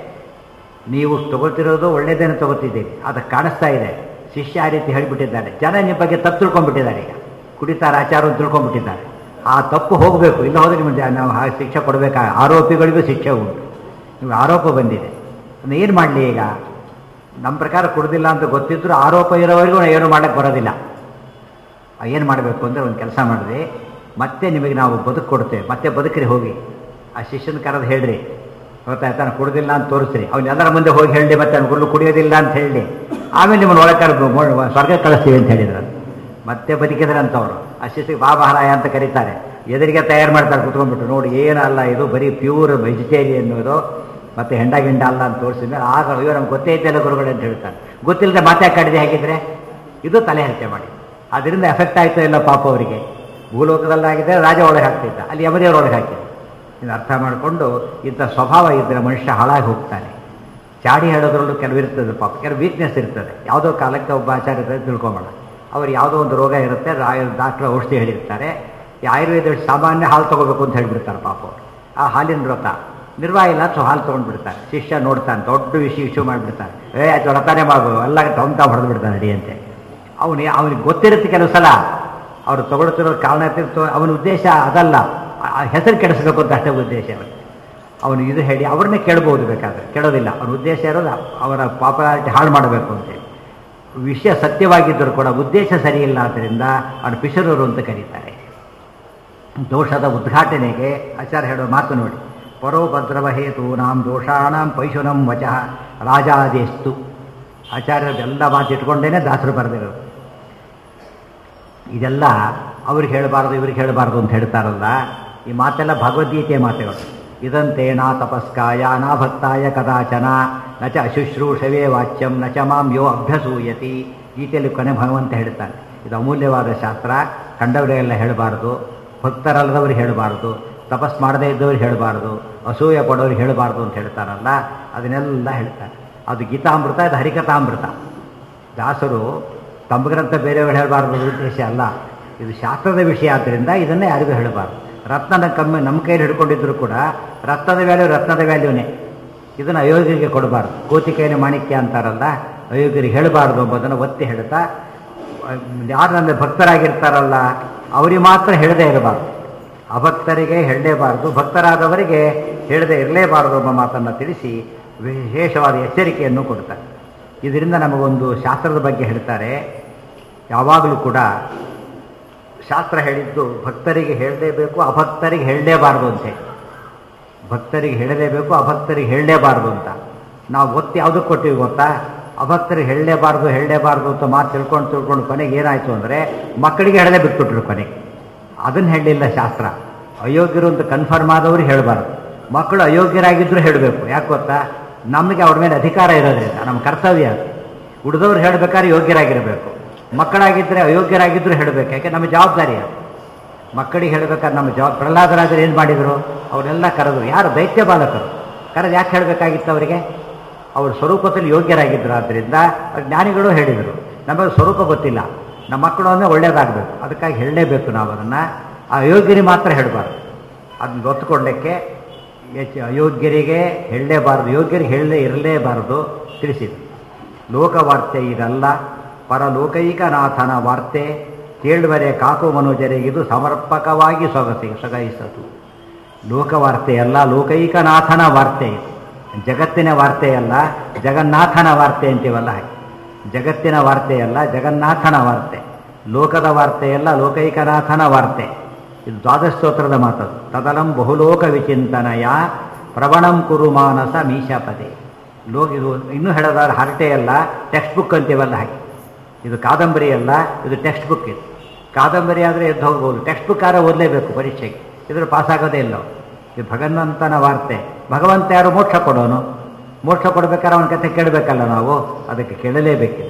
ನೀವು ತಗೋತಿರೋದು ಒಳ್ಳೇದೇನು ತಗೋತಿದ್ದೀರಿ ಅದಕ್ಕೆ ಕಾಣಿಸ್ತಾ ಇದೆ ಶಿಷ್ಯ ಆ ರೀತಿ ಹೇಳಿಬಿಟ್ಟಿದ್ದಾನೆ ಜನ ನಿಮ್ಮ ಬಗ್ಗೆ ತಪ್ಪು ತಿಳ್ಕೊಂಡ್ಬಿಟ್ಟಿದ್ದಾರೆ ಈಗ ಕುಡಿತಾರೆ ಆಚಾರ ಅಂತ ತಿಳ್ಕೊಂಡ್ಬಿಟ್ಟಿದ್ದಾರೆ ಆ ತಪ್ಪು ಹೋಗಬೇಕು ಇಲ್ಲ ಹೋದ್ರೆ ನಿಮಗೆ ನಾವು ಆ ಶಿಕ್ಷೆ ಕೊಡಬೇಕಾ ಆರೋಪಿಗಳಿಗೂ ಶಿಕ್ಷೆ ಉಂಟು ನಿಮ್ಗೆ ಆರೋಪ ಬಂದಿದೆ ಅದನ್ನ ಏನು ಮಾಡಲಿ ಈಗ ನಮ್ಮ ಪ್ರಕಾರ ಕುಡ್ದಿಲ್ಲ ಅಂತ ಗೊತ್ತಿದ್ರು ಆರೋಪ ಇರೋವರೆಗೂ ಏನು ಮಾಡೋಕ್ಕೆ ಬರೋದಿಲ್ಲ ಏನು ಮಾಡಬೇಕು ಅಂದರೆ ಒಂದು ಕೆಲಸ ಮಾಡಿದ್ರಿ ಮತ್ತೆ ನಿಮಗೆ ನಾವು ಬದುಕು ಕೊಡ್ತೇವೆ ಮತ್ತೆ ಬದುಕ್ರಿ ಹೋಗಿ ಆ ಶಿಷ್ಯನ ಕರೆದು ಹೇಳ್ರಿ ಗೊತ್ತಾಯ್ತಾ ನಾನು ಕುಡ್ದಿಲ್ಲ ಅಂತ ತೋರಿಸ್ರಿ ಅವ್ನು ಎಲ್ಲರ ಮುಂದೆ ಹೋಗಿ ಹೇಳಿ ಮತ್ತೆ ಅವ್ನು ಗುಳ್ಳು ಕುಡಿಯೋದಿಲ್ಲ ಅಂತ ಹೇಳಿ ಆಮೇಲೆ ನಿಮ್ಮನ್ನು ಒಳಗೆ ಕರೆದು ಮೊ- ಸ್ವರ್ಗ ಕಳಿಸ್ತೀವಿ ಅಂತ ಹೇಳಿದ್ರು ಮತ್ತೆ ಬದುಕಿದ್ರಂತವ್ರು ಆ ಶಿಷ್ಯಗೆ ಬಾಬಾಹರಾಯ ಅಂತ ಕರೀತಾರೆ ಎದುರಿಗೆ ತಯಾರು ಮಾಡ್ತಾರೆ ಕುತ್ಕೊಂಡ್ಬಿಟ್ಟು ನೋಡಿ ಏನಲ್ಲ ಇದು ಬರೀ ಪ್ಯೂರ್ ವೆಜಿಟೇರಿಯನ್ ಇದು ಮತ್ತೆ ಹೆಂಡ ಗಿಂಡ ಅಲ್ಲ ಅಂತ ತೋರಿಸಿದ ಮೇಲೆ ಆಗ ಅಯ್ಯೋ ನಮ್ಗೆ ಗೊತ್ತೇ ಇದ್ದಲ್ಲ ಗುರುಗಳು ಅಂತ ಹೇಳ್ತಾರೆ ಗೊತ್ತಿಲ್ಲದೆ ಮಾತೆ ಕಡಿದೆ ಹೇಗಿದ್ರೆ ಇದು ತಲೆ ಹರಟೆ ಮಾಡಿ ಅದರಿಂದ ಎಫೆಕ್ಟ್ ಆಯ್ತು ಇಲ್ಲ ಪಾಪ ಅವರಿಗೆ ಭೂಲೋಕದಲ್ಲಾಗಿದೆ ರಾಜ ಒಳಗೆ ಹಾಕ್ತಿದ್ದ ಅಲ್ಲಿ ಯಮದೇವ್ರ ಒಳಗೆ ಹಾಕಿದ್ದ ಇದು ಅರ್ಥ ಮಾಡಿಕೊಂಡು ಇಂಥ ಸ್ವಭಾವ ಇದ್ದರೆ ಮನುಷ್ಯ ಹಾಳಾಗಿ ಹೋಗ್ತಾನೆ ಚಾಡಿ ಹೇಳೋದ್ರಲ್ಲೂ ಕೆಲವು ಇರ್ತದೆ ಪಾಪ ಕೆಲವು ವೀಕ್ನೆಸ್ ಇರ್ತದೆ ಯಾವುದೋ ಕಾಲಕ್ಕೆ ಒಬ್ಬ ಆಚಾರ್ಯ ಇರ್ತಾರೆ ತಿಳ್ಕೊಂಬೋಣ ಅವ್ರು ಯಾವುದೋ ಒಂದು ರೋಗ ಇರುತ್ತೆ ಡಾಕ್ಟ್ರ್ ಔಷಧಿ ಹೇಳಿರ್ತಾರೆ ಈ ಆಯುರ್ವೇದ ಸಾಮಾನ್ಯ ಹಾಲು ತೊಗೋಬೇಕು ಅಂತ ಹೇಳಿಬಿಡ್ತಾರೆ ಪಾಪ ಅವರು ಆ ಹಾಲಿನ ವ್ರತ ನಿರ್ವಾಹ ಇಲ್ಲ ಸೊ ಹಾಲು ತೊಗೊಂಡ್ಬಿಡ್ತಾರೆ ಶಿಷ್ಯ ನೋಡ್ತಾನೆ ದೊಡ್ಡ ವಿಷಯ ಇಶ್ಯೂ ಮಾಡಿಬಿಡ್ತಾರೆ ಏ ಅದು ವ್ರತನೇ ಮಾಡ್ಬೋದು ಎಲ್ಲ ತಮ್ಮ ಹೊಡೆದು ಬಿಡ್ತಾನೆ ಅಡಿಯಂತೆ ಅವನು ಅವನಿಗೆ ಗೊತ್ತಿರುತ್ತೆ ಕೆಲವು ಸಲ ಅವರು ತಗೊಳ್ತಿರೋ ಕಾರಣ ಇರ್ತಿರ್ತೋ ಅವನ ಉದ್ದೇಶ ಅದಲ್ಲ ಆ- ಆ ಹೆಸರು ಕೆಡಿಸ್ಬೇಕು ಅಂತ ಅಷ್ಟೇ ಉದ್ದೇಶ ಅವನಿಗೆ ಅವನು ಇದು ಹೇಳಿ ಅವ್ರನ್ನೇ ಕೇಳ್ಬೋದು ಬೇಕಾದ್ರೆ ಕೇಳೋದಿಲ್ಲ ಅವನ ಉದ್ದೇಶ ಇರೋದು ಅವರ ಪಾಪ್ಯುಲಾರಿಟಿ ಹಾಳು ಮಾಡಬೇಕು ಅಂತೇಳಿ ವಿಷಯ ಸತ್ಯವಾಗಿದ್ದರೂ ಕೂಡ ಉದ್ದೇಶ ಸರಿಯಿಲ್ಲ ಆದ್ದರಿಂದ ಅವನು ಪಿಶರೂರು ಅಂತ ಕರೀತಾರೆ ದೋಷದ ಉದ್ಘಾಟನೆಗೆ ಆಚಾರ್ಯ ಹೇಳೋ ಮಾತು ನೋಡಿ ಪರೋಪದ್ರವ ಹೇತೂನಾಂ ದೋಷಾಣಾಂ ಪೈಶುನಂ ವಚಃ ರಾಜಾದೇಸ್ತು ಆಚಾರ್ಯರೆಲ್ಲ ಮಾತು ಇಟ್ಕೊಂಡೇನೆ ದಾಸರು ಬರೆದಿರೋದು ಇದೆಲ್ಲ ಅವ್ರಿಗೆ ಹೇಳಬಾರ್ದು ಇವ್ರಿಗೆ ಹೇಳಬಾರ್ದು ಅಂತ ಹೇಳ್ತಾರಲ್ಲ ಈ ಮಾತೆಲ್ಲ ಭಗವದ್ಗೀತೆಯ ಮಾತುಗಳು ಇದಂತೆ ನಾ ತಪಸ್ಕಾಯ ನಾ ಭಕ್ತಾಯ ಕದಾಚನ ನ ಚ ಅಶುಶ್ರೂಷವೇ ವಾಚ್ಯಂ ನ ಚ ಮಾಂ ಯೋ ಅಭ್ಯಸೂಯತಿ ಗೀತೆಯಲ್ಲಿ ಕೊನೆ ಭಗವಂತ ಹೇಳ್ತಾನೆ ಇದು ಅಮೂಲ್ಯವಾದ ಶಾಸ್ತ್ರ ಕಂಡವರಿಗೆಲ್ಲ ಹೇಳಬಾರ್ದು ಭಕ್ತರಲ್ಲದವ್ರಿಗೆ ಹೇಳಬಾರ್ದು ತಪಸ್ ಮಾಡದೇ ಇದ್ದವ್ರಿಗೆ ಹೇಳಬಾರ್ದು ಅಸೂಯೆ ಪಡೋರಿಗೆ ಹೇಳಬಾರ್ದು ಅಂತ ಹೇಳ್ತಾರಲ್ಲ ಅದನ್ನೆಲ್ಲ ಹೇಳ್ತಾರೆ ಅದು ಗೀತಾಮೃತ ಇದು ಹರಿಕಥಾಮೃತ ದಾಸರು ತಮಗರಂತ ಬೇರೆಯವರು ಹೇಳಬಾರ್ದು ಅನ್ನೋ ಉದ್ದೇಶ ಅಲ್ಲ ಇದು ಶಾಸ್ತ್ರದ ವಿಷಯ ಆದ್ದರಿಂದ ಇದನ್ನೇ ಯಾರಿಗೂ ಹೇಳಬಾರ್ದು ರತ್ನನ ಕಮ್ಮಿ ನಮ್ಮ ಕೈಯಲ್ಲಿ ಹಿಡ್ಕೊಂಡಿದ್ರು ಕೂಡ ರತ್ನದ ವ್ಯಾಲ್ಯೂ ರತ್ನದ ವ್ಯಾಲ್ಯೂನೇ ಇದನ್ನು ಅಯೋಗ್ಯರಿಗೆ ಕೊಡಬಾರ್ದು ಕೋತಿಕೆಯನ್ನು ಮಾಣಿಕ್ಯ ಅಂತಾರಲ್ಲ ಅಯೋಗ್ಯರಿಗೆ ಹೇಳಬಾರ್ದು ಎಂಬುದನ್ನು ಒತ್ತಿ ಹೇಳ್ತಾ ಯಾರು ನನ್ನ ಭಕ್ತರಾಗಿರ್ತಾರಲ್ಲ ಅವರಿಗೆ ಮಾತ್ರ ಹೇಳದೇ ಇರಬಾರ್ದು ಅಭಕ್ತರಿಗೆ ಹೇಳಲೇಬಾರ್ದು ಭಕ್ತರಾದವರಿಗೆ ಹೇಳದೇ ಇರಲೇಬಾರದು ಎಂಬ ಮಾತನ್ನು ತಿಳಿಸಿ ವಿಶೇಷವಾದ ಎಚ್ಚರಿಕೆಯನ್ನು ಕೊಡ್ತಾರೆ ಇದರಿಂದ ನಮಗೊಂದು ಶಾಸ್ತ್ರದ ಬಗ್ಗೆ ಹೇಳ್ತಾರೆ ಯಾವಾಗಲೂ ಕೂಡ ಶಾಸ್ತ್ರ ಹೇಳಿದ್ದು ಭಕ್ತರಿಗೆ ಹೇಳಲೇಬೇಕು ಅಭಕ್ತರಿಗೆ ಹೇಳಲೇಬಾರ್ದು ಅಂತ ಹೇಳಿ ಭಕ್ತರಿಗೆ ಹೇಳಲೇಬೇಕು ಅಭಕ್ತರಿಗೆ ಹೇಳಲೇಬಾರ್ದು ಅಂತ ನಾವು ಒತ್ತಿ ಯಾವುದಕ್ಕೆ ಕೊಟ್ಟಿವಿ ಗೊತ್ತಾ ಅಭಕ್ತರಿಗೆ ಹೇಳಲೇಬಾರ್ದು ಹೇಳಲೇಬಾರ್ದು ಅಂತ ಮಾತು ತಿಳ್ಕೊಂಡು ತಿಳ್ಕೊಂಡು ಕೊನೆಗೆ ಏನಾಯಿತು ಅಂದರೆ ಮಕ್ಕಳಿಗೆ ಹೇಳಲೇ ಬಿಟ್ಬಿಟ್ರು ಕೊನೆಗೆ ಅದನ್ನು ಹೇಳಲಿಲ್ಲ ಶಾಸ್ತ್ರ ಅಯೋಗ್ಯರು ಅಂತ ಕನ್ಫರ್ಮ್ ಆದವರು ಹೇಳಬಾರ್ದು ಮಕ್ಕಳು ಅಯೋಗ್ಯರಾಗಿದ್ದರೂ ಹೇಳಬೇಕು ಯಾಕೆ ಗೊತ್ತಾ ನಮಗೆ ಅವ್ರ ಮೇಲೆ ಅಧಿಕಾರ ಇರೋದ್ರಿಂದ ನಮ್ಮ ಕರ್ತವ್ಯ ಅದು ಉಳಿದವ್ರು ಹೇಳಬೇಕಾದ್ರೆ ಯೋಗ್ಯರಾಗಿರಬೇಕು ಮಕ್ಕಳಾಗಿದ್ದರೆ ಅಯೋಗ್ಯರಾಗಿದ್ದರೂ ಹೇಳಬೇಕು ಯಾಕೆ ನಮ್ಮ ಜವಾಬ್ದಾರಿ ಅದು ಮಕ್ಕಳಿಗೆ ಹೇಳಬೇಕಾದ್ರೆ ನಮ್ಮ ಜವಾಬ್ ಪ್ರಹ್ಲಾದರಾಜರು ಏನು ಮಾಡಿದರು ಅವರೆಲ್ಲ ಕರೆದ್ರು ಯಾರು ದೈತ್ಯ ಬಾಲಕರು ಕರೆದು ಯಾಕೆ ಹೇಳಬೇಕಾಗಿತ್ತು ಅವರಿಗೆ ಅವ್ರ ಸ್ವರೂಪದಲ್ಲಿ ಯೋಗ್ಯರಾಗಿದ್ದರು ಆದ್ದರಿಂದ ಅವ್ರ ಜ್ಞಾನಿಗಳು ಹೇಳಿದರು ನಮಗೆ ಸ್ವರೂಪ ಗೊತ್ತಿಲ್ಲ ನಮ್ಮ ಮಕ್ಕಳು ಅಂದರೆ ಒಳ್ಳೇದಾಗಬೇಕು ಅದಕ್ಕಾಗಿ ಹೇಳಲೇಬೇಕು ನಾವು ಅದನ್ನು ಆ ಅಯೋಗ್ಯರಿಗೆ ಮಾತ್ರ ಹೇಳಬಾರ್ದು ಅದನ್ನ ಗೊತ್ತುಕೊಳ್ಳಕ್ಕೆ ಹೆಚ್ಚು ಅಯೋಗ್ಯರಿಗೆ ಹೇಳಲೇಬಾರದು ಯೋಗ್ಯರಿಗೆ ಹೇಳಲೇ ಇರಲೇಬಾರದು ತಿಳಿಸಿದರು ಲೋಕವಾರ್ತೆ ಇದಲ್ಲ ಪರಲೋಕೈಕನಾಥನ ವಾರ್ತೆ ಕೇಳುವರೆ ಕಾಕು ಮನುಜರಿಗಿದು ಸಮರ್ಪಕವಾಗಿ ಸೊಗಸಿ ಸೊಗೈಸದು ಲೋಕವಾರ್ತೆಯಲ್ಲ ಲೋಕೈಕನಾಥನ ವಾರ್ತೆ ಇದು ಜಗತ್ತಿನ ವಾರ್ತೆಯಲ್ಲ ಜಗನ್ನಾಥನ ವಾರ್ತೆ ಅಂತೀವಲ್ಲ ಹಾಗೆ ಜಗತ್ತಿನ ವಾರ್ತೆಯಲ್ಲ ಜಗನ್ನಾಥನ ವಾರ್ತೆ ಲೋಕದ ವಾರ್ತೆಯಲ್ಲ ಲೋಕೈಕನಾಥನ ವಾರ್ತೆ ಇದು ದ್ವಾದಶೋತ್ರದ ಮಾತದು ತದಲಂ ಬಹುಲೋಕ ವಿಚಿಂತನಯ ಪ್ರವಣಂ ಕುರು ಮಾನಸ ಮೀಶಾಪದೆ ಲೋಕ ಇದು ಇನ್ನೂ ಹೇಳೋದಾದ್ರೆ ಹರಟೆ ಅಲ್ಲ ಟೆಕ್ಸ್ಟ್ ಬುಕ್ ಅಂತೀವಲ್ಲ ಹಾಗೆ ಇದು ಕಾದಂಬರಿ ಅಲ್ಲ ಇದು ಟೆಕ್ಸ್ಟ್ ಬುಕ್ ಇದು ಕಾದಂಬರಿ ಆದರೆ ಎದ್ದು ಹೋಗ್ಬೋದು ಟೆಕ್ಸ್ಟ್ ಬುಕ್ ಆದ್ರೆ ಓದಲೇಬೇಕು ಪರೀಕ್ಷೆಗೆ ಇದ್ರ ಪಾಸ್ ಆಗೋದೇ ಇಲ್ಲ ಇದು ಭಗವಂತನ ವಾರ್ತೆ ಭಗವಂತ ಯಾರು ಮೋಕ್ಷ ಕೊಡೋನು ಮೋಕ್ಷ ಕೊಡ್ಬೇಕಾದ್ರೆ ಅವನ ಕಥೆ ಕೇಳಬೇಕಲ್ಲ ನಾವು ಅದಕ್ಕೆ ಕೇಳಲೇಬೇಕಿದೆ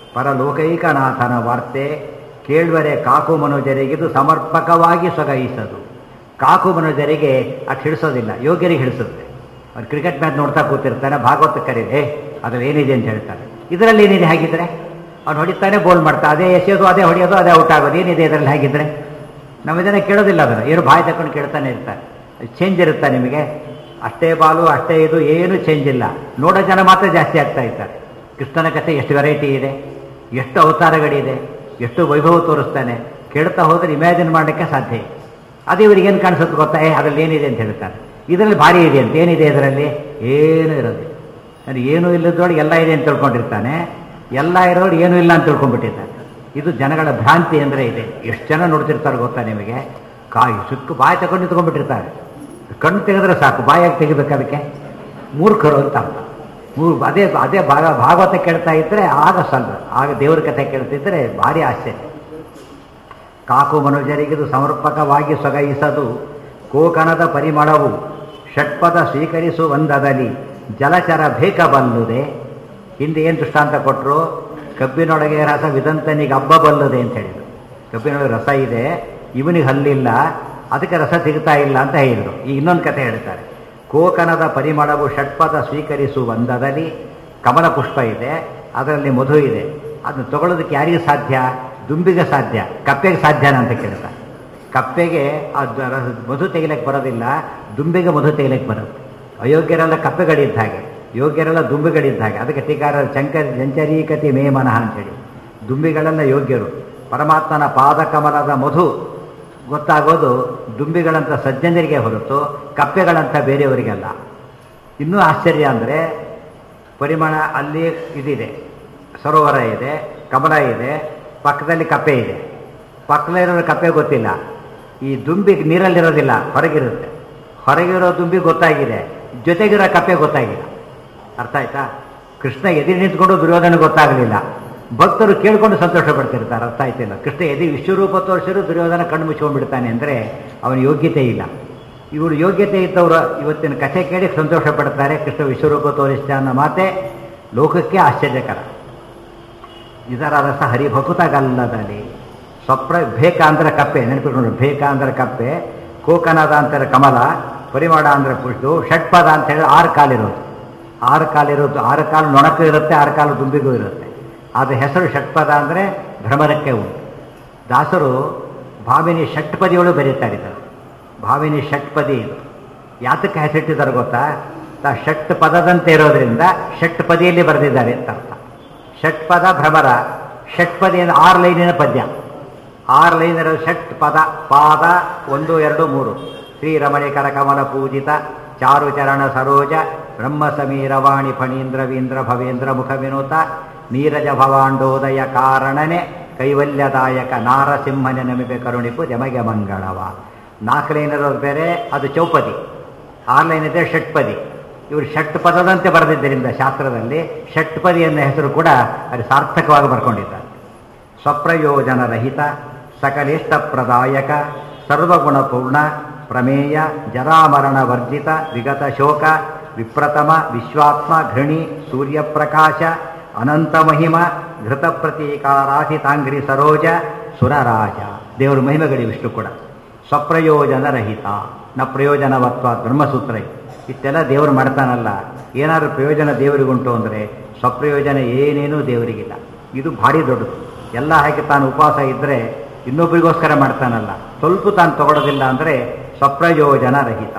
ಪರಲೋಕೈಕನಾಥನ ವಾರ್ತೆ ಕೇಳುವರೆ ಕಾಕು ಮನುಜರಿಗಿದು ಸಮರ್ಪಕವಾಗಿ ಸೊಗೈಸದು ಕಾಕು ಮನುಜರಿಗೆ ಅದು ಹಿಡಿಸೋದಿಲ್ಲ ಯೋಗ್ಯರಿಗೆ ಹಿಡಿಸುತ್ತೆ ಅವ್ರು ಕ್ರಿಕೆಟ್ ಮ್ಯಾಚ್ ನೋಡ್ತಾ ಕೂತಿರ್ತಾನೆ ಭಾಗವತ ಕರೀದೆ ಅದ್ರಲ್ಲಿ ಏನಿದೆ ಅಂತ ಹೇಳ್ತಾರೆ ಇದರಲ್ಲಿ ಏನಿದೆ ಹಾಗಿದ್ರೆ ಅವ್ನು ಹೊಡಿತಾನೆ ಬೋಲ್ ಮಾಡ್ತಾ ಅದೇ ಎಸೆಯೋದು ಅದೇ ಹೊಡೆಯೋದು ಅದೇ ಔಟ್ ಆಗೋದು ಏನಿದೆ ಇದರಲ್ಲಿ ಹಾಗಿದ್ರೆ ನಾವು ಇದನ್ನು ಕೇಳೋದಿಲ್ಲ ಅದನ್ನು ಏನು ಬಾಯಿ ತಕೊಂಡು ಕೇಳ್ತಾನೆ ಇರ್ತಾರೆ ಚೇಂಜ್ ಇರುತ್ತಾ ನಿಮಗೆ ಅಷ್ಟೇ ಬಾಲು ಅಷ್ಟೇ ಇದು ಏನು ಚೇಂಜ್ ಇಲ್ಲ ನೋಡೋ ಜನ ಮಾತ್ರ ಜಾಸ್ತಿ ಆಗ್ತಾ ಇರ್ತಾರೆ ಕೃಷ್ಣನ ಕಥೆ ಎಷ್ಟು ವೆರೈಟಿ ಇದೆ ಎಷ್ಟು ಅವತಾರಗಳಿದೆ ಎಷ್ಟು ವೈಭವ ತೋರಿಸ್ತಾನೆ ಕೇಳ್ತಾ ಹೋದ್ರೆ ಇಮ್ಯಾಜಿನ್ ಮಾಡಲಿಕ್ಕೆ ಸಾಧ್ಯ ಇಲ್ಲ. ಅದು ಇವ್ರಿಗೇನು ಕಾಣಿಸುತ್ತೆ ಗೊತ್ತಾ ಏ ಅದರಲ್ಲಿ ಏನಿದೆ ಅಂತ ಹೇಳ್ತಾರೆ ಇದರಲ್ಲಿ ಭಾರಿ ಇದೆ ಅಂತ ಏನಿದೆ ಇದರಲ್ಲಿ ಏನೂ ಇರೋದಿಲ್ಲ ಅಂದರೆ ಏನೂ ಇಲ್ಲದೊಳಗೆ ಎಲ್ಲ ಇದೆ ಅಂತ ತಿಳ್ಕೊಂಡಿರ್ತಾನೆ ಎಲ್ಲ ಇರೋರು ಏನೂ ಇಲ್ಲ ಅಂತ ತಿಳ್ಕೊಂಡ್ಬಿಟ್ಟಿರ್ತಾನೆ ಇದು ಜನಗಳ ಭ್ರಾಂತಿ ಅಂದರೆ ಇದೆ ಎಷ್ಟು ಜನ ನೋಡ್ತಿರ್ತಾರೆ ಗೊತ್ತಾ ನಿಮಗೆ ಕಾಯಿ ಸುಕ್ಕು ಬಾಯಿ ತಗೊಂಡು ನಿಂತ್ಕೊಂಡ್ಬಿಟ್ಟಿರ್ತಾರೆ ಕಣ್ಣು ತೆಗೆದ್ರೆ ಸಾಕು ಬಾಯಾಗಿ ತೆಗಿಬೇಕು ಅದಕ್ಕೆ ಮೂರ್ಖರು ಅಂತ ಅರ್ಥ ಮೂರು ಅದೇ ಅದೇ ಭಾಗ ಭಾಗವತ ಕೇಳ್ತಾ ಇದ್ದರೆ ಆಗ ಸ್ವಲ್ಪ ಆಗ ದೇವ್ರ ಕಥೆ ಕೇಳ್ತಿದ್ರೆ ಭಾರಿ ಆಶ್ಚರ್ಯ ಕಾಕು ಮನುಜರಿಗಿದು ಸಮರ್ಪಕವಾಗಿ ಸೊಗೈಸದು ಕೋಕಣದ ಪರಿಮಳವು ಷಟ್ಪದ ಸ್ವೀಕರಿಸುವಂದದಲ್ಲಿ ಜಲಚರ ಬೇಕಬಲ್ಲುದೆ ಹಿಂದೆ ಏನು ದೃಷ್ಟಾಂತ ಕೊಟ್ಟರು ಕಬ್ಬಿನೊಳಗೆ ರಸ ವಿದಂತನಿಗೆ ಹಬ್ಬ ಬಲ್ಲುದೆ ಅಂತ ಹೇಳಿದರು ಕಬ್ಬಿನೊಳಗೆ ರಸ ಇದೆ ಇವನಿಗೆ ಹಲ್ಲಿಲ್ಲ ಅದಕ್ಕೆ ರಸ ಸಿಗ್ತಾ ಇಲ್ಲ ಅಂತ ಹೇಳಿದರು ಈಗ ಇನ್ನೊಂದು ಕಥೆ ಹೇಳ್ತಾರೆ ಕೋಕನದ ಪರಿಮಳವು ಷಟ್ಪದ ಸ್ವೀಕರಿಸುವಂದದಲ್ಲಿ ಕಮಲ ಪುಷ್ಪ ಇದೆ ಅದರಲ್ಲಿ ಮಧು ಇದೆ ಅದನ್ನು ತಗೊಳ್ಳೋದಕ್ಕೆ ಯಾರಿಗೆ ಸಾಧ್ಯ ದುಂಬಿಗೆ ಸಾಧ್ಯ ಕಪ್ಪೆಗೆ ಸಾಧ್ಯನಾ ಅಂತ ಕೇಳ್ತಾರೆ ಕಪ್ಪೆಗೆ ಅದು ರ- ಮಧು ತೆಗಿಲಕ್ಕೆ ಬರೋದಿಲ್ಲ ದುಂಬಿಗೆ ಮಧು ತೆಗಿಲಕ್ಕೆ ಬರುತ್ತೆ ಅಯೋಗ್ಯರೆಲ್ಲ ಕಪ್ಪೆಗಳಿದ್ದ ಹಾಗೆ ಯೋಗ್ಯರೆಲ್ಲ ದುಂಬಿಗಳಿದ್ದ ಹಾಗೆ ಅದಕ್ಕೆ ಟೀಕಾರ ಚಂಕರ್ ಚಂಚರೀಕತಿ ಮೇ ಮನಃ ಅಂತೇಳಿ ದುಂಬಿಗಳೆಲ್ಲ ಯೋಗ್ಯರು ಪರಮಾತ್ಮನ ಪಾದಕಮಲದ ಮಧು ಗೊತ್ತಾಗೋದು ದುಂಬಿಗಳಂಥ ಸಜ್ಜನರಿಗೆ ಹೊರತು ಕಪ್ಪೆಗಳಂಥ ಬೇರೆಯವರಿಗಲ್ಲ ಇನ್ನೂ ಆಶ್ಚರ್ಯ ಅಂದರೆ ಪರಿಮಾಣ ಅಲ್ಲಿ ಇದಿದೆ ಸರೋವರ ಇದೆ ಕಮಲ ಇದೆ ಪಕ್ಕದಲ್ಲಿ ಕಪ್ಪೆ ಇದೆ ಪಕ್ಕದಲ್ಲಿರೋ ಕಪ್ಪೆ ಗೊತ್ತಿಲ್ಲ ಈ ದುಂಬಿ ನೀರಲ್ಲಿರೋದಿಲ್ಲ ಹೊರಗಿರುತ್ತೆ ಹೊರಗಿರೋ ದುಂಬಿ ಗೊತ್ತಾಗಿದೆ ಜೊತೆಗಿರೋ ಕಪ್ಪೆ ಗೊತ್ತಾಗಿಲ್ಲ ಅರ್ಥ ಆಯ್ತಾ ಕೃಷ್ಣ ಎದಿ ನಿಂತ್ಕೊಂಡು ದುರ್ಯೋಧನ ಗೊತ್ತಾಗಲಿಲ್ಲ ಭಕ್ತರು ಕೇಳ್ಕೊಂಡು ಸಂತೋಷ ಪಡ್ತಿರ್ತಾರೆ ಅರ್ಥ ಆಯ್ತಿಲ್ಲ ಕೃಷ್ಣ ಎದಿ ವಿಶ್ವರೂಪ ತೋರಿಸಿದ್ರು ದುರ್ಯೋಧನ ಕಣ್ಣು ಮುಚ್ಕೊಂಡ್ಬಿಡ್ತಾನೆ ಅಂದರೆ ಅವನ ಯೋಗ್ಯತೆ ಇಲ್ಲ ಇವರು ಯೋಗ್ಯತೆ ಇದ್ದವರು ಇವತ್ತಿನ ಕಥೆ ಕೇಳಿ ಸಂತೋಷ ಪಡ್ತಾರೆ ಕೃಷ್ಣ ವಿಶ್ವರೂಪ ತೋರಿಸ್ತಾ ಅನ್ನೋ ಮಾತೆ ಲೋಕಕ್ಕೆ ಆಶ್ಚರ್ಯಕರ ಇದರ ರಸ ಹರಿಭಕುತಗಲ್ಲದಲ್ಲಿ ಸ್ವಪ್ರ ಭೇಕ ಅಂದ್ರೆ ಕಪ್ಪೆ ನೆನಪಿಟ್ಕೊಂಡು ಭೇಕ ಅಂದ್ರೆ ಕಪ್ಪೆ ಕೋಕನದ ಅಂತಾರೆ ಕಮಲ ಪರಿಮಾಣ ಅಂದ್ರೆ ಪುಷ್ಟು ಷಟ್ಪದ ಅಂತ ಹೇಳಿ ಆರು ಕಾಲಿರೋದು ಆರು ಕಾಲಿರೋದು ಆರು ಕಾಲು ನೊಣಕ್ಕೂ ಇರುತ್ತೆ ಆರು ಕಾಲು ದುಂಬಿಗೂ ಇರುತ್ತೆ ಅದು ಹೆಸರು ಷಟ್ಪದ ಅಂದರೆ ಭ್ರಮರಕ್ಕೆ ಉಂಟು ದಾಸರು ಭಾವಿನಿ ಷಟ್ಪದಿಯೊಳು ಬರೀತಾರೆ ಇದನ್ನು ಭಾವಿನಿ ಷಟ್ಪದಿ ಇದು ಯಾತಕ್ಕೆ ಹೆಸರಿಟ್ಟಿದ್ದಾರೆ ಗೊತ್ತಾ ತ ಷಟ್ ಪದದಂತೆ ಇರೋದ್ರಿಂದ ಷಟ್ ಪದಿಯಲ್ಲಿ ಬರೆದಿದ್ದಾರೆ ಅಂತ ಅರ್ಥ ಷಟ್ಪದ ಭ್ರಮರ ಷಟ್ಪದಿ ಅಂದ್ರೆ ಆರು ಲೈನಿನ ಪದ್ಯ ಆರು ಲೈನ್ ಇರೋದು ಷಟ್ ಪದ ಪಾದ ಒಂದು ಎರಡು ಮೂರು ಶ್ರೀರಮಣಿಕರ ಕಮಲ ಪೂಜಿತ ಚಾರು ಚರಣ ಸರೋಜ ಬ್ರಹ್ಮ ಸಮೀರವಾಣಿ ಫಣೀಂದ್ರ ವೀಂದ್ರ ಭವೇಂದ್ರ ಮುಖ ವಿನೋತ ನೀರಜ ಭವಾಂಡೋದಯ ಕಾರಣನೆ ಕೈವಲ್ಯದಾಯಕ ನಾರಸಿಂಹನೆ ನಮಿಬೆ ಕರುಣಿಪು ಜಮಗೆ ಮಂಗಳವ ನಾಲ್ಕು ಲೈನ್ ಇರೋದು ಬೇರೆ ಅದು ಚೌಪದಿ ಆರು ಲೈನ್ ಇದೆ ಷಟ್ಪದಿ ಇವರು ಷಟ್ ಪದದಂತೆ ಬರೆದಿದ್ದರಿಂದ ಶಾಸ್ತ್ರದಲ್ಲಿ ಷಟ್ಪದಿ ಎನ್ನುವ ಹೆಸರು ಕೂಡ ಅದು ಸಾರ್ಥಕವಾಗಿ ಬರ್ಕೊಂಡಿದ್ದಾರೆ ಸ್ವಪ್ರಯೋಜನ ರಹಿತ ಸಕಲೇಷ್ಟ ಪ್ರದಾಯಕ ಸರ್ವಗುಣಪೂರ್ಣ ಪ್ರಮೇಯ ಜರಾಮರಣ ವರ್ಜಿತ ವಿಗತ ಶೋಕ ವಿಪ್ರತಮ ವಿಶ್ವಾತ್ಮ ಘೃಣಿ ಸೂರ್ಯಪ್ರಕಾಶ ಅನಂತ ಮಹಿಮ ಘೃತ ಪ್ರತೀಕಾರಾಧಿತಾಂಗ್ರಿ ಸರೋಜ ಸುರರಾಜ ದೇವರ ಮಹಿಮೆಗಳಿ ವಿಷ್ಣು ಕೂಡ ಸ್ವಪ್ರಯೋಜನ ರಹಿತ ನ ಪ್ರಯೋಜನವತ್ವ ಬ್ರಹ್ಮಸೂತ್ರ ಇದು. ಇಷ್ಟೆಲ್ಲ ದೇವರು ಮಾಡ್ತಾನಲ್ಲ ಏನಾದರೂ ಪ್ರಯೋಜನ ದೇವರಿಗುಂಟು ಅಂದರೆ ಸ್ವಪ್ರಯೋಜನ ಏನೇನೂ ದೇವರಿಗಿಲ್ಲ ಇದು ಭಾರಿ ದೊಡ್ಡದು ಎಲ್ಲ ಹಾಗೆ ತಾನು ಉಪವಾಸ ಇದ್ದರೆ ಇನ್ನೊಬ್ಬರಿಗೋಸ್ಕರ ಮಾಡ್ತಾನಲ್ಲ ಸ್ವಲ್ಪ ತಾನು ತಗೊಳ್ಳೋದಿಲ್ಲ ಅಂದರೆ ಸ್ವಪ್ರಯೋಜನ ರಹಿತ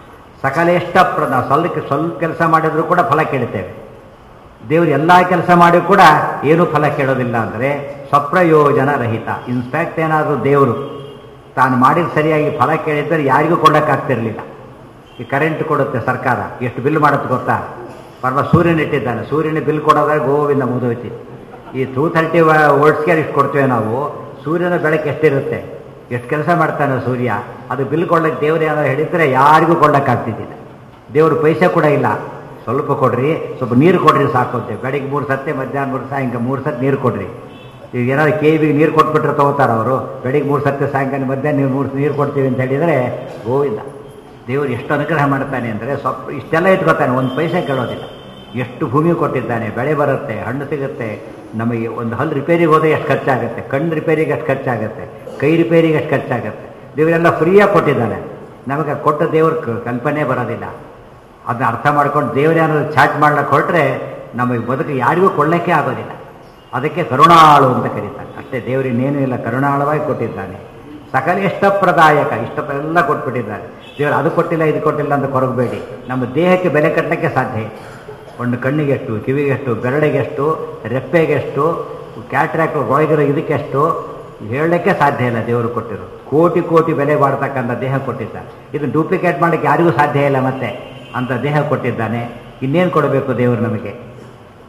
ಸಕಲೇಷ್ಟ ಪ್ರದ ಸ್ವಲ್ಪ ಸ್ವಲ್ಪ ಕೆಲಸ ಮಾಡಿದರೂ ಕೂಡ ಫಲ ಕೇಳುತ್ತೇವೆ ದೇವರು ಎಲ್ಲ ಕೆಲಸ ಮಾಡಿ ಕೂಡ ಏನೂ ಫಲ ಕೇಳೋದಿಲ್ಲ ಅಂದರೆ ಸ್ವಪ್ರಯೋಜನ ರಹಿತ ಇನ್ಫ್ಯಾಕ್ಟ್ ಏನಾದರೂ ದೇವರು ತಾನು ಮಾಡಿದ ಸರಿಯಾಗಿ ಫಲ ಕೇಳಿದ್ದರೆ ಯಾರಿಗೂ ಕೊಡೋಕ್ಕಾಗ್ತಿರ್ಲಿಲ್ಲ ಈ ಕರೆಂಟ್ ಕೊಡುತ್ತೆ ಸರ್ಕಾರ ಎಷ್ಟು ಬಿಲ್ ಮಾಡುತ್ತೆ ಗೊತ್ತಾ ಪರ್ವ ಸೂರ್ಯನ ಇಟ್ಟಿದ್ದಾನೆ ಸೂರ್ಯನ ಬಿಲ್ ಕೊಡೋದಾಗ ಗೋವಿಂದ ಮುಗಿದೋಯ್ತಿ ಈ ಟೂ ಥರ್ಟಿ ವೋಲ್ಟ್ಸ್ಗೆ ಇಷ್ಟು ಕೊಡ್ತೇವೆ ನಾವು ಸೂರ್ಯನ ಬೆಳಕು ಎಷ್ಟಿರುತ್ತೆ ಎಷ್ಟು ಕೆಲಸ ಮಾಡ್ತಾನೆ ಸೂರ್ಯ ಅದು ಬಿಲ್ ಕೊಡ್ಲಿಕ್ಕೆ ದೇವ್ರು ಏನಾದ್ರು ಹೇಳಿದ್ರೆ ಯಾರಿಗೂ ಕೊಡೋಕ್ಕಾಗ್ತಿದ್ದಿಲ್ಲ ದೇವರು ಪೈಸೆ ಕೂಡ ಇಲ್ಲ ಸ್ವಲ್ಪ ಕೊಡ್ರಿ ಸ್ವಲ್ಪ ನೀರು ಕೊಡ್ರಿ ಸಾಕು ಅಂತೆ ಬೆಳಿಗ್ಗೆ ಮೂರು ಸತ್ತೆ ಮಧ್ಯಾಹ್ನ ಮೂರು ಸಾಯಂಕಾಲ ಮೂರು ಸತಿ ನೀರು ಕೊಡ್ರಿ ಈಗ ಏನಾದ್ರು ಕೆ ಬಿಗೆ ನೀರು ಕೊಟ್ಬಿಟ್ರೆ ತಗೋತಾರ ಅವರು ಬೆಳಿಗ್ಗೆ ಮೂರು ಸತ್ತೆ ಸಾಯಂಕಾಲ ಮಧ್ಯಾಹ್ನ ನೀವು ಮೂರು ನೀರು ಕೊಡ್ತೀವಿ ಅಂತ ಹೇಳಿದರೆ ಗೋವಿಂದ ದೇವರು ಎಷ್ಟು ಅನುಗ್ರಹ ಮಾಡ್ತಾನೆ ಅಂದರೆ ಸ್ವಲ್ಪ ಇಷ್ಟೆಲ್ಲ ಇಟ್ಕೊತಾನೆ ಒಂದು ಪೈಸೆ ಕೇಳೋದಿಲ್ಲ ಎಷ್ಟು ಭೂಮಿ ಕೊಟ್ಟಿದ್ದಾನೆ ಬೆಳೆ ಬರುತ್ತೆ ಹಣ್ಣು ಸಿಗುತ್ತೆ ನಮಗೆ ಒಂದು ಹಲ್ಲು ರಿಪೇರಿಗೆ ಹೋದರೆ ಎಷ್ಟು ಖರ್ಚಾಗುತ್ತೆ ಕಣ್ಣು ರಿಪೇರಿಗೆ ಎಷ್ಟು ಖರ್ಚಾಗುತ್ತೆ ಕೈ ರಿಪೇರಿಗೆ ಎಷ್ಟು ಖರ್ಚಾಗುತ್ತೆ ದೇವರೆಲ್ಲ ಫ್ರೀಯಾಗಿ ಕೊಟ್ಟಿದ್ದಾನೆ ನಮಗೆ ಕೊಟ್ಟ ದೇವ್ರ ಕ- ಕಲ್ಪನೆ ಬರೋದಿಲ್ಲ ಅದನ್ನ ಅರ್ಥ ಮಾಡ್ಕೊಂಡು ದೇವರೇನಾದ್ರು ಚಾಟ್ ಮಾಡ್ಲಿಕ್ಕೆ ಹೊರಟ್ರೆ ನಮಗೆ ಬದುಕು ಯಾರಿಗೂ ಕೊಳ್ಳಕ್ಕೆ ಆಗೋದಿಲ್ಲ ಅದಕ್ಕೆ ಕರುಣಾಳು ಅಂತ ಕರೀತಾರೆ ಅಷ್ಟೇ ದೇವರಿನ್ನೇನೂ ಇಲ್ಲ ಕರುಣಾಳವಾಗಿ ಕೊಟ್ಟಿದ್ದಾನೆ ಸಕಲ ಇಷ್ಟಪ್ರದಾಯಕ ಇಷ್ಟ ಎಲ್ಲ ಕೊಟ್ಬಿಟ್ಟಿದ್ದಾರೆ ದೇವರು ಅದು ಕೊಟ್ಟಿಲ್ಲ ಇದು ಕೊಟ್ಟಿಲ್ಲ ಅಂತ ಕೊರಗಬೇಡಿ ನಮ್ಮ ದೇಹಕ್ಕೆ ಬೆಲೆ ಕಟ್ಟಲಿಕ್ಕೆ ಸಾಧ್ಯ ಇಲ್ಲ. ಒಂದು ಕಣ್ಣಿಗೆಷ್ಟು ಕಿವಿಗೆಷ್ಟು ಬೆರಳಿಗೆಷ್ಟು ರೆಪ್ಪೆಗೆಷ್ಟು ಕ್ಯಾಟ್ರಾಕ್ಟ್ ಒಳಗಿರೋ ಇದಕ್ಕೆಷ್ಟು ಹೇಳಲಿಕ್ಕೆ ಸಾಧ್ಯ ಇಲ್ಲ ದೇವರು ಕೊಟ್ಟಿರೋ ಕೋಟಿ ಕೋಟಿ ಬೆಲೆ ಬಾಳ್ತಕ್ಕಂಥ ದೇಹ ಕೊಟ್ಟಿದ್ದಾನೆ ಇದು ಡೂಪ್ಲಿಕೇಟ್ ಮಾಡಲಿಕ್ಕೆ ಯಾರಿಗೂ ಸಾಧ್ಯ ಇಲ್ಲ ಮತ್ತೆ ಅಂತ ದೇಹ ಕೊಟ್ಟಿದ್ದಾನೆ ಇನ್ನೇನು ಕೊಡಬೇಕು ದೇವರು ನಮಗೆ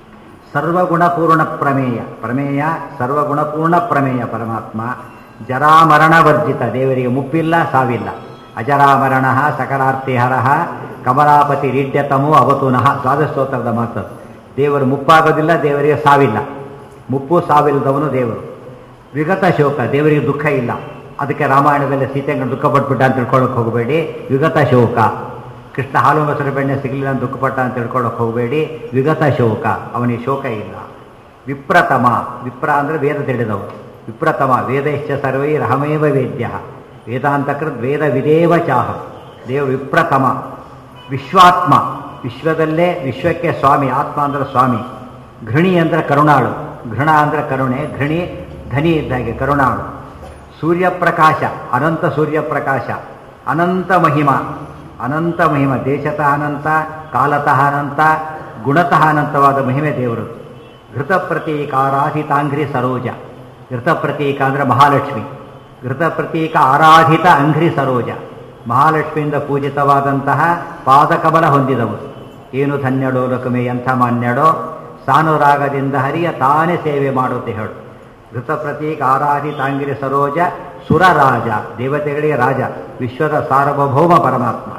ಸರ್ವಗುಣಪೂರ್ಣ ಪ್ರಮೇಯ ಪ್ರಮೇಯ ಸರ್ವಗುಣಪೂರ್ಣ ಪ್ರಮೇಯ ಪರಮಾತ್ಮ ಜರಾಮರಣವರ್ಜಿತ ದೇವರಿಗೆ ಮುಪ್ಪಿಲ್ಲ ಸಾವಿಲ್ಲ ಅಜರಾಮರಣ ಸಕಲಾರ್ತಿಹರ ಕಮಲಾಪತಿ ರೀಡ್ಯತಮೋ ಅವತುನಃ ದ್ವಾದಸ್ತೋತ್ರದ ಮಾತು ದೇವರು ಮುಪ್ಪಾಗೋದಿಲ್ಲ ದೇವರಿಗೆ ಸಾವಿಲ್ಲ ಮುಪ್ಪು ಸಾವಿಲ್ಲದವನು ದೇವರು ವಿಗತ ಶೋಕ ದೇವರಿಗೆ ದುಃಖ ಇಲ್ಲ ಅದಕ್ಕೆ ರಾಮಾಯಣದಲ್ಲಿ ಸೀತೆಗೆ ದುಃಖ ಪಟ್ಬಿಟ್ಟ ಅಂತ ತಿಳ್ಕೊಳ್ಳೋಕೆ ಹೋಗಬೇಡಿ ವಿಗತ ಶೋಕ ಕೃಷ್ಣ ಹಾಲು ಮೊಸರು ಬೆಣ್ಣೆ ಸಿಗಲಿಲ್ಲ ಅಂತ ದುಃಖಪಟ್ಟ ಅಂತ ತಿಳ್ಕೊಳ್ಳೋಕೆ ಹೋಗಬೇಡಿ ವಿಗತ ಶೋಕ ಅವನಿಗೆ ಶೋಕ ಇಲ್ಲ ವಿಪ್ರತಮ ವಿಪ್ರ ಅಂದರೆ ವೇದ ತಿಳಿದವರು ವಿಪ್ರತಮ ವೇದಶ್ಚ ಸರ್ವೈ ರಹಮೇವ ವೇದ್ಯ ವೇದಾಂತಕೃತ್ ವೇದ ವಿದೇವ ಚಾಹ ದೇವ ವಿಪ್ರತಮ ವಿಶ್ವಾತ್ಮ ವಿಶ್ವದಲ್ಲೇ ವಿಶ್ವಕ್ಕೆ ಸ್ವಾಮಿ ಆತ್ಮ ಅಂದ್ರೆ ಸ್ವಾಮಿ ಘೃಣಿ ಅಂದರೆ ಕರುಣಾಳು ಘೃಣ ಅಂದರೆ ಕರುಣೆ ಘೃಣಿ ಧನಿ ಇದ್ದಾಗೆ ಕರುಣಾಳು ಸೂರ್ಯಪ್ರಕಾಶ ಅನಂತ ಸೂರ್ಯಪ್ರಕಾಶ ಅನಂತ ಮಹಿಮ ಅನಂತ ಮಹಿಮ ದೇಶತಃ ಅನಂತ ಕಾಲತಃ ಅನಂತ ಗುಣತಃ ಅನಂತವಾದ ಮಹಿಮೆ ದೇವರು ಘೃತ ಪ್ರತೀಕಾರಾಧಿತಾಂಘ್ರಿ ಸರೋಜ ಘೃತ ಪ್ರತೀಕ ಅಂದರೆ ಮಹಾಲಕ್ಷ್ಮಿ ಘೃತ ಪ್ರತೀಕ ಆರಾಧಿತ ಅಂಘ್ರಿ ಸರೋಜ ಮಹಾಲಕ್ಷ್ಮಿಯಿಂದ ಪೂಜಿತವಾದಂತಹ ಪಾದಕಮಲ ಹೊಂದಿದವರು ಏನು ಧನ್ಯಡೋ ಲಕಮೆ ಎಂಥ ಮಾನ್ಯಡೋ ಸಾನುರಾಗದಿಂದ ಹರಿಯ ತಾನೇ ಸೇವೆ ಮಾಡುತ್ತೆ ಹೇಳು ಘೃತ ಪ್ರತೀಕ ಆರಾಧಿತಾಂಗಿರಿ ಸರೋಜ ಸುರರಾಜ ದೇವತೆಗಳಿಗೆ ರಾಜ ವಿಶ್ವದ ಸಾರ್ವಭೌಮ ಪರಮಾತ್ಮ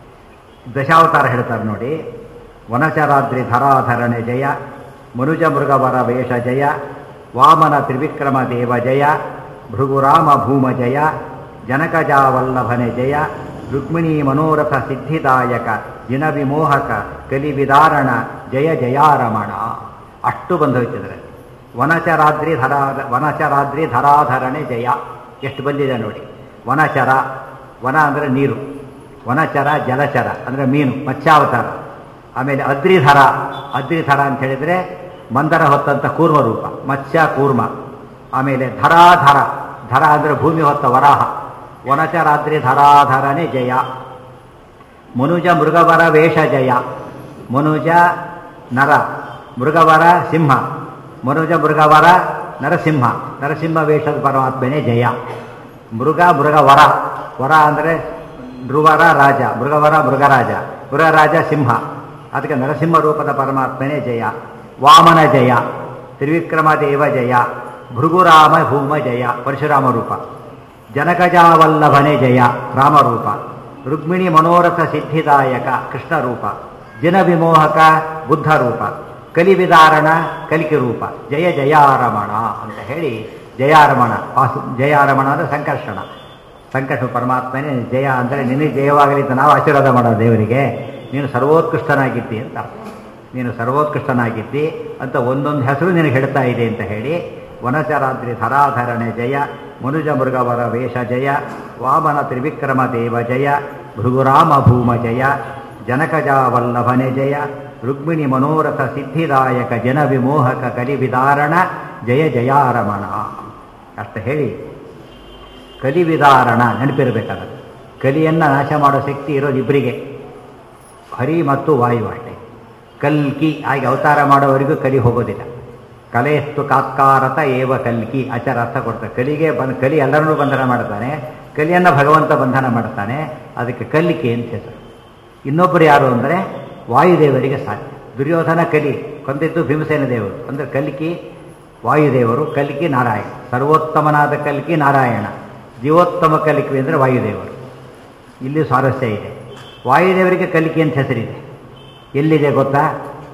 ದಶಾವತಾರ ಹೇಳ್ತಾರೆ ನೋಡಿ ವನಚರಾದ್ರಿ ಧರಾಧರಣೆ ಜಯ ಮನುಜ ಮೃಗವರ ವೇಷ ಜಯ ವಾಮನ ತ್ರಿವಿಕ್ರಮ ದೇವ ಜಯ ಭೃಗುರಾಮ ಭೂಮ ಜಯ ಜನಕಜಾವಲ್ಲಭನೆ ಜಯ ರುಕ್ಮಿಣೀ ಮನೋರಥ ಸಿದ್ಧಿದಾಯಕ ಜಿನ ವಿಮೋಹಕ ಕಲಿವಿದಾರಣ ಜಯ ಜಯಾರಮಣ ಅಷ್ಟು ಬಂದೋಯ್ತಿದ್ರೆ ವನಚರಾದ್ರಿ ಧರಾ ವನಚರಾದ್ರಿ ಧರಾಧರಣೆ ಜಯ ಎಷ್ಟು ಬಂದಿದೆ ನೋಡಿ ವನಚರ ವನ ಅಂದರೆ ನೀರು ವನಚರ ಜಲಚರ ಅಂದರೆ ಮೀನು ಮತ್ಸ್ಯಾವತಾರ ಆಮೇಲೆ ಅದ್ರಿಧರ ಅದ್ರಿಧರ ಅಂತ ಹೇಳಿದರೆ ಮಂದರ ಹೊತ್ತಂಥ ಕೂರ್ಮ ರೂಪ ಮತ್ಸ್ಯ ಕೂರ್ಮ ಆಮೇಲೆ ಧರಾಧರ ಧರ ಅಂದರೆ ಭೂಮಿ ಹೊತ್ತ ವರಾಹ ವನಚರಾದ್ರಿ ಧರಾಧರನೆ ಜಯ ಮನುಜ ಮೃಗವರ ವೇಷ ಜಯ ಮನುಜ ನರ ಮೃಗವರ ಸಿಂಹ ಮನುಜ ಮೃಗವರ ನರಸಿಂಹ ನರಸಿಂಹ ವೇಷದ ಪರಮಾತ್ಮನೇ ಜಯ ಮೃಗ ಮೃಗವರ ವರ ಅಂದರೆ ನೃವರ ರಾಜ ಮೃಗವರ ಮೃಗರಾಜ ಮೃಗರಾಜ ಸಿಂಹ ಅದಕ್ಕೆ ನರಸಿಂಹ ರೂಪದ ಪರಮಾತ್ಮನೇ ಜಯ ವಾಮನ ಜಯ ತ್ರಿವಿಕ್ರಮ ದೇವ ಜಯ ಭೃಗುರಾಮ ಭೂಮ ಜಯ ಪರಶುರಾಮ ರೂಪ ಜನಕಜಾವಲ್ಲಭನೆ ಜಯ ರಾಮರೂಪ ರುಕ್ಮಿಣಿ ಮನೋರಥ ಸಿದ್ಧಿದಾಯಕ ಕೃಷ್ಣ ರೂಪ ಜನ ವಿಮೋಹಕ ಬುದ್ಧ ರೂಪ ಕಲಿವಿದಾರಣ ಕಲಿಕೆ ರೂಪ ಜಯ ಜಯಾರಮಣ ಅಂತ ಹೇಳಿ ಜಯಾರಮಣ ವಾಸು ಜಯಾರಮಣ ಅಂದರೆ ಸಂಕರ್ಷಣ ಸಂಕಟ ಪರಮಾತ್ಮನೇ ಜಯ ಅಂದರೆ ನಿನಗೆ ಜಯವಾಗಲಿ ಅಂತ ನಾವು ಆಶೀರ್ವಾದ ಮಾಡೋದು ದೇವರಿಗೆ ನೀನು ಸರ್ವೋತ್ಕೃಷ್ಟನಾಗಿದ್ದಿ ಅಂತ ನೀನು ಸರ್ವೋತ್ಕೃಷ್ಟನಾಗಿದ್ದಿ ಅಂತ ಒಂದೊಂದು ಹೆಸರು ನಿನಗೆ ಹೇಳ್ತಾ ಇದೆ ಅಂತ ಹೇಳಿ ವನಚರಾದ್ರಿ ಧರಾಧರಣೆ ಜಯ ಮನುಜ ಮೃಗವರ ವೇಷ ಜಯ ವಾಮನ ತ್ರಿವಿಕ್ರಮ ದೇವ ಜಯ ಭೃಗುರಾಮ ಭೂಮ ಜಯ ಜನಕಜಾವಲ್ಲಭನೆ ಜಯ ರುಕ್ಮಿಣಿ ಮನೋರಥ ಸಿದ್ಧಿದಾಯಕ ಜನ ವಿಮೋಹಕ ಕಲಿವಿದಾರಣ ಜಯ ಜಯಾರಮಣ ಅಷ್ಟು ಹೇಳಿ ಕಲಿವಿದಾರಣ ನೆನಪಿರಬೇಕಾದ ಕಲಿಯನ್ನು ನಾಶ ಮಾಡೋ ಶಕ್ತಿ ಇರೋದು ಇಬ್ಬರಿಗೆ ಹರಿ ಮತ್ತು ವಾಯು ಅಷ್ಟೇ ಕಲ್ಕಿ ಆಗಿ ಅವತಾರ ಮಾಡೋವರೆಗೂ ಕಲಿ ಹೋಗೋದಿಲ್ಲ ಕಲೆಯಸ್ತು ಕಾತ್ಕಾರತ ಏವ ಕಲ್ಕಿ ಆಚಾರ ಅರ್ಥ ಕೊಡ್ತಾರೆ ಕಲಿಗೆ ಬಂದು ಕಲಿ ಎಲ್ಲರನ್ನೂ ಬಂಧನ ಮಾಡ್ತಾನೆ ಕಲಿಯನ್ನು ಭಗವಂತ ಬಂಧನ ಮಾಡ್ತಾನೆ ಅದಕ್ಕೆ ಕಲ್ಲಿಕೆ ಅಂತ ಹೆಸರು ಇನ್ನೊಬ್ಬರು ಯಾರು ಅಂದರೆ ವಾಯುದೇವರಿಗೆ ಸಾಧ್ಯ ದುರ್ಯೋಧನ ಕಲಿ ಕೊಂದಿದ್ದು ಭೀಮಸೇನ ದೇವರು ಅಂದರೆ ಕಲ್ಕಿ ವಾಯುದೇವರು ಕಲ್ಕಿ ನಾರಾಯಣ ಸರ್ವೋತ್ತಮನಾದ ಕಲ್ಕಿ ನಾರಾಯಣ ಜೀವೋತ್ತಮ ಕಲಿಕೆ ಅಂದರೆ ವಾಯುದೇವರು ಇಲ್ಲಿ ಸ್ವಾರಸ್ಯ ಇದೆ ವಾಯುದೇವರಿಗೆ ಕಲಿಕೆ ಅಂತ ಹೆಸರಿದೆ ಎಲ್ಲಿದೆ ಗೊತ್ತಾ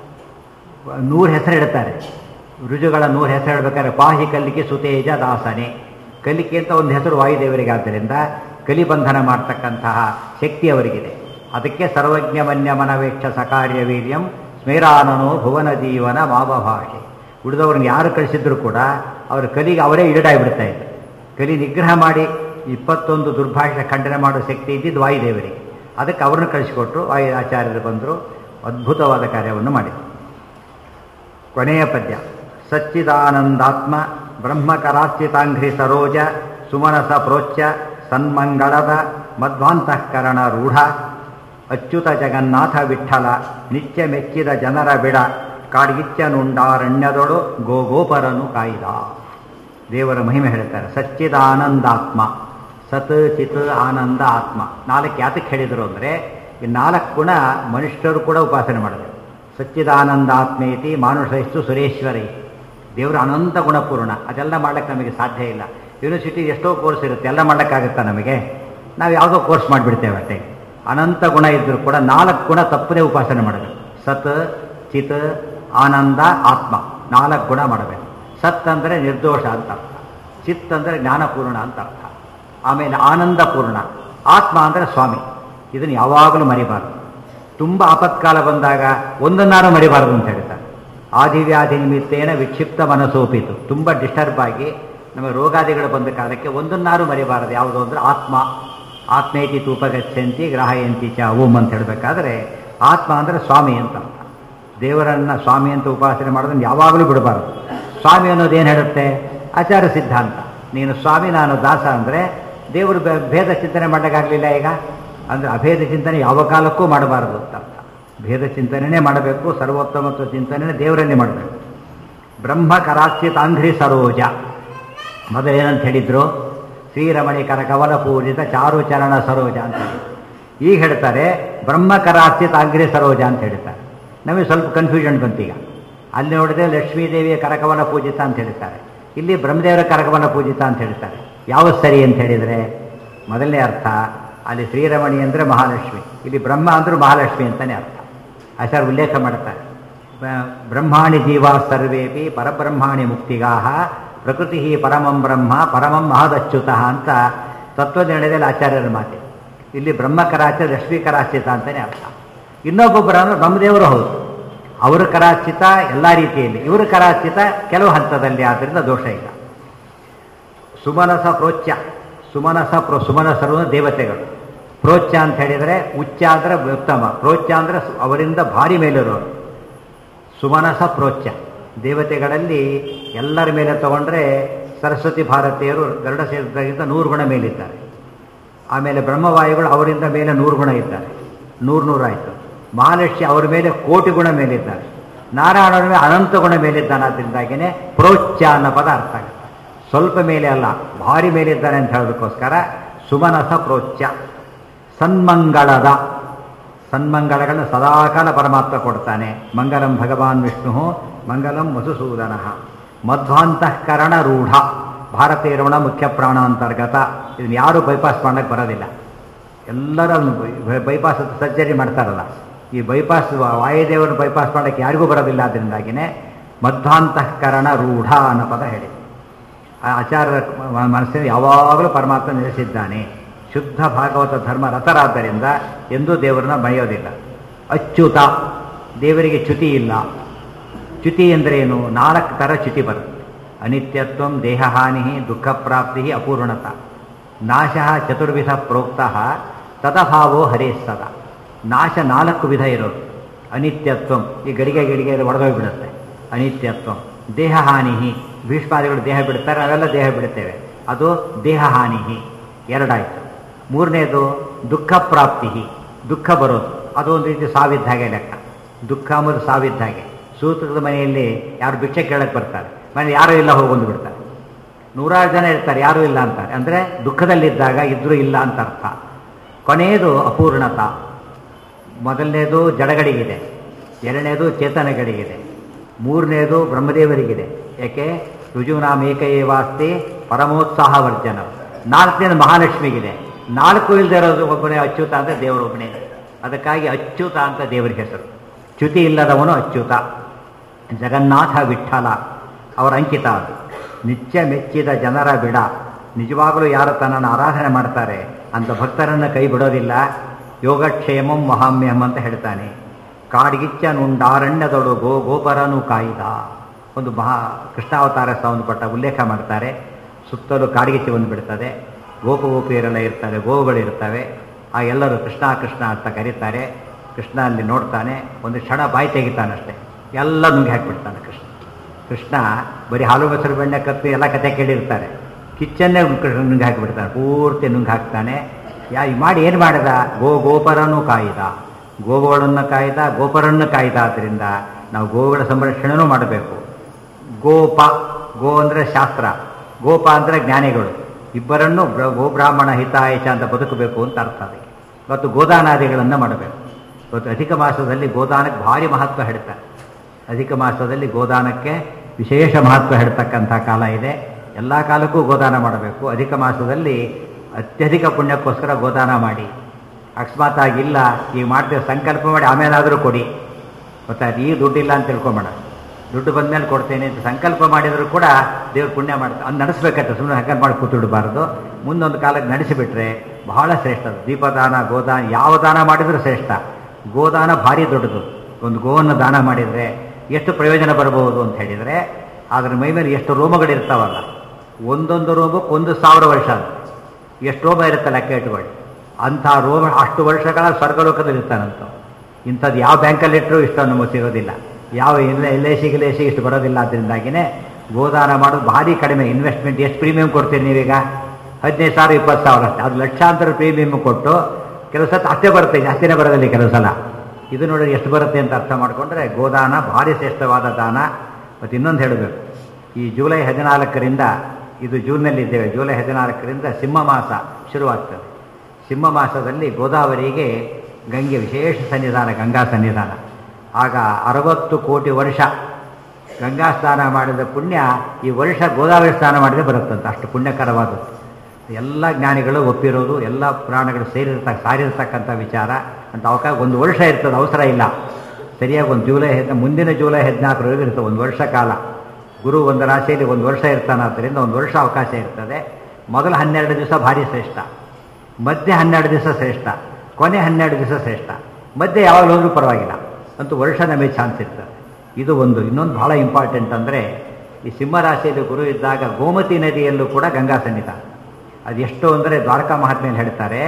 ನೂರು ಹೆಸರು ಇಡ್ತಾರೆ ರುಜುಗಳ ನೂರು ಹೆಸರು ಹೇಳ್ಬೇಕಾದ್ರೆ ಪಾಹಿ ಕಲಿಕೆ ಸುತೇಜ ದಾಸನೆ ಕಲಿಕೆ ಅಂತ ಒಂದು ಹೆಸರು ವಾಯುದೇವರಿಗೆ ಆದ್ದರಿಂದ ಕಲಿಬಂಧನ ಮಾಡ್ತಕ್ಕಂತಹ ಶಕ್ತಿ ಅವರಿಗಿದೆ ಅದಕ್ಕೆ ಸರ್ವಜ್ಞ ಮನ್ಯ ಮನವೇಕ್ಷ ಸಕಾರ್ಯ ವೀರ್ಯಂ ಸ್ಮೇರಾನನೋ ಭುವನ ಜೀವನ ಮಾವಭಾಷೆ ಉಳಿದವ್ರನ್ನ ಯಾರು ಕಳಿಸಿದ್ರು ಕೂಡ ಅವರ ಕಲಿಗೆ ಅವರೇ ಈಡಾಗ್ಬಿಡ್ತಾ ಇದ್ರು ಕಲಿ ನಿಗ್ರಹ ಮಾಡಿ ಇಪ್ಪತ್ತೊಂದು ದುರ್ಭಾಷೆ ಖಂಡನೆ ಮಾಡೋ ಶಕ್ತಿ ಇದ್ದಿದ್ದು ವಾಯುದೇವರಿಗೆ ಅದಕ್ಕೆ ಅವ್ರನ್ನ ಕಳಿಸಿಕೊಟ್ರು ವಾಯು ಆಚಾರ್ಯರು ಬಂದರು ಅದ್ಭುತವಾದ ಕಾರ್ಯವನ್ನು ಮಾಡಿದರು ಕೊನೆಯ ಪದ್ಯ ಸಚ್ಚಿದಾನಂದಾತ್ಮ ಬ್ರಹ್ಮಕರಾಚಿತಾಂಘ್ರಿ ಸರೋಜ ಸುಮನಸ ಪ್ರೋಚ್ಯ ಸನ್ಮಂಗಳದ ಮಧ್ವಾಂತಃಕರಣ ರೂಢ ಅಚ್ಯುತ ಜಗನ್ನಾಥ ವಿಠಲ ನಿತ್ಯ ಮೆಚ್ಚಿದ ಜನರ ಬಿಡ ಕಾಡ್ಗಿಚ್ಚನುಂಡಾರಣ್ಯದೊಳು ಗೋಗೋಪರನು ಕಾಯ್ದ ದೇವರ ಮಹಿಮೆ ಹೇಳ್ತಾರೆ ಸಚ್ಚಿದಾನಂದಾತ್ಮ ಸತ್ ಚಿತ್ ಆನಂದ ಆತ್ಮ ನಾಲ್ಕು ಯಾತಕ್ಕೆ ಹೇಳಿದರು ಅಂದರೆ ಈ ನಾಲ್ಕು ಗುಣ ಮನುಷ್ಯರು ಕೂಡ ಉಪಾಸನೆ ಮಾಡಬೇಕು ಸಚ್ಚಿದಾನಂದಾತ್ಮೇತಿ ಮಾನುಷಸ್ತು ಸುರೇಶ್ವರೈ ದೇವರು ಅನಂತ ಗುಣಪೂರ್ಣ ಅದೆಲ್ಲ ಮಾಡ್ಲಿಕ್ಕೆ ನಮಗೆ ಸಾಧ್ಯ ಇಲ್ಲ ಯೂನಿವರ್ಸಿಟಿ ಎಷ್ಟೋ ಕೋರ್ಸ್ ಇರುತ್ತೆ ಎಲ್ಲ ಮಾಡೋಕ್ಕಾಗುತ್ತಾ ನಮಗೆ ನಾವು ಯಾವುದೋ ಕೋರ್ಸ್ ಮಾಡಿಬಿಡ್ತೇವೆ ಅಷ್ಟೇ ಅನಂತ ಗುಣ ಇದ್ದರೂ ಕೂಡ ನಾಲ್ಕು ಗುಣ ತಪ್ಪದೇ ಉಪಾಸನೆ ಮಾಡಬೇಕು ಸತ್ ಚಿತ್ ಆನಂದ ಆತ್ಮ ನಾಲ್ಕು ಗುಣ ಮಾಡಬೇಕು ಸತ್ ಅಂದರೆ ನಿರ್ದೋಷ ಅಂತ ಅರ್ಥ ಚಿತ್ ಅಂದರೆ ಜ್ಞಾನಪೂರ್ಣ ಅಂತ ಅರ್ಥ ಆಮೇಲೆ ಆನಂದಪೂರ್ಣ ಆತ್ಮ ಅಂದರೆ ಸ್ವಾಮಿ ಇದನ್ನು ಯಾವಾಗಲೂ ಮರಿಬಾರದು ತುಂಬ ಆಪತ್ಕಾಲ ಬಂದಾಗ ಒಂದನ್ನಾರು ಮರಿಬಾರದು ಅಂತ ಹೇಳ್ತಾರೆ ಆದಿವ್ಯಾಧಿ ನಿಮಿತ್ತೇನ ವಿಕ್ಷಿಪ್ತ ಮನಸ್ಸೋಪಿತು ತುಂಬ ಡಿಸ್ಟರ್ಬ್ ಆಗಿ ನಮಗೆ ರೋಗಾದಿಗಳು ಬಂದ ಕಾಲಕ್ಕೆ ಒಂದನ್ನಾರು ಮರಿಬಾರದು ಯಾವುದು ಅಂದರೆ ಆತ್ಮ ಆತ್ಮೇತಿ ತೂಪಗಚ್ಚಂತಿ ಗ್ರಾಹಯಂತಿ ಚ ಓಂ ಅಂತ ಹೇಳಬೇಕಾದ್ರೆ ಆತ್ಮ ಅಂದರೆ ಸ್ವಾಮಿ ಅಂತ ಅರ್ಥ ದೇವರನ್ನ ಸ್ವಾಮಿ ಅಂತ ಉಪಾಸನೆ ಮಾಡೋದನ್ನು ಯಾವಾಗಲೂ ಬಿಡಬಾರದು ಸ್ವಾಮಿ ಅನ್ನೋದು ಏನು ಹೇಳುತ್ತೆ ಆಚಾರ ಸಿದ್ಧಾಂತ ನೀನು ಸ್ವಾಮಿ ನಾನು ದಾಸ ಅಂದರೆ ದೇವರು ಬೆ- ಭೇದ ಚಿಂತನೆ ಮಾಡೋಕ್ಕಾಗಲಿಲ್ಲ ಈಗ ಅಂದರೆ ಅಭೇದ ಚಿಂತನೆ ಯಾವ ಕಾಲಕ್ಕೂ ಮಾಡಬಾರದು ಅಂತ ಅರ್ಥ ಭೇದ ಚಿಂತನೆನೇ ಮಾಡಬೇಕು ಸರ್ವೋತ್ತಮತ್ವ ಚಿಂತನೆ ದೇವರನ್ನೇ ಮಾಡಬೇಕು ಬ್ರಹ್ಮ ಕರಾಚಿತಾಂಘ್ರಿ ಸರೋಜ ಮೊದಲೇನಂತ ಹೇಳಿದ್ರು ಶ್ರೀರಮಣಿ ಕರಕವಲ ಪೂಜಿತ ಚಾರು ಚರಣ ಸರೋಜ ಅಂತ ಹೇಳಿ ಈಗ ಹೇಳ್ತಾರೆ ಬ್ರಹ್ಮ ಕರಾಚಿತಾಂಘ್ರಿ ಸರೋಜ ಅಂತ ಹೇಳ್ತಾರೆ ನಮಗೆ ಸ್ವಲ್ಪ ಕನ್ಫ್ಯೂಷನ್ ಬಂತೀಗ ಅಲ್ಲಿ ನೋಡಿದ್ರೆ ಲಕ್ಷ್ಮೀದೇವಿಯ ಕರಕವಲ ಪೂಜಿತ ಅಂತ ಹೇಳ್ತಾರೆ ಇಲ್ಲಿ ಬ್ರಹ್ಮದೇವರ ಕರಕವಲ ಪೂಜಿತ ಅಂತ ಹೇಳ್ತಾರೆ ಯಾವ ಸರಿ ಅಂತ ಹೇಳಿದರೆ ಮೊದಲನೇ ಅರ್ಥ ಅಲ್ಲಿ ಶ್ರೀರಮಣಿ ಅಂದರೆ ಮಹಾಲಕ್ಷ್ಮಿ ಇಲ್ಲಿ ಬ್ರಹ್ಮ ಅಂದರೂ ಮಹಾಲಕ್ಷ್ಮಿ ಅಂತಲೇ ಅರ್ಥ ಆಚಾರ ಉಲ್ಲೇಖ ಮಾಡ್ತಾರೆ ಬ- ಬ್ರಹ್ಮಾಣಿ ಜೀವಾ ಸರ್ವೇಪಿ ಪರಬ್ರಹ್ಮಾಣಿ ಮುಕ್ತಿಗಾಹ ಪ್ರಕೃತಿ ಪರಮಂ ಬ್ರಹ್ಮ ಪರಮಂ ಮಹದಚ್ಯುತಃ ಅಂತ ತತ್ವನಿರ್ಣಯದಲ್ಲಿ ಆಚಾರ್ಯರ ಮಾತೆ ಇಲ್ಲಿ ಬ್ರಹ್ಮಕರಾಚ ಲಕ್ಷ್ಮೀ ಕರಾಚಿತ ಅಂತಲೇ ಅರ್ಥ ಇನ್ನೊಬ್ಬೊಬ್ಬರು ಅಂದ್ರೆ ಬ್ರಹ್ಮದೇವರು ಹೌದು ಅವರ ಕರಾಚಿತ ಎಲ್ಲ ರೀತಿಯಲ್ಲಿ ಇವರು ಕರಾಚಿತ ಕೆಲವು ಹಂತದಲ್ಲಿ ಆದ್ದರಿಂದ ದೋಷ ಇಲ್ಲ ಸುಮನಸ ಪ್ರೋಚ್ಯ ಸುಮನಸ ಪ್ರೋ ಸುಮನಸರು ಅಂದ್ರೆ ದೇವತೆಗಳು ಪ್ರೋಚ್ಯ ಅಂತ ಹೇಳಿದರೆ ಉಚ್ಚ ಅಂದರೆ ಉತ್ತಮ ಪ್ರೋಚ್ಯ ಅಂದರೆ ಸು- ಅವರಿಂದ ಭಾರಿ ಮೇಲಿರೋರು ಸುಮನಸ ಪ್ರೋಚ್ಯ ದೇವತೆಗಳಲ್ಲಿ ಎಲ್ಲರ ಮೇಲೆ ತಗೊಂಡ್ರೆ ಸರಸ್ವತಿ ಭಾರತೀಯರು ಗರುಡ ಸೇರಿದಾಗಿಂತ ನೂರು ಗುಣ ಮೇಲಿದ್ದಾರೆ ಆಮೇಲೆ ಬ್ರಹ್ಮವಾಯುಗಳು ಅವರಿಂದ ಮೇಲೆ ನೂರು ಗುಣ ಇದ್ದಾರೆ ನೂರು ನೂರಾಯಿತು ಮಹಾಲಕ್ಷ್ಮಿ ಅವರ ಮೇಲೆ ಕೋಟಿ ಗುಣ ಮೇಲಿದ್ದಾರೆ ನಾರಾಯಣನ ಮೇಲೆ ಅನಂತ ಗುಣ ಮೇಲಿದ್ದಾನೆ ಅದರಿಂದಾಗಿನೇ ಪ್ರೋಚ್ಯ ಅನ್ನೋ ಪದ ಅರ್ಥ ಆಗುತ್ತೆ ಸ್ವಲ್ಪ ಮೇಲೆ ಅಲ್ಲ ಭಾರಿ ಮೇಲಿದ್ದಾನೆ ಅಂತ ಹೇಳೋದಕ್ಕೋಸ್ಕರ ಸುಮನಸ ಪ್ರೋಚ್ಯ ಸನ್ಮಂಗಳದ ಸನ್ಮಂಗಳಗಳನ್ನ ಸದಾಕಾಲ ಪರಮಾತ್ಮ ಕೊಡ್ತಾನೆ ಮಂಗಲಂ ಭಗವಾನ್ ವಿಷ್ಣು ಮಂಗಲಂ ಮಧುಸೂದನ ಮಧ್ವಾಂತಃಕರಣ ರೂಢ ಭಾರತೀಯರವಣ ಮುಖ್ಯ ಪ್ರಾಣಾಂತರ್ಗತ ಇದನ್ನ ಯಾರು ಬೈಪಾಸ್ ಮಾಡಕ್ಕೆ ಬರೋದಿಲ್ಲ ಎಲ್ಲರೂ ಬೈಪಾಸ್ ಸರ್ಜರಿ ಮಾಡ್ತಾರಲ್ಲ ಈ ಬೈಪಾಸ್ ವಾಯುದೇವರನ್ನು ಬೈಪಾಸ್ ಮಾಡೋಕ್ಕೆ ಯಾರಿಗೂ ಬರೋದಿಲ್ಲ ಅದರಿಂದಾಗಿನೇ ಮಧ್ವಾಂತಃಕರಣ ರೂಢ ಅನ್ನೋ ಪದ ಹೇಳಿ ಆ ಆಚಾರ್ಯರ ಮ- ಮನಸ್ಸಿನಲ್ಲಿ ಯಾವಾಗಲೂ ಪರಮಾತ್ಮ ನೆಲೆಸಿದ್ದಾನೆ ಶುದ್ಧ ಭಾಗವತ ಧರ್ಮ ರಥರಾದ್ದರಿಂದ ಎಂದೂ ದೇವರನ್ನ ಬರೆಯೋದಿಲ್ಲ ಅಚ್ಯುತ ದೇವರಿಗೆ ಚ್ಯುತಿ ಇಲ್ಲ ಚ್ಯುತಿ ಎಂದರೇನು ನಾಲ್ಕು ಥರ ಚ್ಯುತಿ ಬರುತ್ತೆ ಅನಿತ್ಯತ್ವ ದೇಹಹಾನಿ ದುಃಖ ಪ್ರಾಪ್ತಿ ಅಪೂರ್ಣತ ನಾಶ ಚತುರ್ವಿಧ ಪ್ರೋಕ್ತ ತದಭಾವೋ ಹರೇ ಸದ ನಾಶ ನಾಲ್ಕು ವಿಧ ಇರೋದು ಅನಿತ್ಯತ್ವ ಈ ಗಡಿಗೆ ಗಿಡಿಗೆ ಒಡೆದೋಗ್ಬಿಡುತ್ತೆ ಅನಿತ್ಯತ್ವ ದೇಹಹಾನಿ ಭೀಷ್ಮಾದಿಗಳು ದೇಹ ಬಿಡ್ತಾರೆ ನಾವೆಲ್ಲ ದೇಹ ಬಿಡುತ್ತೇವೆ ಅದು ದೇಹಹಾನಿ ಎರಡಾಯಿತು ಮೂರನೇದು ದುಃಖ ಪ್ರಾಪ್ತಿ ದುಃಖ ಬರೋದು ಅದು ಒಂದು ರೀತಿ ಸಾವಿದ್ದ ಹಾಗೆ ಲೆಕ್ಕ ದುಃಖ ಅಂಬುದು ಸಾವಿದ್ದ ಹಾಗೆ ಸೂತ್ರದ ಮನೆಯಲ್ಲಿ ಯಾರು ಭಿಕ್ಷೆ ಕೇಳಕ್ಕೆ ಬರ್ತಾರೆ ಮನೆ ಯಾರೂ ಇಲ್ಲ ಹೋಗಿ ಬಂದು ಬಿಡ್ತಾರೆ ನೂರಾರು ಜನ ಇರ್ತಾರೆ ಯಾರೂ ಇಲ್ಲ ಅಂತಾರೆ ಅಂದರೆ ದುಃಖದಲ್ಲಿದ್ದಾಗ ಇದ್ರೂ ಇಲ್ಲ ಅಂತ ಅರ್ಥ ಕೊನೆಯದು ಅಪೂರ್ಣತ ಮೊದಲನೇದು ಜಡಗಳಿಗಿದೆ ಎರಡನೇದು ಚೇತನಗಳಿಗಿದೆ ಮೂರನೇದು ಬ್ರಹ್ಮದೇವರಿಗಿದೆ ಯಾಕೆ ರುಜುನಾಮ ಏಕಏವಾಸ್ತಿ ಪರಮೋತ್ಸಾಹ ವರ್ಜನ ನಾಲ್ಕನೇದು ಮಹಾಲಕ್ಷ್ಮಿಗಿದೆ ನಾಲ್ಕು ಇಲ್ಲದೆ ಇರೋದು ಒಬ್ಬನೇ ಅಚ್ಯುತ ಅಂದರೆ ದೇವರೊಬ್ಬನೇ ಅದಕ್ಕಾಗಿ ಅಚ್ಯುತ ಅಂತ ದೇವರ ಹೆಸರು ಚ್ಯುತಿ ಇಲ್ಲದವನು ಅಚ್ಯುತ ಜಗನ್ನಾಥ ವಿಠಲ ಅವರ ಅಂಕಿತ ಅದು ನಿತ್ಯ ಮೆಚ್ಚಿದ ಜನರ ಬಿಡ ನಿಜವಾಗಲೂ ಯಾರು ತನ್ನನ್ನು ಆರಾಧನೆ ಮಾಡ್ತಾರೆ ಅಂತ ಭಕ್ತರನ್ನು ಕೈ ಬಿಡೋದಿಲ್ಲ ಯೋಗಕ್ಷೇಮಂ ಮಹಾಮ್ಯಹಂ ಅಂತ ಹೇಳ್ತಾನೆ ಕಾಡ್ಗಿಚ್ಚ ನುಂಡಾರಣ್ಯದೊಳು ಗೋ ಗೋಪರನು ಕಾಯ್ದ ಒಂದು ಮಹಾ ಕೃಷ್ಣಾವತಾರ ಸಂಬಂಧಪಟ್ಟ ಉಲ್ಲೇಖ ಮಾಡ್ತಾರೆ ಸುತ್ತಲೂ ಕಾಡ್ಗಿಚ್ಚಿ ಬಂದು ಬಿಡ್ತದೆ ಗೋಪ ಗೋಪಿಯರೆಲ್ಲ ಇರ್ತಾರೆ ಗೋವುಗಳು ಇರ್ತವೆ ಆ ಎಲ್ಲರೂ ಕೃಷ್ಣ ಕೃಷ್ಣ ಅಂತ ಕರೀತಾರೆ ಕೃಷ್ಣ ಅಲ್ಲಿ ನೋಡ್ತಾನೆ ಒಂದು ಕ್ಷಣ ಬಾಯಿ ತೆಗಿತಾನಷ್ಟೇ ಎಲ್ಲ ನುಂಗಿ ಹಾಕಿಬಿಡ್ತಾನೆ ಕೃಷ್ಣ ಕೃಷ್ಣ ಬರೀ ಹಾಲು ಮೊಸರು ಬೆಣ್ಣೆ ಕತ್ತು ಎಲ್ಲ ಕತೆ ಕೇಳಿರ್ತಾರೆ ಕಿಚ್ಚನ್ನೇ ಕೃಷ್ಣ ನುಂಗಿ ಹಾಕಿಬಿಡ್ತಾನೆ ಪೂರ್ತಿ ನುಂಗಿ ಹಾಕ್ತಾನೆ ಯಾ ಈ ಮಾಡಿ ಏನು ಮಾಡಿದ ಗೋ ಗೋಪರನು ಕಾಯ್ದ ಗೋವುಗಳನ್ನು ಕಾಯ್ದ ಗೋಪರನ್ನು ಕಾಯ್ದ ಆದ್ದರಿಂದ ನಾವು ಗೋವುಗಳ ಸಂರಕ್ಷಣೆನೂ ಮಾಡಬೇಕು ಗೋಪ ಗೋ ಅಂದರೆ ಶಾಸ್ತ್ರ ಗೋಪ ಅಂದರೆ ಜ್ಞಾನಿಗಳು ಇಬ್ಬರನ್ನು ಬ್ರ- ಗೋಬ್ರಾಹ್ಮಣ ಹಿತಾಯಚ ಅಂತ ಬದುಕಬೇಕು ಅಂತ ಅರ್ಥ ಅದಕ್ಕೆ ಮತ್ತು ಗೋದಾನಾದಿಗಳನ್ನು ಮಾಡಬೇಕು ಇವತ್ತು ಅಧಿಕ ಮಾಸದಲ್ಲಿ ಗೋದಾನಕ್ಕೆ ಭಾರಿ ಮಹತ್ವ ಹೇಳ್ತಾರೆ ಅಧಿಕ ಮಾಸದಲ್ಲಿ ಗೋದಾನಕ್ಕೆ ವಿಶೇಷ ಮಹತ್ವ ಹೇಳ್ತಕ್ಕಂಥ ಕಾಲ ಇದೆ ಎಲ್ಲ ಕಾಲಕ್ಕೂ ಗೋದಾನ ಮಾಡಬೇಕು ಅಧಿಕ ಮಾಸದಲ್ಲಿ ಅತ್ಯಧಿಕ ಪುಣ್ಯಕ್ಕೋಸ್ಕರ ಗೋದಾನ ಮಾಡಿ ಅಕಸ್ಮಾತ್ ಆಗಿಲ್ಲ ಈಗ ಮಾಡ್ತೀವಿ ಸಂಕಲ್ಪ ಮಾಡಿ ಆಮೇಲಾದರೂ ಕೊಡಿ ಗೊತ್ತಾಯ್ತು ಈಗ ದುಡ್ಡಿಲ್ಲ ಅಂತ ತಿಳ್ಕೊಂಬೇಡ ದುಡ್ಡು ಬಂದ್ಮೇಲೆ ಕೊಡ್ತೇನೆ ಅಂತ ಸಂಕಲ್ಪ ಮಾಡಿದರೂ ಕೂಡ ದೇವ್ರು ಪುಣ್ಯ ಮಾಡ್ತಾರೆ ಅದು ನಡೆಸ್ಬೇಕಂತ ಸುಮ್ಮನೆ ಹಂಗೆ ಮಾಡಿ ಕೂತಿಡಬಾರ್ದು ಮುಂದೊಂದು ಕಾಲಕ್ಕೆ ನಡೆಸಿಬಿಟ್ರೆ ಬಹಳ ಶ್ರೇಷ್ಠ ಅದು. ದೀಪದಾನ ಗೋದಾನ ಯಾವ ದಾನ ಮಾಡಿದರೂ ಶ್ರೇಷ್ಠ ಗೋದಾನ ಭಾರಿ ದೊಡ್ಡದು ಒಂದು ಗೋವನ್ನು ದಾನ ಮಾಡಿದರೆ ಎಷ್ಟು ಪ್ರಯೋಜನ ಬರಬಹುದು ಅಂತ ಹೇಳಿದರೆ ಅದರ ಮೈ ಮೇಲೆ ಎಷ್ಟು ರೋಮಗಳಿರ್ತಾವಲ್ಲ ಒಂದೊಂದು ರೋಮಕ್ಕೆ ಒಂದು ಸಾವಿರ ವರ್ಷ ಅದು ಎಷ್ಟು ರೋಮ ಇರುತ್ತೆ ಲೆಕ್ಕ ಇಟ್ಕೊಳ್ಳಿ ಅಂಥ ರೋಮ ಅಷ್ಟು ವರ್ಷಗಳ ಸ್ವರ್ಗಲೋಕದಲ್ಲಿ ಇರ್ತಾನಂತ ಇಂಥದ್ದು ಯಾವ ಬ್ಯಾಂಕಲ್ಲಿ ಇಟ್ಟರೂ ಇಷ್ಟು ನಮಗೆ ಸಿಗೋದಿಲ್ಲ ಯಾವ ಎಲ್ಲ ಎಲ್ ಐ ಸಿ ಗಿಲ್ ಐ ಸಿ ಇಷ್ಟು ಬರೋದಿಲ್ಲ ಅದರಿಂದಾಗಿನೇ ಗೋದಾನ ಮಾಡೋದು ಭಾರಿ ಕಡಿಮೆ ಇನ್ವೆಸ್ಟ್ಮೆಂಟ್ ಎಷ್ಟು ಪ್ರೀಮಿಯಂ ಕೊಡ್ತೀರಿ ನೀವೀಗ ಹದಿನೈದು ಸಾವಿರ ಇಪ್ಪತ್ತು ಸಾವಿರ ಅಷ್ಟೇ ಅದು ಲಕ್ಷಾಂತರ ಪ್ರೀಮಿಯಂ ಕೊಟ್ಟು ಕೆಲವು ಸಲ ಅಷ್ಟೇ ಬರುತ್ತೆ ಜಾಸ್ತಿನೇ ಬರೋದಿಲ್ಲ ಕೆಲವು ಸಲ ಇದು ನೋಡಿ ಎಷ್ಟು ಬರುತ್ತೆ ಅಂತ ಅರ್ಥ ಮಾಡಿಕೊಂಡ್ರೆ ಗೋದಾನ ಭಾರಿ ಶ್ರೇಷ್ಠವಾದ ದಾನ ಮತ್ತು ಇನ್ನೊಂದು ಹೇಳಬೇಕು ಈ ಜುಲೈ ಹದಿನಾಲ್ಕರಿಂದ ಇದು ಜೂನ್ನಲ್ಲಿದ್ದೇವೆ ಜುಲೈ ಹದಿನಾಲ್ಕರಿಂದ ಸಿಂಹ ಮಾಸ ಶುರುವಾಗ್ತದೆ ಸಿಂಹ ಮಾಸದಲ್ಲಿ ಗೋದಾವರಿಗೆ ಗಂಗೆ ವಿಶೇಷ ಸನ್ನಿಧಾನ ಗಂಗಾ ಸನ್ನಿಧಾನ ಆಗ ಅರವತ್ತು ಕೋಟಿ ವರ್ಷ ಗಂಗಾ ಸ್ನಾನ ಮಾಡಿದ ಪುಣ್ಯ ಈ ವರ್ಷ ಗೋದಾವರಿ ಸ್ನಾನ ಮಾಡಿದ್ರೆ ಬರುತ್ತಂತ ಅಷ್ಟು ಪುಣ್ಯಕರವಾದದ್ದು ಎಲ್ಲ ಜ್ಞಾನಿಗಳು ಒಪ್ಪಿರೋದು ಎಲ್ಲ ಪುರಾಣಗಳು ಸೇರಿರ್ತಕ್ಕ ಸಾರಿರ್ತಕ್ಕಂಥ ವಿಚಾರ ಅಂತ ಅವಕಾಶ ಒಂದು ವರ್ಷ ಇರ್ತದೆ ಅವಸರ ಇಲ್ಲ ಸರಿಯಾಗಿ ಒಂದು ಜೂಲೈ ಹದ್ ಮುಂದಿನ ಜೂಲೈ ಹದಿನಾಲ್ಕರವರೆಗೂ ಇರ್ತದೆ ಒಂದು ವರ್ಷ ಕಾಲ ಗುರು ಒಂದು ರಾಶಿಯಲ್ಲಿ ಒಂದು ವರ್ಷ ಇರ್ತಾನೆ ಆದ್ದರಿಂದ ಒಂದು ವರ್ಷ ಅವಕಾಶ ಇರ್ತದೆ ಮೊದಲ ಹನ್ನೆರಡು ದಿವಸ ಭಾರಿ ಶ್ರೇಷ್ಠ ಮಧ್ಯೆ ಹನ್ನೆರಡು ದಿವಸ ಶ್ರೇಷ್ಠ ಕೊನೆ ಹನ್ನೆರಡು ದಿವಸ ಶ್ರೇಷ್ಠ ಮಧ್ಯೆ ಯಾವಾಗಲೂ ಹೋದ್ರೂ ಪರವಾಗಿಲ್ಲ ಅಂತೂ ವರ್ಷ ನಮಗೆ ಚಾನ್ಸ್ ಇರ್ತದೆ ಇದು ಒಂದು ಇನ್ನೊಂದು ಬಹಳ ಇಂಪಾರ್ಟೆಂಟ್ ಅಂದರೆ ಈ ಸಿಂಹರಾಶಿಯಲ್ಲಿ ಗುರು ಇದ್ದಾಗ ಗೋಮತಿ ನದಿಯಲ್ಲೂ ಕೂಡ ಗಂಗಾ ಸನ್ನಿಧಾನ ಅದೆಷ್ಟು ಅಂದರೆ ದ್ವಾರಕಾ ಮಹಾತ್ಮೆಯಲ್ಲಿ ಹೇಳ್ತಾರೆ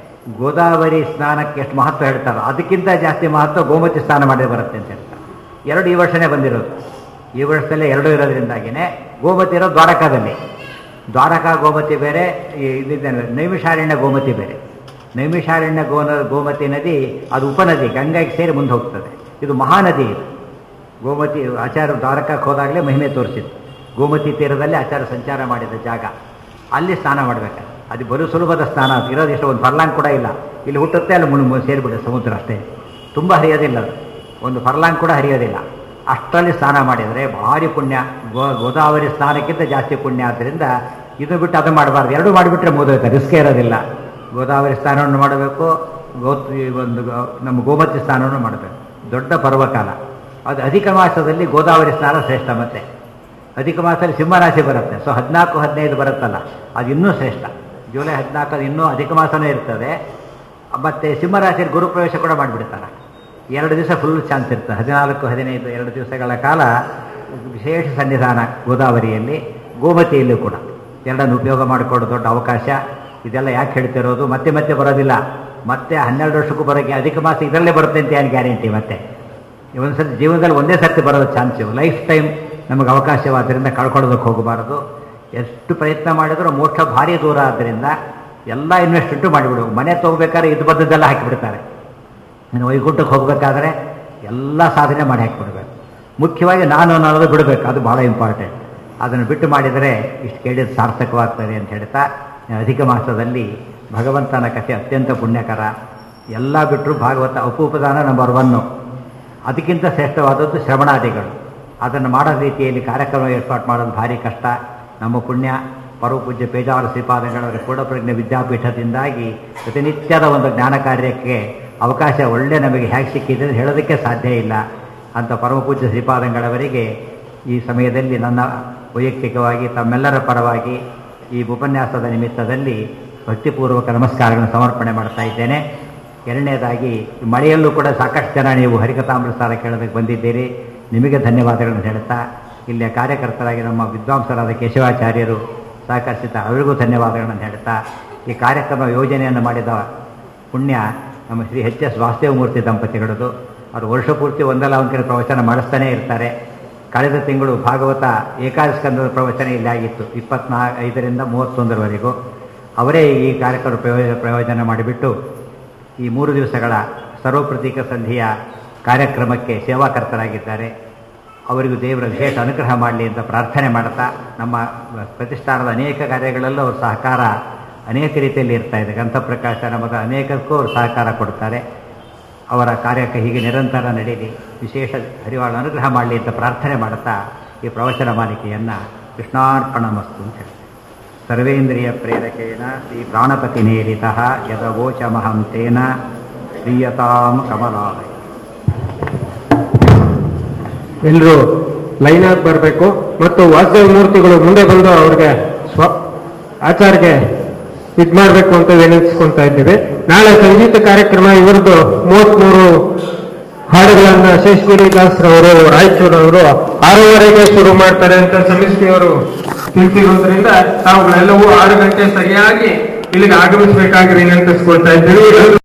ಗೋದಾವರಿ ಸ್ನಾನಕ್ಕೆ ಎಷ್ಟು ಮಹತ್ವ ಹೇಳ್ತಾರೆ ಅದಕ್ಕಿಂತ ಜಾಸ್ತಿ ಮಹತ್ವ ಗೋಮತಿ ಸ್ನಾನ ಮಾಡಿ ಬರುತ್ತೆ ಅಂತ ಹೇಳ್ತಾರೆ ಎರಡು ಈ ವರ್ಷನೇ ಬಂದಿರೋದು ಈ ವರ್ಷದಲ್ಲೇ ಎರಡು ಇರೋದ್ರಿಂದಾಗಿನೇ ಗೋಮತಿ ಇರೋ ದ್ವಾರಕಾದಲ್ಲಿ ದ್ವಾರಕಾ ಗೋಮತಿ ಬೇರೆ ಈ ಇದಿದೆ ನೈಮಿಷಾರಣ್ಯ ಗೋಮತಿ ಬೇರೆ ನೈಮಿಷಾರಣ್ಯ ಗೋನ ಗೋಮತಿ ನದಿ ಅದು ಉಪನದಿ ಗಂಗೆಗೆ ಸೇರಿ ಮುಂದೆ ಹೋಗ್ತದೆ ಇದು ಮಹಾನದಿ ಇದು ಗೋಮತಿ ಆಚಾರ್ಯ ದ್ವಾರಕಕ್ಕೆ ಹೋದಾಗಲೇ ಮಹಿಮೆ ತೋರಿಸಿದ್ದು ಗೋಮತಿ ತೀರದಲ್ಲಿ ಆಚಾರ್ಯ ಸಂಚಾರ ಮಾಡಿದ ಜಾಗ ಅಲ್ಲಿ ಸ್ನಾನ ಮಾಡಬೇಕು ಅದು ಬಲು ಸುಲಭದ ಸ್ನಾನ ಅದು ಇರೋದು ಎಷ್ಟು ಒಂದು ಫರ್ಲಾಂಗ್ ಕೂಡ ಇಲ್ಲ ಇಲ್ಲಿ ಹುಟ್ಟುತ್ತೆ ಅಲ್ಲಿ ಮುಳು ಸೇರಿಬಿಡುತ್ತೆ ಸಮುದ್ರ ಅಷ್ಟೇ ತುಂಬ ಹರಿಯೋದಿಲ್ಲ ಅದು ಒಂದು ಫರ್ಲಾಂಗ್ ಕೂಡ ಹರಿಯೋದಿಲ್ಲ ಅಷ್ಟರಲ್ಲಿ ಸ್ನಾನ ಮಾಡಿದರೆ ಭಾರಿ ಪುಣ್ಯ ಗೋ ಗೋದಾವರಿ ಸ್ನಾನಕ್ಕಿಂತ ಜಾಸ್ತಿ ಪುಣ್ಯ ಆದ್ದರಿಂದ ಇದು ಬಿಟ್ಟು ಅದು ಮಾಡಬಾರ್ದು ಎರಡು ಮಾಡಿಬಿಟ್ರೆ ಮುಗಿದೋಯ್ತು ರಿಸ್ಕೇ ಇರೋದಿಲ್ಲ ಗೋದಾವರಿ ಸ್ನಾನವನ್ನು ಮಾಡಬೇಕು ಗೋ ಈ ಒಂದು ಗೋ- ನಮ್ಮ ಗೋಮತಿ ಸ್ನಾನವನ್ನು ಮಾಡಬೇಕು ದೊಡ್ಡ ಪರ್ವಕಾಲ ಅದು ಅಧಿಕ ಮಾಸದಲ್ಲಿ ಗೋದಾವರಿ ಸ್ನಾನ ಶ್ರೇಷ್ಠ ಮತ್ತೆ ಅಧಿಕ ಮಾಸದಲ್ಲಿ ಸಿಂಹರಾಶಿ ಬರುತ್ತೆ ಸೊ ಹದಿನಾಲ್ಕು ಹದಿನೈದು ಬರುತ್ತಲ್ಲ ಅದು ಇನ್ನೂ ಶ್ರೇಷ್ಠ ಜುಲೈ ಹದಿನಾಲ್ಕು ಇನ್ನೂ ಅಧಿಕ ಮಾಸನೇ ಇರ್ತದೆ ಮತ್ತು ಸಿಂಹರಾಶಿಯಲ್ಲಿ ಗುರುಪ್ರವೇಶ ಕೂಡ ಮಾಡಿಬಿಡ್ತಾರೆ ಎರಡು ದಿವಸ ಫುಲ್ ಚಾನ್ಸ್ ಇರ್ತದೆ ಹದಿನಾಲ್ಕು ಹದಿನೈದು ಎರಡು ದಿವಸಗಳ ಕಾಲ ವಿಶೇಷ ಸನ್ನಿಧಾನ ಗೋದಾವರಿಯಲ್ಲಿ ಗೋಮತಿಯಲ್ಲೂ ಕೂಡ ಎರಡನ್ನು ಉಪಯೋಗ ಮಾಡಿಕೊಳ್ಳೋ ದೊಡ್ಡ ಅವಕಾಶ ಇದೆಲ್ಲ ಯಾಕೆ ಹೇಳ್ತಿರೋದು ಮತ್ತೆ ಮತ್ತೆ ಬರೋದಿಲ್ಲ ಮತ್ತೆ ಹನ್ನೆರಡು ವರ್ಷಕ್ಕೂ ಬರೋಕ್ಕೆ ಅಧಿಕ ಮಾಸ ಇದರಲ್ಲೇ ಬರುತ್ತೆ ಅಂತ ಏನು ಗ್ಯಾರಂಟಿ ಮತ್ತೆ ಒಂದ್ಸತಿ ಜೀವನದಲ್ಲಿ ಒಂದೇ ಸರ್ತಿ ಬರೋದು ಚಾನ್ಸ್ ಲೈಫ್ ಟೈಮ್ ನಮಗೆ ಅವಕಾಶವಾದ್ದರಿಂದ ಕಳ್ಕೊಳ್ಳೋದಕ್ಕೆ ಹೋಗಬಾರದು ಎಷ್ಟು ಪ್ರಯತ್ನ ಮಾಡಿದರೂ ಮೋಕ್ಷ ಭಾರಿ ದೂರ ಆದ್ದರಿಂದ ಎಲ್ಲ ಇನ್ವೆಸ್ಟ್ಮೆಂಟು ಮಾಡಿಬಿಡು ಮನೆ ತೊಗೋಬೇಕಾದ್ರೆ ಇದು ಬದ್ದದ್ದೆಲ್ಲ ಹಾಕಿಬಿಡ್ತಾರೆ ಇನ್ನು ವೈಕುಂಠಕ್ಕೆ ಹೋಗಬೇಕಾದ್ರೆ ಎಲ್ಲ ಸಾಧನೆ ಮಾಡಿ ಹಾಕಿಬಿಡ್ಬೇಕು ಮುಖ್ಯವಾಗಿ ನಾನು ಅನ್ನೋದು ಬಿಡಬೇಕು ಅದು ಭಾಳ ಇಂಪಾರ್ಟೆಂಟ್ ಅದನ್ನು ಬಿಟ್ಟು ಮಾಡಿದರೆ ಇಷ್ಟು ಕೇಳಿದ ಸಾರ್ಥಕವಾಗ್ತದೆ ಅಂತ ಹೇಳ್ತಾ ಅಧಿಕ ಮಾಸದಲ್ಲಿ ಭಗವಂತನ ಕಥೆ ಅತ್ಯಂತ ಪುಣ್ಯಕರ ಎಲ್ಲ ಬಿಟ್ಟರು ಭಾಗವತ ಅಪೂಪದಾನ ನಂಬರ್ ಒನ್ನು ಅದಕ್ಕಿಂತ ಶ್ರೇಷ್ಠವಾದದ್ದು ಶ್ರವಣಾದಿಗಳು ಅದನ್ನು ಮಾಡೋ ರೀತಿಯಲ್ಲಿ ಕಾರ್ಯಕ್ರಮ ಏರ್ಪಾಡು ಮಾಡೋದು ಭಾರಿ ಕಷ್ಟ ನಮ್ಮ ಪುಣ್ಯ ಪರಮಪೂಜ್ಯ ಪೇಜಾವರ ಶ್ರೀಪಾದಗಳವರ ಕೂಡಪ್ರಜ್ಞೆ ವಿದ್ಯಾಪೀಠದಿಂದಾಗಿ ಪ್ರತಿನಿತ್ಯದ ಒಂದು ಜ್ಞಾನ ಕಾರ್ಯಕ್ಕೆ ಅವಕಾಶ ಒಳ್ಳೆ ನಮಗೆ ಹೇಗೆ ಸಿಕ್ಕಿದೆ ಅಂತ ಹೇಳೋದಕ್ಕೆ ಸಾಧ್ಯ ಇಲ್ಲ ಅಂತ ಪರಮಪೂಜ್ಯ ಶ್ರೀಪಾದಂಗಳವರಿಗೆ ಈ ಸಮಯದಲ್ಲಿ ನನ್ನ ವೈಯಕ್ತಿಕವಾಗಿ ತಮ್ಮೆಲ್ಲರ ಪರವಾಗಿ ಈ ಉಪನ್ಯಾಸದ ನಿಮಿತ್ತದಲ್ಲಿ ಭಕ್ತಿಪೂರ್ವಕ ನಮಸ್ಕಾರಗಳನ್ನು ಸಮರ್ಪಣೆ ಮಾಡ್ತಾ ಇದ್ದೇನೆ ಎರಡನೇದಾಗಿ ಈ ಮಳೆಯಲ್ಲೂ ಕೂಡ ಸಾಕಷ್ಟು ಜನ ನೀವು ಹರಿಕಥಾಮೃತಾರ ಕೇಳೋದಕ್ಕೆ ಬಂದಿದ್ದೀರಿ ನಿಮಗೆ ಧನ್ಯವಾದಗಳನ್ನು ಹೇಳ್ತಾ ಇಲ್ಲಿಯ ಕಾರ್ಯಕರ್ತರಾಗಿ ನಮ್ಮ ವಿದ್ವಾಂಸರಾದ ಕೇಶವಾಚಾರ್ಯರು ಸಹಕರಿಸಿದ ಅವರಿಗೂ ಧನ್ಯವಾದಗಳನ್ನು ಹೇಳ್ತಾ ಈ ಕಾರ್ಯಕ್ರಮ ಯೋಜನೆಯನ್ನು ಮಾಡಿದ ಪುಣ್ಯ ನಮ್ಮ ಶ್ರೀ ಎಚ್ ಎಸ್ ವಾಸುದೇವಮೂರ್ತಿ ದಂಪತಿಗಳದು ಅವರು ವರ್ಷ ಪೂರ್ತಿ ಒಂದಲ್ಲ ಒಂದು ಕಡೆ ಪ್ರವಚನ ಮಾಡಿಸ್ತಾನೇ ಇರ್ತಾರೆ ಕಳೆದ ತಿಂಗಳು ಭಾಗವತ ಏಕಾದಶಕಂದದ ಪ್ರವಚನ ಇಲ್ಲಿ ಆಗಿತ್ತು ಇಪ್ಪತ್ನಾ ಐದರಿಂದ ಮೂವತ್ತೊಂದರವರೆಗೂ ಅವರೇ ಈ ಕಾರ್ಯಕ್ರಮ ಪ್ರಯೋಜನ ಪ್ರಯೋಜನ ಮಾಡಿಬಿಟ್ಟು ಈ ಮೂರು ದಿವಸಗಳ ಸರ್ವಪ್ರತೀಕ ಸಂಧಿಯ ಕಾರ್ಯಕ್ರಮಕ್ಕೆ ಸೇವಾಕರ್ತರಾಗಿದ್ದಾರೆ ಅವರಿಗೂ ದೇವರ ವಿಶೇಷ ಅನುಗ್ರಹ ಮಾಡಲಿ ಅಂತ ಪ್ರಾರ್ಥನೆ ಮಾಡ್ತಾ ನಮ್ಮ ಪ್ರತಿಷ್ಠಾನದ ಅನೇಕ ಕಾರ್ಯಗಳಲ್ಲೂ ಅವ್ರ ಸಹಕಾರ ಅನೇಕ ರೀತಿಯಲ್ಲಿ ಇರ್ತಾ ಇದೆ ಗ್ರಂಥಪ್ರಕಾಶ ನಮಗ ಅನೇಕಕ್ಕೂ ಅವರು ಸಹಕಾರ ಕೊಡ್ತಾರೆ ಅವರ ಕಾರ್ಯಕ್ಕೆ ಹೀಗೆ ನಿರಂತರ ನಡೀಲಿ ವಿಶೇಷ ಹರಿವಾಳ ಅನುಗ್ರಹ ಮಾಡಲಿ ಅಂತ ಪ್ರಾರ್ಥನೆ ಮಾಡುತ್ತಾ ಈ ಪ್ರವಚನ ಮಾಲಿಕೆಯನ್ನು ಕೃಷ್ಣಾರ್ಪಣಮಸ್ತು ಅಂತ ಹೇಳಿ ಸರ್ವೇಂದ್ರಿಯ ಪ್ರೇರಕೇನ ಶ್ರೀ ಪ್ರಾಣಪತಿ ನೇರಿತ ಯದವೋಚಮಹಂ ತೇನ ಶ್ರೀಯತಾಂ ಕಮಲಾಲಯ ಎಲ್ಲರೂ ಲೈನ್ ಆಗಿ ಬರಬೇಕು ಮತ್ತು ವಾಸುದೇವ ಮೂರ್ತಿಗಳು ಮುಂದೆ ಬಂದು ಅವ್ರಿಗೆ ಸ್ವ ಆಚಾರ್ಗೆ ಇದ್ ಮಾಡಬೇಕು ಅಂತ ವಿನಂತಿಸ್ಕೊಂತ ಇದ್ದೀವಿ ನಾಳೆ ಸಂಗೀತ ಕಾರ್ಯಕ್ರಮ ಇವರದ್ದು ಮೂವತ್ಮೂರು ಹಾಡುಗಳನ್ನ ಶೇಷಗಿರಿ ದಾಸರವರು ರಾಯಚೂರವರು ಆರೂವರೆಗೆ ಶುರು ಮಾಡ್ತಾರೆ ಅಂತ ಸಮಿತಿಯವರು ತಿಳಿಸಿರೋದ್ರಿಂದ ತಾವುಗಳೆಲ್ಲವೂ ಆರು ಗಂಟೆ ಸರಿಯಾಗಿ ಇಲ್ಲಿಗೆ ಆಗಮಿಸಬೇಕಾಗಿ ವಿನಂತಿಸ್ಕೊಳ್ತಾ ಇದ್ದೀವಿ